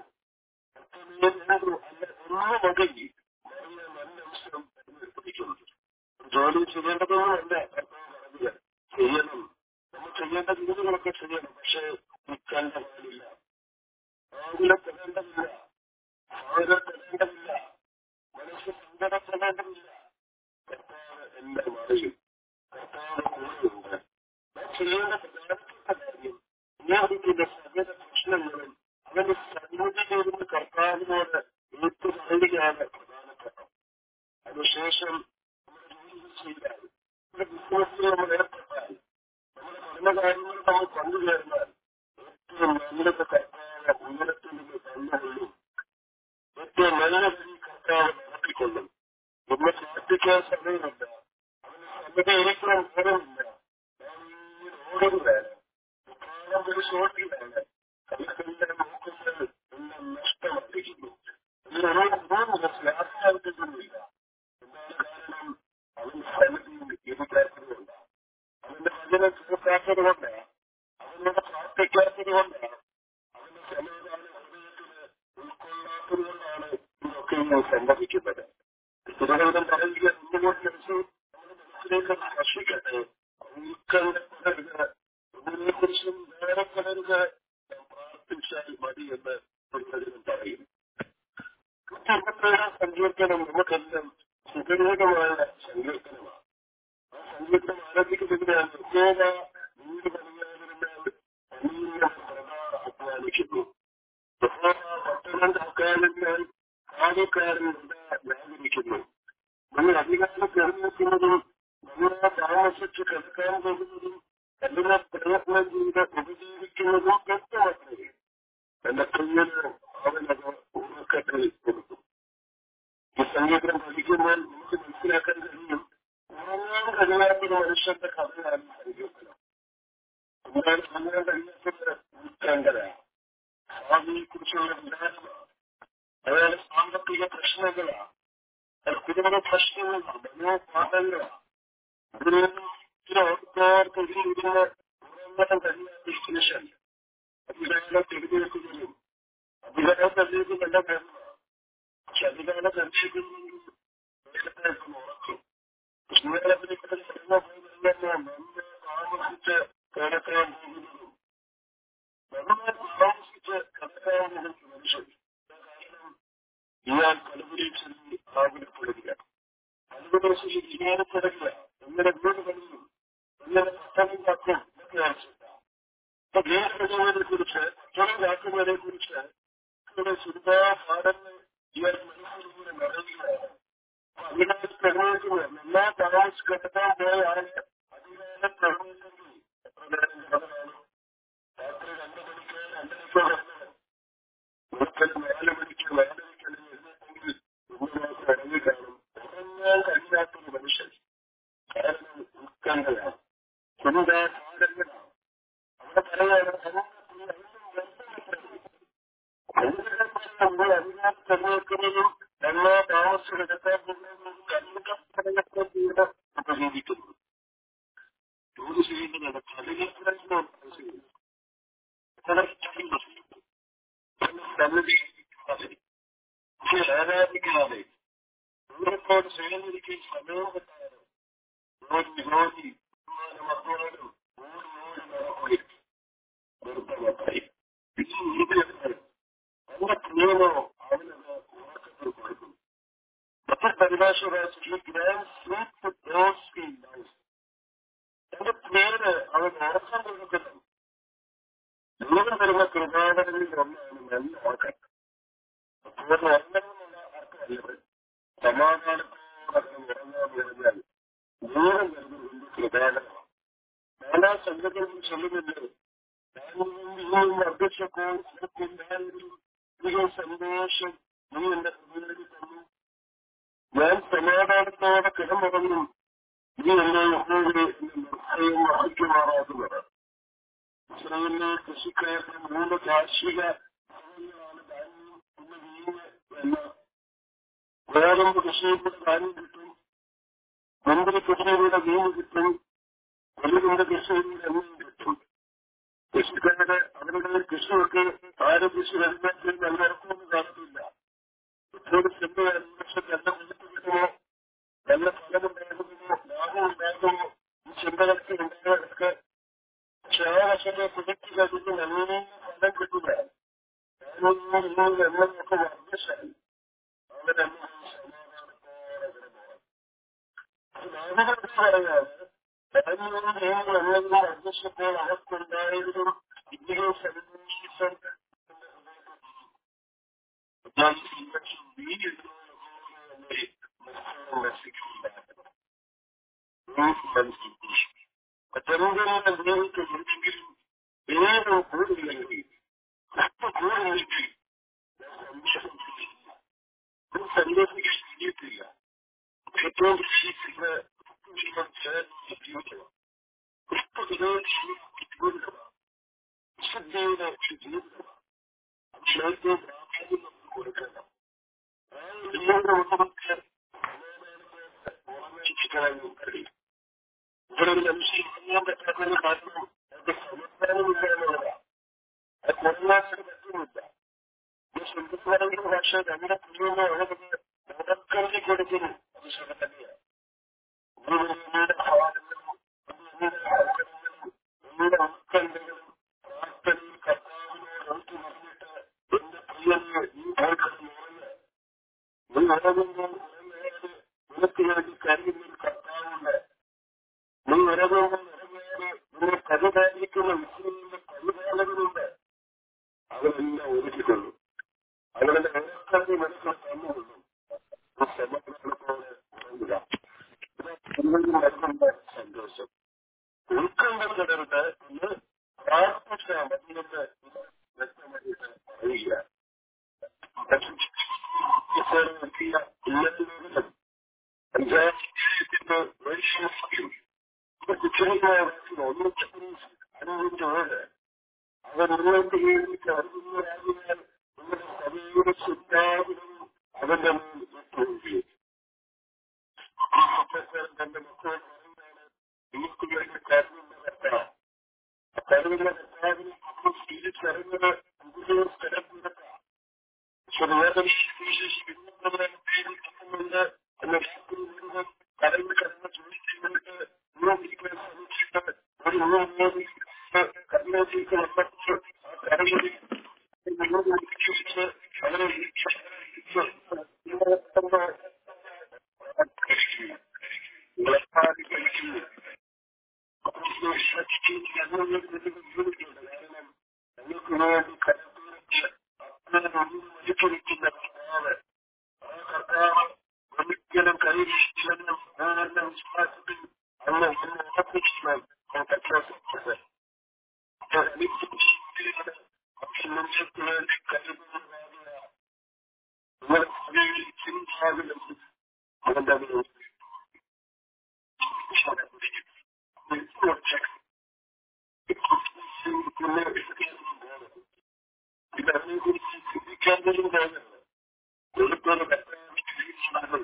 ഒന്നും മതി മറിയ നല്ല അവസരം പിടിക്കുന്നു ജോലി ചെയ്യേണ്ടതൊന്നുമല്ല കർത്താവ് പറഞ്ഞത് ചെയ്യണം നമ്മൾ ചെയ്യേണ്ട ജോലികളൊക്കെ ചെയ്യണം പക്ഷേ നിൽക്കേണ്ട കാര്യമില്ല ആകുലപ്പെടേണ്ടതില്ല ആകുലപ്പെടേണ്ടതില്ല മനസ്സ് സങ്കടപ്പെടേണ്ടതില്ല ചെയ്യുന്നതും അവന്റെ സന്നിധിയിലിരുന്ന് കർത്താവിനോട് ഏറ്റുപറയുകയാണ് പ്രധാനപ്പെട്ടത് അതിനുശേഷം നമ്മുടെ ജോലികൾ ചെയ്താൽ നമ്മുടെ ബിസിനസ്സിൽ നമ്മൾ ഏർപ്പെട്ടാൽ നമ്മുടെ പഠന കാര്യങ്ങൾ നമ്മൾ പങ്കുചേർന്നാൽ ഏറ്റവും നല്ലത് കർത്താവ് ഉയരത്തിൽ നിന്ന് തന്നുകൊള്ളും ഏറ്റവും നല്ല വഴി കർത്താവ് നടത്തിക്കൊള്ളും ഇന്ന് പ്രാർത്ഥിക്കാൻ സമയമില്ല അവന് സമ്മതി ഒരിക്കലും നേരമില്ല ഓടുകയാണ് കാലം ഒരു ഷോട്ടിലാണ് അതൊക്കെല്ലാം നോക്കുന്നത് എല്ലാം നഷ്ടമായിരിക്കുന്നു ഇതിനൊരു മൂന്ന് സ്ലാബാകുന്നില്ല എന്താണ് കാരണം അവൻ സന്നിധിയിൽ ഇരിക്കാത്തതുകൊണ്ട് അവന്റെ വചനം കേൾക്കാത്തത് കൊണ്ട് അവനോട് പ്രാർത്ഥിക്കാത്തത് കൊണ്ട് അവന്റെ സമാധാന ഹൃദയത്തിന് ഉൾക്കൊള്ളാത്തത് കൊണ്ടാണ് ഇതൊക്കെ സംഭവിക്കുന്നത് തിരുവനന്തപുരം പറയുക എന്തുകൊണ്ട് മനസ്സ് നമ്മുടെ മനസ്സിലേക്ക് സ്പർശിക്കട്ടെ ഉൾക്കൊള്ളപ്പെടരുത് ഇതിനെക്കുറിച്ചും വേറെ പലരുത് പ്രാർത്ഥിച്ചാൽ മതി എന്ന് പ്രവചനം പറയും എൺപത്തേഴാം സങ്കീർത്തനം നമുക്കെല്ലാം സുഖരൂപമായ സങ്കീർത്തനമാണ് ആ സങ്കീർത്തനം ആരംഭിക്കുന്നതിനാൽ പ്രത്യേക നീര് പണിയാതിരുന്നാൽ പണിയുടെ പ്രഭ അധ്വാനിക്കുന്നു പട്ടണം കാക്കാലിനാൽ കാവക്കാരൻ വ്യാപരിക്കുന്നു നമ്മൾ അധികാരം തെരഞ്ഞെടുക്കുന്നതും നമ്മളെ താമസിച്ച് കിടക്കാൻ പോകുന്നതും എല്ലാം പ്രയത്നം ചെയ്ത് ഉപജീവിക്കുന്നതും വ്യക്തമാക്കുന്നത് എന്റെ പ്രിയന് അവനത് ഉറക്കത്തിൽ കൊടുക്കും ഈ സംഗീതം പഠിക്കുമ്പോൾ നമുക്ക് മനസ്സിലാക്കാൻ കഴിയും ഉറങ്ങാൻ കഴിയാത്തൊരു മനുഷ്യന്റെ കഥയാണ് സങ്കീർത്തനം എന്നാൽ ഉറങ്ങാൻ കഴിയാത്തത് ഉൾക്കേണ്ടതാണ് ഭാവിയെ കുറിച്ചുള്ള വിചാരമാണ് അതായത് സാമ്പത്തിക പ്രശ്നങ്ങളാണ് അത് കുടുംബ പ്രശ്നങ്ങളാണ് മനോപാഠങ്ങളാണ് അതിനൊന്നും ചില ഓർക്കാർക്ക് ഇതിലിരുന്ന് ഉറങ്ങാൻ കഴിയാത്ത ശേഷം അധികാരം തെരഞ്ഞെടുക്കുന്നതും അധികാരം തെരഞ്ഞെടുക്കുന്ന നല്ല കാര്യമാണ് പക്ഷെ അധികാരം തെരഞ്ഞെടുക്കുന്നതും വേഗത്തിൽ ഉറക്കും ജീവിതത്തിലേക്ക് പോയതെല്ലാം നന്നെ താമസിച്ച് കിടക്കാൻ പോകുന്നതും നന്നെ താമസിച്ച് കിടക്കാൻ പോകുന്ന മനുഷ്യൻ കാരണം ഇയാൾ കലപുരി ചൊല്ലി ആകുലപ്പെടുക കലപുരശി വിജ്ഞാനപ്പെടുക എങ്ങനെ വീട് പണിയും എങ്ങനെ പട്ടണം കാക്കും എന്നൊക്കെ ആവശ്യമില്ല അപ്പൊ ഗ്രഹപ്രചോദനെ കുറിച്ച് പട്ടണം കാക്കുന്നതിനെ കുറിച്ച് ഇവിടെ സുന്ദര പാഠങ്ങൾ ഇയാൾ മനസ്സിലൂടെ നിറയുകയാണ് അതിനകത്ത് പ്രകടിക്കുന്നത് എല്ലാ താമസ് കെട്ടാൻ പോയ ആളെ അതിനാലെ പ്രകടിച്ചെങ്കിൽ എത്ര നേരം കിടന്നാണ് രാത്രി രണ്ട് മണിക്ക് രണ്ടരയ്ക്കോ കിടന്നത് ഒരിക്കൽ നാല് മണിക്ക് നാലരയ്ക്ക് എഴുന്നേറ്റെങ്കിൽ ഒന്ന് മാത്രം ഇറങ്ങി കാണും ഉറങ്ങാൻ കഴിയാത്തൊരു മനുഷ്യൻ കാരണം ഉത്കണ്ഠയാണ് ചിന്താ പാഠങ്ങളാണ് അവിടെ പറയാണ് നമ്മൾ അധികാരം തെരഞ്ഞെടുക്കുന്നതും എല്ലാ താമസിച്ചെടുക്കാൻ പോകുന്നതും കണ്ണുകൾ ചെയ്ത് ഉപയോഗിക്കുന്നു ജോലി ചെയ്യുന്നത് പതിനെട്ട് സന്നിധി ആരാധിക്കാതെ ദൂരത്തോട് ചേർന്നിരിക്കുകയും സമയം കിട്ടാതെ ജോലി ജോലി മക്കളോടും ഓടി ഓടി നടക്കുകയും നിർബന്ധമായി ഈ രീതിയിൽ നല്ല പ്രിയമോ അവനത് ഉറക്കത്തിൽ കൊടുക്കും മറ്റൊരു പരിഭാഷ എന്റെ പേര് അവൻ ഉറക്കം കൊടുക്കുന്നു ദൈവം തരുന്ന കൃപാടങ്ങളിൽ ഒന്നാണ് നല്ല ഉറക്കം അപ്പോൾ ഉറങ്ങണമെന്നുള്ള അർത്ഥമല്ലത് സമാധാനത്തോടെ ഉറങ്ങാൻ കഴിഞ്ഞാൽ ദൈവം തരുന്ന വലിയ കൃപാടനമാണ് നാലാ സംഘടനയും ചൊല്ലുന്നില്ലേ ഞാൻ വർദ്ധിച്ചപ്പോൾ എനിക്കുണ്ടായിരുന്നു വലിയ സന്തോഷം നീ എന്റെ ഹൃദയത്തിൽ തന്നു ഞാൻ സമാധാനത്തോടെ കിടന്നുറങ്ങും നീ എന്നെ യഹോവയെ നിർഭയം വഹിക്കുമാറാകുന്നത് ഇസ്രയേലിലെ കൃഷിക്കാരുടെ മൂന്ന് കാർഷിക ഭവനങ്ങളാണ് ധാന്യം പിന്നെ വീഞ്ഞ് എന്ന ഗോതമ്പ് കൃഷിയിലൂടെ ധാന്യം കിട്ടും മുന്തിരി കൃഷിയിലൂടെ വീഞ്ഞ് കിട്ടും കൊല്ലുകൊണ്ട് കൃഷിയിലൂടെ എണ്ണയും കിട്ടും കൃഷിക്കാരുടെ അവരുടെ കൃഷിയൊക്കെ ആരും കൃഷി വരുന്നതിൽ നല്ല ഇറക്കമൊന്നും കാണത്തില്ല ഇപ്പോൾ ചെന്ന് വർഷം നല്ല മുന്നിട്ട് കിട്ടുമോ നല്ല ഫലമുണ്ടാകുമോ ലാഭം ഉണ്ടാകുമോ ഈ ചിന്തകൾക്ക് ഉണ്ടായവർക്ക് പക്ഷെ ആ വർഷത്തെ പ്രൊജക്ട് കഴിഞ്ഞ് നല്ല ഫലം കിട്ടുക ഞാനൊന്നും ഇന്നും എണ്ണമൊക്കെ വർദ്ധിച്ചാൽ അവരെല്ലാം സമാധാനത്തോടെ കിടന്നു പറയാതെ ധാന്യവും ദൈവം എന്നെങ്കിലും വർദ്ധിച്ചപ്പോൾ അവർക്കുണ്ടായതും ഇതിലെ സന്ദേശം ഞാൻ നീ എന്നെ നശിക്കുന്നുണ്ടായിരുന്നു മറ്റെന്തെങ്കിലും ദൈവത്തെ എന്തെങ്കിലും ഏതോ കൂടുതലെങ്കിൽ അപ്പൊ കൂടുതലെങ്കിൽ സന്യാസിക്ക് കഴിയത്തില്ല ഏറ്റവും ജീവിക്കുന്ന ജീവൻ ചേർന്ന് ജീവിക്കണം ക്രിസ്തുവിനെ ജീവിതമാണ് വിശുദ്ധിയുടെ ജീവിതമാണ് അതിലേക്ക് പ്രാധാന്യം നമുക്ക് കൊടുക്കണം ആ ജീവിതം നമുക്ക് ഓർമ്മിപ്പിക്കാനും കഴിയും ഇവിടെ ഒരു മനുഷ്യൻ ചെയ്യാൻ പറ്റാത്തൊരു കാരണം അത് സമാധാനമില്ല എന്നുള്ളതാണ് അത് കൊല്ലാൻ പറ്റുന്നില്ല ഈ സ്വന്തമാണെങ്കിൽ പക്ഷേ നമ്മുടെ കുഞ്ഞുങ്ങളെ അവർക്ക് നടക്കരുതി കൊടുക്കുന്നു അത് ശരി തന്നെയാണ് ഭൂമിയുടെ ഭാവങ്ങളും ഭൂമിയുടെ ഭാവങ്ങളും നമ്മുടെ ഉത്കണ്ഠകളും പ്രാർത്ഥനയും കർത്താവിനോട് ഒത്തു പറഞ്ഞിട്ട് എന്റെ പ്രിയനെ നീ ഓർക്കണം ഉറങ്ങ് നീ ഉറങ്ങുമ്പോൾ ഉറങ്ങാതെ നിനക്ക് വേണ്ടി കരുതുന്ന ഒരു കർത്താവുണ്ട് നീ ഉറങ്ങുമ്പോൾ ഉറങ്ങാതെ നിന്നെ പരിപാലിക്കുന്ന വിഷ്ണുവിന്റെ പരിപാലകനുണ്ട് അവരെല്ലാം ഒരുക്കിക്കൊള്ളു അവരുടെ ഉറക്കത്തെ മനസ്സിൽ തന്നുകൊള്ളു സമാധാനത്തോടെ ഉറങ്ങുക വരുന്നുണ്ട് സന്തോഷം ഉൾക്കൊണ്ടവരുടെ ഇന്ന് പ്രാർത്ഥിച്ച മതിയെന്ന് വ്യക്തമായിട്ട് അറിയുക ഇപ്പോൾ എത്തിയ എല്ലാവരും പഞ്ചായത്തിന്റെ വൈശ്വസ്യം കുറ്റകരമായ ഒന്നിച്ചു അനുഭവിച്ചവര് അവർ നിങ്ങൾക്ക് വേണ്ടിയിട്ട് അറിയുന്നവരാകിയാൽ നിങ്ങളുടെ സഭയുടെ ചിന്താവിനും അവന്റെ മേൽ വിട്ടുകൊടുക്കുകയും തന്റെ മക്കളോട് പറയുന്നതാണ് നിങ്ങൾക്ക് വേണ്ടി കരുതുന്ന കർത്താവ് ആ കരുതുന്ന കർത്താവിനെ നമ്മൾ സ്വീകരിച്ചറിഞ്ഞത് കൂടുതൽ സ്ഥലം കൊടുക്കാം പക്ഷെ വേദന വിശേഷിക്കുന്നവരെ കിട്ടുന്നുണ്ട് എന്ന ശക്തി മുഴുവൻ കടന്നു കടന്ന് ചോദിച്ചുകൊണ്ട് ഉപയോഗിക്കാൻ ശ്രമിച്ചിട്ട് ഒരു കർമ്മത്തിലേക്ക് വന്നപ്പോൾ ആ കടലിൽ വിശ്വസിച്ച് അവരെ കഴിക്കുന്നു ഞങ്ങൾക്ക് വേണ്ടി കരുത്തുറച്ച് ഒഴിച്ചൊഴിക്കുന്ന കർത്താവ് ആ കർത്താവ് ഒരിക്കലും കൈവശിച്ചില്ലെന്നും ഞാനെന്ന വിശ്വാസത്തിൽ അന്ന് എന്നെ ഉറപ്പിച്ചിരുന്നാൽ ഞാൻ പ്രഖ്യാപിച്ചത് മനുഷ്യർക്ക് വേണ്ടി കരുതുന്നതാകുക നിങ്ങളുടെ ചിന്താവിലും അവന്റെ ഇതിനെക്കുറിച്ച് ചിന്തിക്കാൻ പോലും പോകുന്നത് ഒരുപോലെ ജീവിതം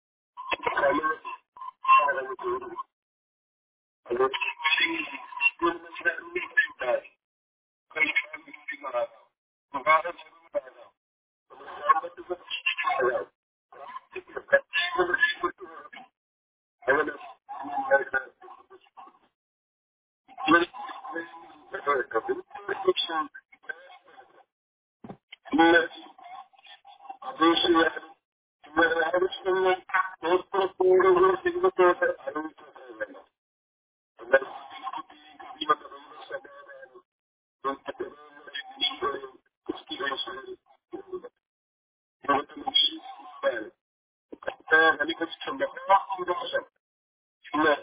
അപേക്ഷിക്കാനും നിങ്ങളുടെ ആവശ്യങ്ങൾ നേതൃത്വത്തോടുള്ള ദൈവത്തോട് അറിയിച്ചിട്ടുണ്ടല്ലോ എന്നാൽ അനുഭവിച്ചിട്ടുണ്ട് സന്തോഷം ഇന്ന്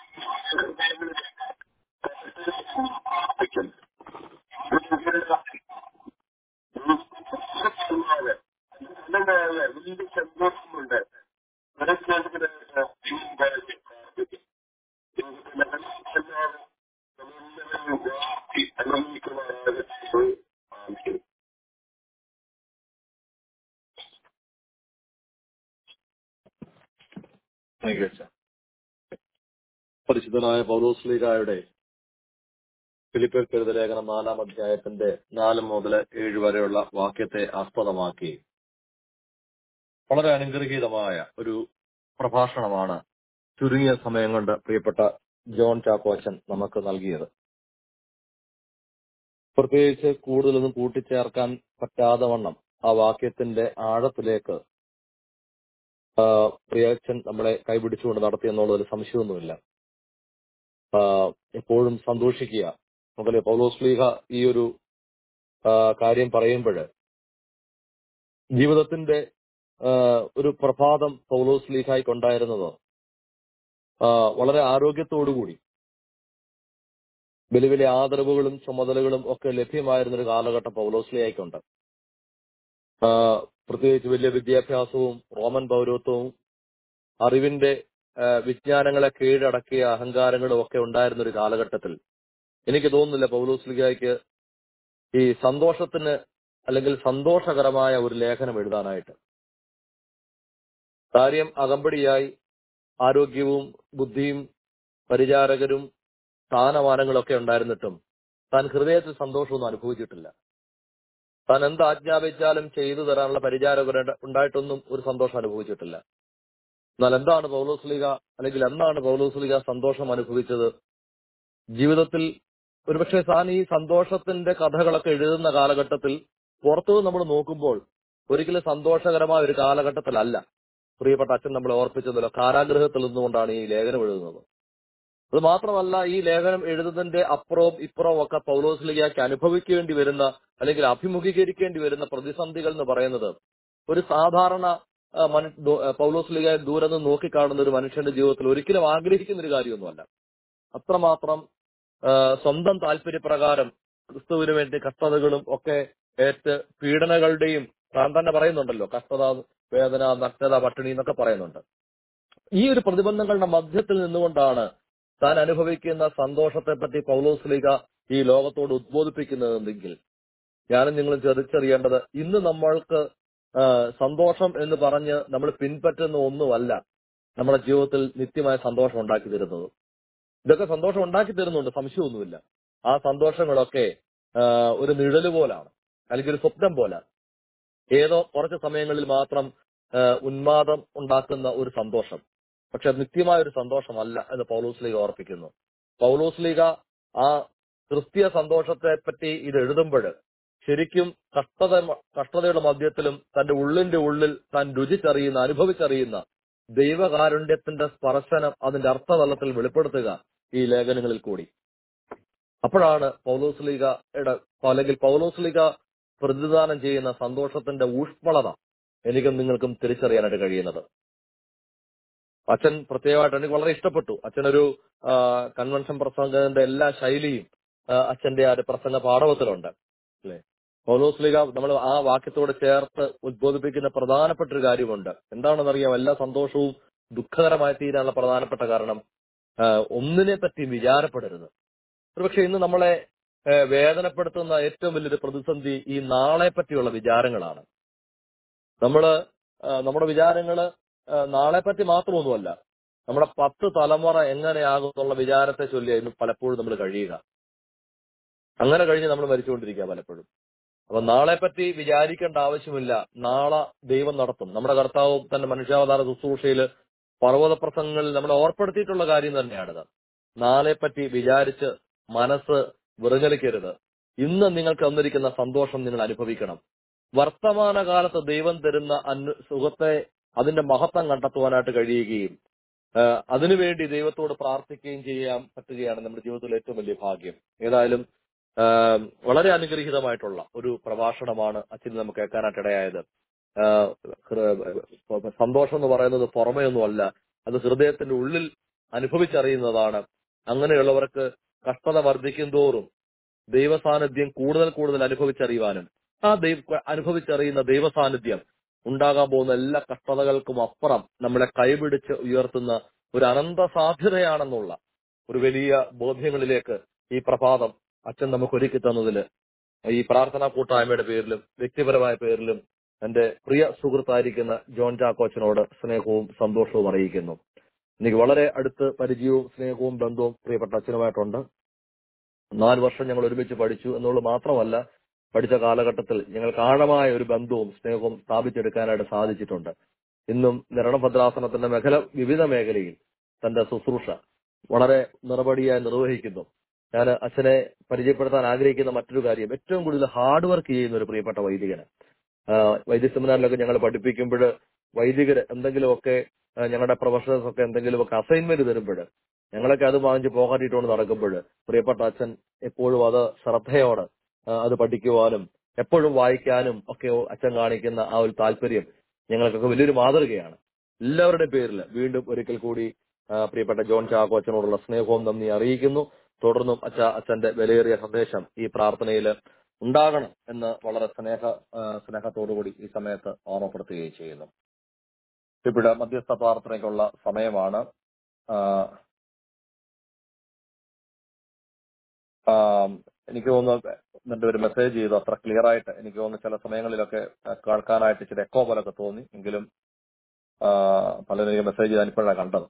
വലിയ സന്തോഷമുണ്ട് താങ്ക് യു അച്ഛ പരിശുദ്ധനായ പൗലോസ്ലികായുടെ ഫിലിപ്പിൽ കരുത ലേഖനം നാലാം അധ്യായത്തിന്റെ നാല് മുതൽ ഏഴ് വരെയുള്ള വാക്യത്തെ ആസ്പദമാക്കി വളരെ അനുഗ്രഹീതമായ ഒരു പ്രഭാഷണമാണ് ചുരുങ്ങിയ സമയം കൊണ്ട് പ്രിയപ്പെട്ട ജോൺ ചാക്കോച്ചൻ നമുക്ക് നൽകിയത് പ്രത്യേകിച്ച് കൂടുതലൊന്നും കൂട്ടിച്ചേർക്കാൻ പറ്റാതെ വണ്ണം ആ വാക്യത്തിന്റെ ആഴത്തിലേക്ക് ആ, പ്രിയച്ചൻ നമ്മളെ കൈപിടിച്ചുകൊണ്ട് നടത്തി എന്നുള്ളതിൽ സംശയമൊന്നുമില്ല ആ, എപ്പോഴും സന്തോഷിക്കുക നമുക്കല്ലേ പൗലോസ്ലീഹ ഈ ഒരു ആ, കാര്യം പറയുമ്പോൾ ജീവിതത്തിന്റെ ആ, ഒരു പ്രഭാതം പൗലോസ് ലീഹായിക്കൊണ്ടായിരുന്നത് ആ, വളരെ ആരോഗ്യത്തോടുകൂടി വലിയ വലിയ ആദരവുകളും ചുമതലകളും ഒക്കെ ലഭ്യമായിരുന്ന ഒരു കാലഘട്ടം പൗലോസ്ലിയായിക്കൊണ്ട് പ്രത്യേകിച്ച് വലിയ വിദ്യാഭ്യാസവും റോമൻ പൗരത്വവും അറിവിന്റെ ആ, വിജ്ഞാനങ്ങളെ കീഴടക്കിയ അഹങ്കാരങ്ങളും ഒക്കെ ഉണ്ടായിരുന്ന ഒരു കാലഘട്ടത്തിൽ എനിക്ക് തോന്നുന്നില്ല പൗലോസ്ലിഗായ്ക്ക് ഈ സന്തോഷത്തിന് അല്ലെങ്കിൽ സന്തോഷകരമായ ഒരു ലേഖനം എഴുതാനായിട്ട് കാര്യം അകമ്പടിയായി ആരോഗ്യവും ബുദ്ധിയും പരിചാരകരും സ്ഥാനമാനങ്ങളൊക്കെ ഉണ്ടായിരുന്നിട്ടും താൻ ഹൃദയത്തിൽ സന്തോഷമൊന്നും അനുഭവിച്ചിട്ടില്ല താൻ എന്ത് ആജ്ഞാപിച്ചാലും ചെയ്തു തരാനുള്ള പരിചാരകർ ഉണ്ടായിട്ടൊന്നും ഒരു സന്തോഷം അനുഭവിച്ചിട്ടില്ല എന്നാൽ എന്താണ് പൗലോസ്ലിക അല്ലെങ്കിൽ എന്നാണ് പൗലോസ്ലിക സന്തോഷം അനുഭവിച്ചത് ജീവിതത്തിൽ ഒരുപക്ഷെ താൻ ഈ സന്തോഷത്തിന്റെ കഥകളൊക്കെ എഴുതുന്ന കാലഘട്ടത്തിൽ പുറത്തു നമ്മൾ നോക്കുമ്പോൾ ഒരിക്കലും സന്തോഷകരമായ ഒരു കാലഘട്ടത്തിലല്ല പ്രിയപ്പെട്ട അച്ഛൻ നമ്മളെ ഓർപ്പിച്ചതല്ലോ കാരാഗ്രഹത്തിൽ നിന്നുകൊണ്ടാണ് ഈ ലേഖനം എഴുതുന്നത് അത് മാത്രമല്ല ഈ ലേഖനം എഴുതുന്നതിന്റെ അപ്പുറവും ഇപ്പുറവും ഒക്കെ പൗലോസ്ലിഗയ്ക്ക് അനുഭവിക്കേണ്ടി വരുന്ന അല്ലെങ്കിൽ അഭിമുഖീകരിക്കേണ്ടി വരുന്ന പ്രതിസന്ധികൾ എന്ന് പറയുന്നത് ഒരു സാധാരണ ആ, മനു- ദോ- ആ, പൗലോസ്ലിഗയെ ദൂരെ നിന്ന് നോക്കിക്കാണുന്ന ഒരു മനുഷ്യന്റെ ജീവിതത്തിൽ ഒരിക്കലും ആഗ്രഹിക്കുന്ന ഒരു കാര്യമൊന്നുമല്ല അത്രമാത്രം ആ, സ്വന്തം താല്പര്യപ്രകാരം ക്രിസ്തുവിന് വേണ്ടി കഷ്ടതകളും ഒക്കെ ഏറ്റ് പീഡനകളുടെയും താൻ തന്നെ പറയുന്നുണ്ടല്ലോ കഷ്ടത വേദന നഗ്നത പട്ടിണി എന്നൊക്കെ പറയുന്നുണ്ട് ഈ ഒരു പ്രതിബന്ധങ്ങളുടെ മധ്യത്തിൽ നിന്നുകൊണ്ടാണ് താൻ അനുഭവിക്കുന്ന സന്തോഷത്തെ പറ്റി പൗലോസ്ലിക ഈ ലോകത്തോട് ഉദ്ബോധിപ്പിക്കുന്നതെങ്കിൽ ഞാനും നിങ്ങളും ചെറിച്ചറിയേണ്ടത് ഇന്ന് നമ്മൾക്ക് ആ, സന്തോഷം എന്ന് പറഞ്ഞ് നമ്മൾ പിൻപറ്റുന്ന ഒന്നുമല്ല നമ്മുടെ ജീവിതത്തിൽ നിത്യമായ സന്തോഷം ഉണ്ടാക്കി തരുന്നത് ഇതൊക്കെ സന്തോഷം ഉണ്ടാക്കി തരുന്നുണ്ട് സംശയമൊന്നുമില്ല ആ സന്തോഷങ്ങളൊക്കെ ആ, ഒരു നിഴല് പോലാണ് അല്ലെങ്കിൽ ഒരു സ്വപ്നം പോലെ ഏതോ കുറച്ച് സമയങ്ങളിൽ മാത്രം ആ, ഉന്മാദം ഉണ്ടാക്കുന്ന ഒരു സന്തോഷം പക്ഷെ നിത്യമായ ഒരു സന്തോഷമല്ല എന്ന് പൗലോസ് ലീഗ ഓർപ്പിക്കുന്നു പൗലോസ് ലീഗ ആ ക്രിസ്തീയ സന്തോഷത്തെ പറ്റി ഇത് എഴുതുമ്പോൾ ശരിക്കും കഷ്ടത കഷ്ടതയുടെ മധ്യത്തിലും തന്റെ ഉള്ളിന്റെ ഉള്ളിൽ താൻ രുചിച്ചറിയുന്ന അനുഭവിച്ചറിയുന്ന ദൈവകാരുണ്യത്തിന്റെ സ്പർശനം അതിന്റെ അർത്ഥതലത്തിൽ വെളിപ്പെടുത്തുക ഈ ലേഖനങ്ങളിൽ കൂടി അപ്പോഴാണ് പൗലോസ്ലിഗയുടെ അല്ലെങ്കിൽ പൗലോസ്ലിഗ പ്രതിദാനം ചെയ്യുന്ന സന്തോഷത്തിന്റെ ഊഷ്മളത എനിക്കും നിങ്ങൾക്കും തിരിച്ചറിയാനായിട്ട് കഴിയുന്നത് അച്ഛൻ പ്രത്യേകമായിട്ട് എനിക്ക് വളരെ ഇഷ്ടപ്പെട്ടു അച്ഛനൊരു ആ, കൺവെൻഷൻ പ്രസംഗത്തിന്റെ എല്ലാ ശൈലിയും ആ, അച്ഛന്റെ ആ ഒരു പ്രസംഗ പാഠവത്തിലുണ്ട് അല്ലെ പൗലോസ്ലിക നമ്മൾ ആ വാക്യത്തോട് ചേർത്ത് ഉദ്ബോധിപ്പിക്കുന്ന പ്രധാനപ്പെട്ട ഒരു കാര്യമുണ്ട് എന്താണെന്നറിയാം എല്ലാ സന്തോഷവും ദുഃഖകരമായി തീരാനുള്ള പ്രധാനപ്പെട്ട കാരണം ആ, ഒന്നിനെ പറ്റി വിചാരപ്പെടരുത് ഒരുപക്ഷെ ഇന്ന് നമ്മളെ ആ, വേദനപ്പെടുത്തുന്ന ഏറ്റവും വലിയൊരു പ്രതിസന്ധി ഈ നാളെ പറ്റിയുള്ള വിചാരങ്ങളാണ് നമ്മള് ആ, നമ്മുടെ വിചാരങ്ങള് ആ, നാളെ പറ്റി മാത്രമൊന്നുമല്ല നമ്മുടെ പത്ത് തലമുറ എങ്ങനെയാകും എന്നുള്ള വിചാരത്തെ ചൊല്ലിയായിരുന്നു പലപ്പോഴും നമ്മൾ കഴിയുക അങ്ങനെ കഴിഞ്ഞ് നമ്മൾ മരിച്ചുകൊണ്ടിരിക്കുക പലപ്പോഴും അപ്പൊ നാളെ പറ്റി വിചാരിക്കേണ്ട ആവശ്യമില്ല നാളെ ദൈവം നടത്തും നമ്മുടെ കർത്താവും തന്റെ മനുഷ്യാവതാര ശുശ്രൂഷയിൽ പർവ്വത പ്രസംഗങ്ങളിൽ നമ്മളെ ഓർപ്പെടുത്തിയിട്ടുള്ള കാര്യം തന്നെയാണിത് നാളെ പറ്റി വിചാരിച്ച് മനസ്സ് വിറങ്ങലിക്കരുത് ഇന്ന് നിങ്ങൾക്ക് തന്നിരിക്കുന്ന സന്തോഷം നിങ്ങൾ അനുഭവിക്കണം വർത്തമാനകാലത്ത് ദൈവം തരുന്ന അന്വ സുഖത്തെ അതിന്റെ മഹത്വം കണ്ടെത്തുവാനായിട്ട് കഴിയുകയും ആ, അതിനുവേണ്ടി ദൈവത്തോട് പ്രാർത്ഥിക്കുകയും ചെയ്യാൻ പറ്റുകയാണ് നമ്മുടെ ജീവിതത്തിലെ ഏറ്റവും വലിയ ഭാഗ്യം ഏതായാലും ആ, വളരെ അനുഗ്രഹീതമായിട്ടുള്ള ഒരു പ്രഭാഷണമാണ് അച്ഛൻ നമുക്ക് കേൾക്കാനായിട്ട് ഇടയായത് ആ, ഹൃ- സന്തോഷം എന്ന് പറയുന്നത് പുറമേയൊന്നുമല്ല അത് ഹൃദയത്തിന്റെ ഉള്ളിൽ അനുഭവിച്ചറിയുന്നതാണ് അങ്ങനെയുള്ളവർക്ക് കഷ്ടത വർദ്ധിക്കും തോറും ദൈവ സാന്നിധ്യം കൂടുതൽ കൂടുതൽ അനുഭവിച്ചറിയുവാനും ആ ദൈവ അനുഭവിച്ചറിയുന്ന ദൈവ സാന്നിധ്യം ഉണ്ടാകാൻ പോകുന്ന എല്ലാ കഷ്ടതകൾക്കും അപ്പുറം നമ്മളെ കൈപിടിച്ച് ഉയർത്തുന്ന ഒരു അനന്ത സാധ്യതയാണെന്നുള്ള ഒരു വലിയ ബോധ്യങ്ങളിലേക്ക് ഈ പ്രഭാതം അച്ഛൻ നമുക്ക് ഒരുക്കി തന്നതില് ഈ പ്രാർത്ഥനാ കൂട്ടായ്മയുടെ പേരിലും വ്യക്തിപരമായ പേരിലും എന്റെ പ്രിയ സുഹൃത്തായിരിക്കുന്ന ജോൺ ചാക്കോച്ചനോട് സ്നേഹവും സന്തോഷവും അറിയിക്കുന്നു എനിക്ക് വളരെ അടുത്ത് പരിചയവും സ്നേഹവും ബന്ധവും പ്രിയപ്പെട്ട അച്ഛനുമായിട്ടുണ്ട് നാല് വർഷം ഞങ്ങൾ ഒരുമിച്ച് പഠിച്ചു എന്നുള്ളത് മാത്രമല്ല പഠിച്ച കാലഘട്ടത്തിൽ ഞങ്ങൾക്ക് ആഴമായ ഒരു ബന്ധവും സ്നേഹവും സ്ഥാപിച്ചെടുക്കാനായിട്ട് സാധിച്ചിട്ടുണ്ട് ഇന്നും നിരണഭദ്രാസനത്തിന്റെ മേഖല വിവിധ മേഖലയിൽ തന്റെ ശുശ്രൂഷ വളരെ നിറപടിയായി നിർവഹിക്കുന്നു ഞാൻ അച്ഛനെ പരിചയപ്പെടുത്താൻ ആഗ്രഹിക്കുന്ന മറ്റൊരു കാര്യം ഏറ്റവും കൂടുതൽ ഹാർഡ് വർക്ക് ചെയ്യുന്ന ഒരു പ്രിയപ്പെട്ട വൈദികന് ആഹ് വൈദ്യ സെമിനാറിലൊക്കെ ഞങ്ങൾ പഠിപ്പിക്കുമ്പോൾ വൈദികര് എന്തെങ്കിലുമൊക്കെ ആഹ് ഞങ്ങളുടെ പ്രൊഫഷണൽസ് ഒക്കെ എന്തെങ്കിലുമൊക്കെ അസൈൻമെന്റ് തരുമ്പോൾ ഞങ്ങളൊക്കെ അത് വാങ്ങിച്ച് പോകാട്ടിട്ടുകൊണ്ട് നടക്കുമ്പോൾ പ്രിയപ്പെട്ട അച്ഛൻ എപ്പോഴും അത് ശ്രദ്ധയോടെ ആഹ് അത് പഠിക്കുവാനും എപ്പോഴും വായിക്കാനും ഒക്കെ അച്ഛൻ കാണിക്കുന്ന ആ ഒരു താല്പര്യം ഞങ്ങൾക്കൊക്കെ വലിയൊരു മാതൃകയാണ് എല്ലാവരുടെയും പേരിൽ വീണ്ടും ഒരിക്കൽ കൂടി ആ, പ്രിയപ്പെട്ട ജോൺ ചാക്കോ അച്ഛനോടുള്ള സ്നേഹവും നന്ദി അറിയിക്കുന്നു തുടർന്നും അച്ഛ അച്ഛന്റെ വിലയേറിയ സന്ദേശം ഈ പ്രാർത്ഥനയിൽ ഉണ്ടാകണം എന്ന് വളരെ സ്നേഹ ആ, സ്നേഹത്തോടുകൂടി ഈ സമയത്ത് ഓർമ്മപ്പെടുത്തുകയും ചെയ്യുന്നു ഇവിടെ മധ്യസ്ഥ പ്രാർത്ഥനയ്ക്കുള്ള സമയമാണ് ആ, ആ, എനിക്ക് തോന്നുന്നു എന്നിട്ട് ഒരു മെസ്സേജ് ചെയ്തു അത്ര ക്ലിയർ ആയിട്ട് എനിക്ക് തോന്നുന്നു ചില സമയങ്ങളിലൊക്കെ ആ, കേൾക്കാനായിട്ട് ഇച്ചിരി എക്കോ പോലൊക്കെ തോന്നി എങ്കിലും ആ, പലരും എനിക്ക് മെസ്സേജ് ചെയ്താൽ ഇപ്പോഴാണ് കണ്ടത്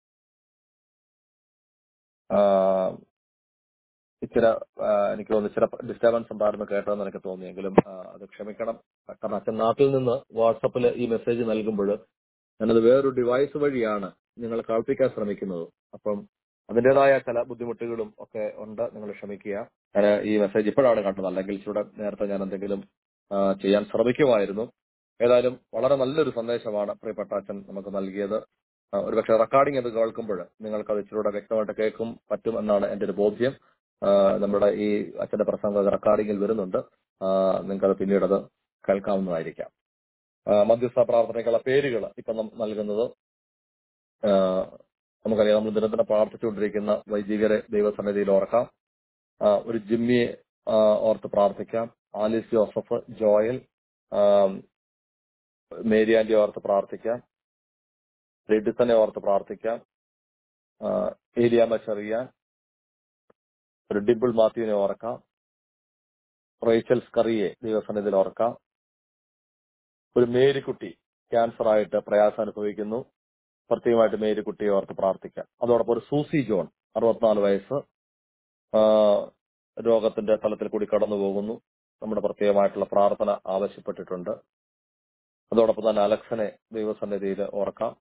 ആ, ഇച്ചിരി ആ, എനിക്ക് തോന്നുന്നു ഇച്ചിരി ഡിസ്റ്റർബൻസ് ഉണ്ടായിരുന്നു കേട്ടതെന്ന് എനിക്ക് തോന്നിയെങ്കിലും ആ, അത് ക്ഷമിക്കണം കാരണം അച്ഛൻ നാട്ടിൽ നിന്ന് വാട്സപ്പിൽ ഈ മെസ്സേജ് നൽകുമ്പോൾ ഞാനത് വേറൊരു ഡിവൈസ് വഴിയാണ് നിങ്ങൾ കേൾപ്പിക്കാൻ ശ്രമിക്കുന്നത് അപ്പം അതിൻ്റെതായ ചില ബുദ്ധിമുട്ടുകളും ഒക്കെ ഉണ്ട് നിങ്ങൾ ക്ഷമിക്കുക ഞാൻ ഈ മെസ്സേജ് ഇപ്പോഴാണ് കണ്ടത് അല്ലെങ്കിൽ ഇച്ചിരി നേരത്തെ ഞാൻ എന്തെങ്കിലും ആ, ചെയ്യാൻ ശ്രമിക്കുമായിരുന്നു ഏതായാലും വളരെ നല്ലൊരു സന്ദേശമാണ് പ്രിയപ്പെട്ട അച്ഛൻ നമുക്ക് നൽകിയത് ആ, ഒരുപക്ഷെ റെക്കോർഡിംഗ് അത് കേൾക്കുമ്പോൾ നിങ്ങൾക്ക് അത് ഇച്ചിരൂടെ വ്യക്തമായിട്ട് കേൾക്കും പറ്റും എന്നാണ് എന്റെ ഒരു ബോധ്യം ആ, നമ്മുടെ ഈ അച്ഛന്റെ പ്രസംഗം റെക്കോർഡിംഗിൽ വരുന്നുണ്ട് നിങ്ങൾക്ക് അത് പിന്നീട് അത് കേൾക്കാവുന്നതായിരിക്കാം ആ, മധ്യസ്ഥ പ്രാർത്ഥനയ്ക്കുള്ള പേരുകൾ ഇപ്പൊ നം- നൽകുന്നത് ആ, നമുക്കറിയാം നമ്മൾ ദിനദിനം പ്രാർത്ഥിച്ചുകൊണ്ടിരിക്കുന്ന വൈദികരെ ദൈവസന്നിധിയിൽ ഓർക്കാം ആ, ഒരു ജിമ്മിയെ ആ, ഓർത്ത് പ്രാർത്ഥിക്കാം ആലിസ് ജോസഫ് ജോയൽ ആ, മേരി ആന്റി ഓർത്ത് പ്രാർത്ഥിക്കാം റെഡിസനെ ഓർത്ത് പ്രാർത്ഥിക്കാം ആ, ഏലിയാമ്മ ചെറിയാൻ ഒരു ഡിബിൾ മാത്യുവിനെ ഓർക്കാം റേച്ചൽ സ്കറിയെ ദൈവസന്നിധിയിൽ ഓർക്കാം ഒരു മേരിക്കുട്ടി ക്യാൻസർ ആയിട്ട് പ്രയാസം അനുഭവിക്കുന്നു പ്രത്യേകമായിട്ട് മേരിക്കുട്ടിയെ ഓർത്ത് പ്രാർത്ഥിക്കാം അതോടൊപ്പം ഒരു സൂസി ജോൺ അറുപത്തിനാല് വയസ്സ് ആ, രോഗത്തിന്റെ തലത്തിൽ കൂടി കടന്നു പോകുന്നു നമ്മുടെ പ്രത്യേകമായിട്ടുള്ള പ്രാർത്ഥന ആവശ്യപ്പെട്ടിട്ടുണ്ട് അതോടൊപ്പം തന്നെ അലക്സനെ ദൈവസന്നിധിയിൽ ഓർക്കാം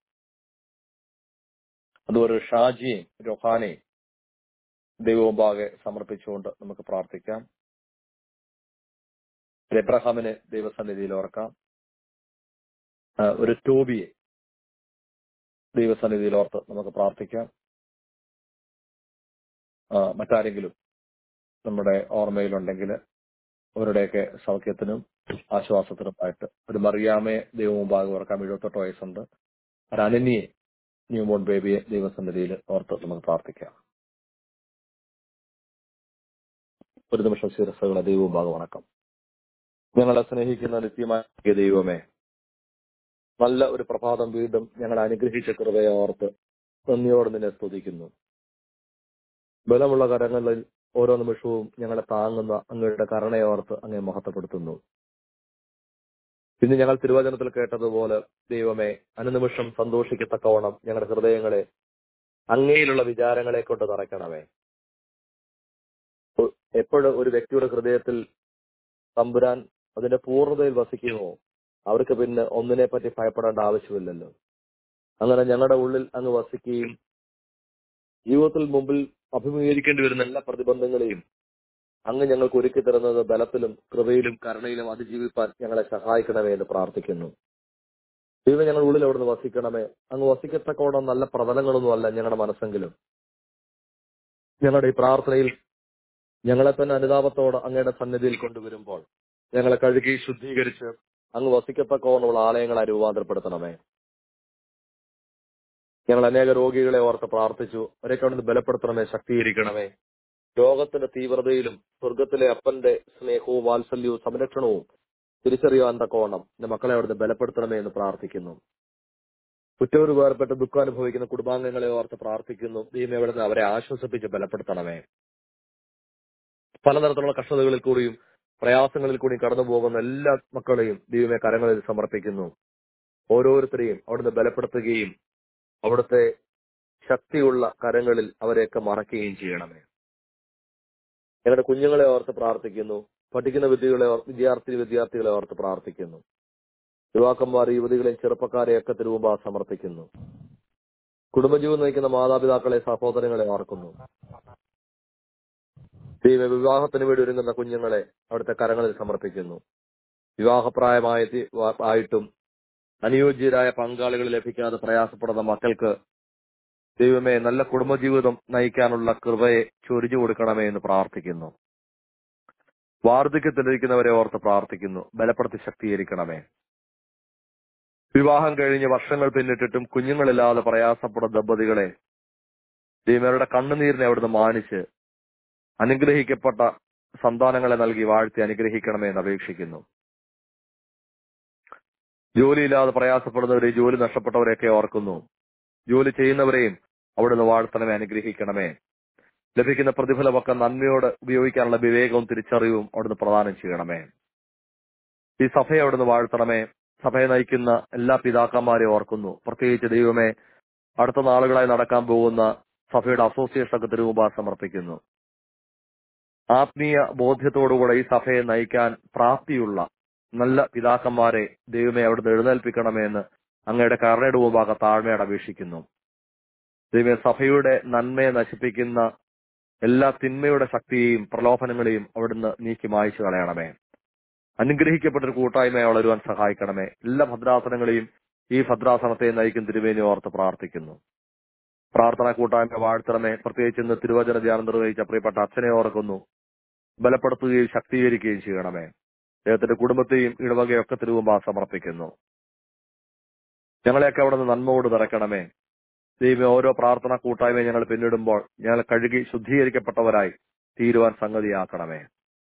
അതുപോലെ ഒരു ഷാജിയെയും രൊഹാനെയും ദൈവമുമ്പാകെ സമർപ്പിച്ചുകൊണ്ട് നമുക്ക് പ്രാർത്ഥിക്കാം ഒരു എബ്രഹാമിനെ ദൈവസന്നിധിയിൽ ഓർക്കാം ആ, ഒരു ടോബിയെ ദൈവസന്നിധിയിൽ ഓർത്ത് നമുക്ക് പ്രാർത്ഥിക്കാം ആ, മറ്റാരെങ്കിലും നമ്മുടെ ഓർമ്മയിലുണ്ടെങ്കിൽ അവരുടെയൊക്കെ സൗഖ്യത്തിനും ആശ്വാസത്തിനുമായിട്ട് ഒരു മറിയാമയെ ദൈവമുമ്പാകെ ഓർക്കാം എഴുപത്തെട്ട് വയസ്സുണ്ട് ഒരു അനന്യെ ന്യൂബോൺ ബേബിയെ ദൈവസന്നിധിയിൽ ഓർത്ത് നമുക്ക് പ്രാർത്ഥിക്കാം ഒരു നിമിഷം ശിരസ്സുകളെ ദൈവമുമ്പാകെ വണക്കം ഞങ്ങളെ സ്നേഹിക്കുന്ന നിത്യമായ ദൈവമേ നല്ല ഒരു പ്രഭാതം വീണ്ടും ഞങ്ങളെ അനുഗ്രഹിച്ച കൃപയെ ഓർത്ത് നന്ദിയോട് നിന്നെ സ്തുതിക്കുന്നു ബലമുള്ള കരങ്ങളിൽ ഓരോ നിമിഷവും ഞങ്ങളെ താങ്ങുന്ന അങ്ങയുടെ കരുണയെ ഓർത്ത് അങ്ങേ മഹത്വപ്പെടുത്തുന്നു ഇന്ന് ഞങ്ങൾ തിരുവചനത്തിൽ കേട്ടതുപോലെ ദൈവമേ അനുനിമിഷം സന്തോഷിക്കത്തക്കവണ്ണം ഞങ്ങളുടെ ഹൃദയങ്ങളെ അങ്ങയിലുള്ള വിചാരങ്ങളെ കൊണ്ട് നിറയ്ക്കണമേ എപ്പോഴും ഒരു വ്യക്തിയുടെ ഹൃദയത്തിൽ തമ്പുരാൻ അതിന്റെ പൂർണ്ണതയിൽ വസിക്കുമോ അവർക്ക് പിന്നെ ഒന്നിനെ പറ്റി ഭയപ്പെടേണ്ട ആവശ്യമില്ലല്ലോ അങ്ങനെ ഞങ്ങളുടെ ഉള്ളിൽ അങ്ങ് വസിക്കുകയും ജീവിതത്തിൽ മുമ്പിൽ അഭിമുഖീകരിക്കേണ്ടി വരുന്ന എല്ലാ പ്രതിബന്ധങ്ങളെയും അങ്ങ് ഞങ്ങൾക്ക് ഒരുക്കി തരുന്നത് ബലത്തിലും കൃപയിലും കരുണയിലും അതിജീവിപ്പാൻ ഞങ്ങളെ സഹായിക്കണമേ എന്ന് പ്രാർത്ഥിക്കുന്നു ദൈവം ഞങ്ങളുടെ ഉള്ളിൽ അവിടുന്ന് വസിക്കണമേ അങ്ങ് വസിക്കത്തക്കോണം നല്ല പ്രതലങ്ങളൊന്നും അല്ല ഞങ്ങളുടെ മനസ്സെങ്കിലും ഞങ്ങളുടെ ഈ പ്രാർത്ഥനയിൽ ഞങ്ങളെ തന്നെ അനുതാപത്തോടെ അങ്ങയുടെ സന്നിധിയിൽ കൊണ്ടുവരുമ്പോൾ ഞങ്ങളെ കഴുകി ശുദ്ധീകരിച്ച് അങ്ങ് വസിക്കത്തക്കോണമുള്ള ആലയങ്ങളെ രൂപാന്തരപ്പെടുത്തണമേ ഞങ്ങൾ അനേക രോഗികളെ ഓർത്ത് പ്രാർത്ഥിച്ചു അവരെയൊക്കെ അവിടുന്ന് ബലപ്പെടുത്തണമേ ശക്തീകരിക്കണമേ രോഗത്തിന്റെ തീവ്രതയിലും സ്വർഗത്തിലെ അപ്പന്റെ സ്നേഹവും വാത്സല്യവും സംരക്ഷണവും തിരിച്ചറിയാൻ തക്കവണ്ണം എന്റെ മക്കളെ അവിടുന്ന് ബലപ്പെടുത്തണമേ എന്ന് പ്രാർത്ഥിക്കുന്നു കുറ്റവര് വേർപെട്ട് ദുഃഖം അനുഭവിക്കുന്ന കുടുംബാംഗങ്ങളെ ഓർത്ത് പ്രാർത്ഥിക്കുന്നു ദൈവം എവിടുന്ന് അവരെ ആശ്വസിപ്പിച്ച് ബലപ്പെടുത്തണമേ പലതരത്തിലുള്ള കഷ്ടതകളിൽ കൂടിയും പ്രയാസങ്ങളിൽ കൂടി കടന്നു പോകുന്ന എല്ലാ മക്കളെയും ദൈവമേ കരങ്ങളിൽ സമർപ്പിക്കുന്നു ഓരോരുത്തരെയും അവിടുന്ന് ബലപ്പെടുത്തുകയും അവിടുത്തെ ശക്തിയുള്ള കരങ്ങളിൽ അവരെയൊക്കെ മറക്കുകയും ചെയ്യണമേ ഞങ്ങളുടെ കുഞ്ഞുങ്ങളെ ഓർത്ത് പ്രാർത്ഥിക്കുന്നു പഠിക്കുന്ന വിദ്യകളെ ഓർ- വിദ്യാർത്ഥി വിദ്യാർത്ഥികളെ ഓർത്ത് പ്രാർത്ഥിക്കുന്നു യുവാക്കന്മാർ യുവതികളെയും ചെറുപ്പക്കാരെയൊക്കെ തിരുവുമ്പ സമർപ്പിക്കുന്നു കുടുംബജീവൻ നയിക്കുന്ന മാതാപിതാക്കളെ സഹോദരങ്ങളെ ഓർക്കുന്നു ദൈവ വിവാഹത്തിന് വേണ്ടി ഒരുങ്ങുന്ന കുഞ്ഞുങ്ങളെ അവിടുത്തെ കരങ്ങളിൽ സമർപ്പിക്കുന്നു വിവാഹപ്രായമായ ആയിട്ടും അനുയോജ്യരായ പങ്കാളികൾ ലഭിക്കാതെ പ്രയാസപ്പെടുന്ന മക്കൾക്ക് ദൈവമേ നല്ല കുടുംബജീവിതം നയിക്കാനുള്ള കൃപയെ ചൊരിഞ്ഞു കൊടുക്കണമേ എന്ന് പ്രാർത്ഥിക്കുന്നു വാർദ്ധക്യത്തിലിരിക്കുന്നവരെ ഓർത്ത് പ്രാർത്ഥിക്കുന്നു ബലപ്പെടുത്തി ശക്തീകരിക്കണമേ വിവാഹം കഴിഞ്ഞ് വർഷങ്ങൾ പിന്നിട്ടിട്ടും കുഞ്ഞുങ്ങളില്ലാതെ പ്രയാസപ്പെടുന്ന ദമ്പതികളെ ദൈവരുടെ കണ്ണുനീരിനെ അവിടുന്ന് മാനിച്ച് അനുഗ്രഹിക്കപ്പെട്ട സന്താനങ്ങളെ നൽകി വാഴ്ത്തി അനുഗ്രഹിക്കണമേ എന്ന് അപേക്ഷിക്കുന്നു ജോലിയില്ലാതെ പ്രയാസപ്പെടുന്നവരെയും ജോലി നഷ്ടപ്പെട്ടവരെയൊക്കെ ഓർക്കുന്നു ജോലി ചെയ്യുന്നവരെയും അവിടുന്ന് വാഴ്ത്തണമേ അനുഗ്രഹിക്കണമേ ലഭിക്കുന്ന പ്രതിഫലമൊക്കെ നന്മയോട് ഉപയോഗിക്കാനുള്ള വിവേകവും തിരിച്ചറിവും അവിടുന്ന് പ്രദാനം ചെയ്യണമേ ഈ സഭയെ അവിടുന്ന് വാഴ്ത്തണമേ സഭയെ നയിക്കുന്ന എല്ലാ പിതാക്കന്മാരെയും ഓർക്കുന്നു പ്രത്യേകിച്ച് ദൈവമേ അടുത്ത നാളുകളായി നടക്കാൻ പോകുന്ന സഭയുടെ അസോസിയേഷനൊക്കെ തിരുമുമ്പാ സമർപ്പിക്കുന്നു ആത്മീയ ബോധ്യത്തോടുകൂടെ ഈ സഭയെ നയിക്കാൻ പ്രാപ്തിയുള്ള നല്ല പിതാക്കന്മാരെ ദൈവമേ അവിടുന്ന് എഴുന്നേൽപ്പിക്കണമേ എന്ന് അങ്ങയുടെ കരുണയുടെ മുമ്പാകെ താഴ്മയോടെ അപേക്ഷിക്കുന്നു ദൈവമേ സഭയുടെ നന്മയെ നശിപ്പിക്കുന്ന എല്ലാ തിന്മയുടെ ശക്തിയെയും പ്രലോഭനങ്ങളെയും അവിടുന്ന് നീക്കി മായ്ച്ചു കളയണമേ അനുഗ്രഹിക്കപ്പെട്ടൊരു കൂട്ടായ്മയെ വളരുവാൻ സഹായിക്കണമേ എല്ലാ ഭദ്രാസനങ്ങളെയും ഈ ഭദ്രാസനത്തെ നയിക്കും തിരുവേനി ഓർത്ത് പ്രാർത്ഥിക്കുന്നു പ്രാർത്ഥന കൂട്ടായ്മ വാഴ്ത്തണമേ പ്രത്യേകിച്ച് ഇന്ന് തിരുവചന ധ്യാനം നിർവഹിച്ച പ്രിയപ്പെട്ട അച്ഛനെ ഓർക്കുന്നു ബലപ്പെടുത്തുകയും ശക്തീകരിക്കുകയും ചെയ്യണമേ അദ്ദേഹത്തിന്റെ കുടുംബത്തെയും ഇടവകയൊക്കെ തിരുവുമ്പാ സമർപ്പിക്കുന്നു ഞങ്ങളെയൊക്കെ അവിടെ നിന്ന് നന്മയോട് നിറയ്ക്കണമേ ദൈവം ഓരോ പ്രാർത്ഥന കൂട്ടായ്മയും ഞങ്ങൾ പിന്നിടുമ്പോൾ ഞങ്ങൾ കഴുകി ശുദ്ധീകരിക്കപ്പെട്ടവരായി തീരുവാൻ സംഗതിയാക്കണമേ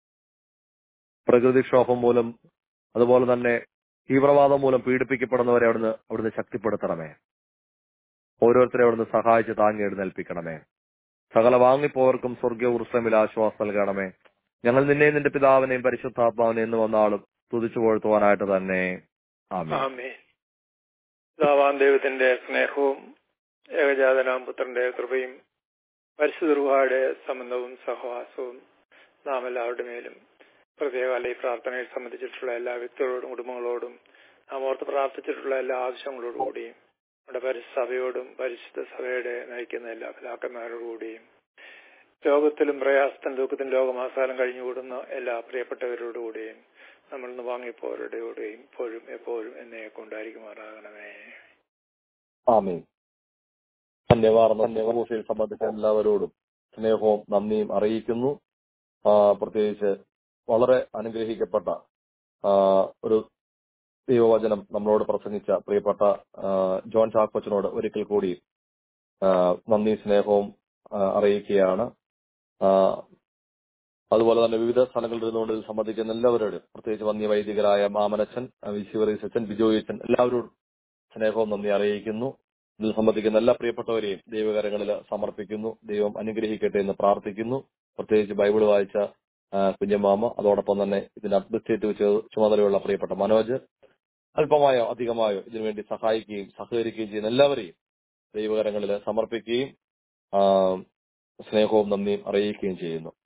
പ്രകൃതിക്ഷോഭം മൂലം അതുപോലെ തന്നെ തീവ്രവാദം മൂലം പീഡിപ്പിക്കപ്പെടുന്നവരെ അവിടുന്ന് അവിടുന്ന് ശക്തിപ്പെടുത്തണമേ ഓരോരുത്തരെ അവിടുന്ന് സഹായിച്ച് താങ്ങി എഴുന്നേൽപ്പിക്കണമേ സകല വാങ്ങിപ്പോവർക്കും സ്വർഗീയ ഉത്സവമിൽ ആശ്വാസം നൽകണമേ ഞങ്ങൾ നിന്നെയും നിന്റെ പിതാവിനെയും പരിശുദ്ധാത്മാവിനെ എന്ന് വന്നാളും തുതിച്ചു പോഴ്ത്തുവാനായിട്ട് തന്നെ ആമേൻ ആമേ പിതാവാം ദൈവത്തിന്റെ സ്നേഹവും ഏകജാതനാം പുത്രന്റെ കൃപയും പരിശുദ്ധരുടെ സംബന്ധവും സഹവാസവും നാം എല്ലാവരുടെ മേലും പ്രത്യേകാല ഈ പ്രാർത്ഥനയിൽ സംബന്ധിച്ചിട്ടുള്ള എല്ലാ വ്യക്തികളോടും കുടുംബങ്ങളോടും നാം ഓർത്ത് പ്രാർത്ഥിച്ചിട്ടുള്ള എല്ലാ ആവശ്യങ്ങളോടും കൂടിയും നമ്മുടെ പരിസഭയോടും പരിശുദ്ധ സഭയുടെ നയിക്കുന്ന എല്ലാ പിതാക്കന്മാരോടുകൂടിയും ലോകത്തിലും പ്രയാസത്തിലും ദുഃഖത്തിലും ലോകമാസാലം കഴിഞ്ഞുകൂടുന്ന എല്ലാ പ്രിയപ്പെട്ടവരോടുകൂടിയും നമ്മൾ ഇന്ന് വാങ്ങിപ്പോരുടെയും ഇപ്പോഴും എപ്പോഴും എന്നെ കൊണ്ടായിരിക്കുമാറാകണമേ ആമേൻ ധന്യവാർന്ന ധന്യവാർഷയിൽ സംബന്ധിച്ച എല്ലാവരോടും സ്നേഹവും നന്ദിയും അറിയിക്കുന്നു ആ, പ്രത്യേകിച്ച് വളരെ അനുഗ്രഹിക്കപ്പെട്ട ആ, ഒരു ദൈവവചനം നമ്മളോട് പ്രസംഗിച്ച പ്രിയപ്പെട്ട ആ, ജോൺ ചാക്കോച്ചനോട് ഒരിക്കൽ കൂടി ആ, നന്ദി സ്നേഹവും ആ, അറിയിക്കുകയാണ് ആ, അതുപോലെ തന്നെ വിവിധ സ്ഥലങ്ങളിൽ ഇരുന്നുകൊണ്ട് ഇത് സംബന്ധിക്കുന്ന എല്ലാവരോടും പ്രത്യേകിച്ച് വന്യ വൈദികരായ മാമനച്ചൻ വിശുവറീസ് അച്ഛൻ ബിജോയിച്ചൻ എല്ലാവരോടും സ്നേഹവും നന്ദി അറിയിക്കുന്നു ഇതിൽ സംബന്ധിക്കുന്ന എല്ലാ പ്രിയപ്പെട്ടവരെയും ദൈവകരങ്ങളിൽ സമർപ്പിക്കുന്നു ദൈവം അനുഗ്രഹിക്കട്ടെ എന്ന് പ്രാർത്ഥിക്കുന്നു പ്രത്യേകിച്ച് ബൈബിൾ വായിച്ച ആ, കുഞ്ഞമ്മാമ അതോടൊപ്പം തന്നെ ഇതിന് അഡ്മിനിസ്ട്രേറ്റീവ് ചു- ചുമതലയുള്ള പ്രിയപ്പെട്ട മനോജ് അല്പമായോ അധികമായോ ഇതിനുവേണ്ടി സഹായിക്കുകയും സഹകരിക്കുകയും ചെയ്യുന്ന എല്ലാവരെയും ദൈവകരങ്ങളിൽ സമർപ്പിക്കുകയും ആ, സ്നേഹവും നന്ദിയും അറിയിക്കുകയും ചെയ്യുന്നു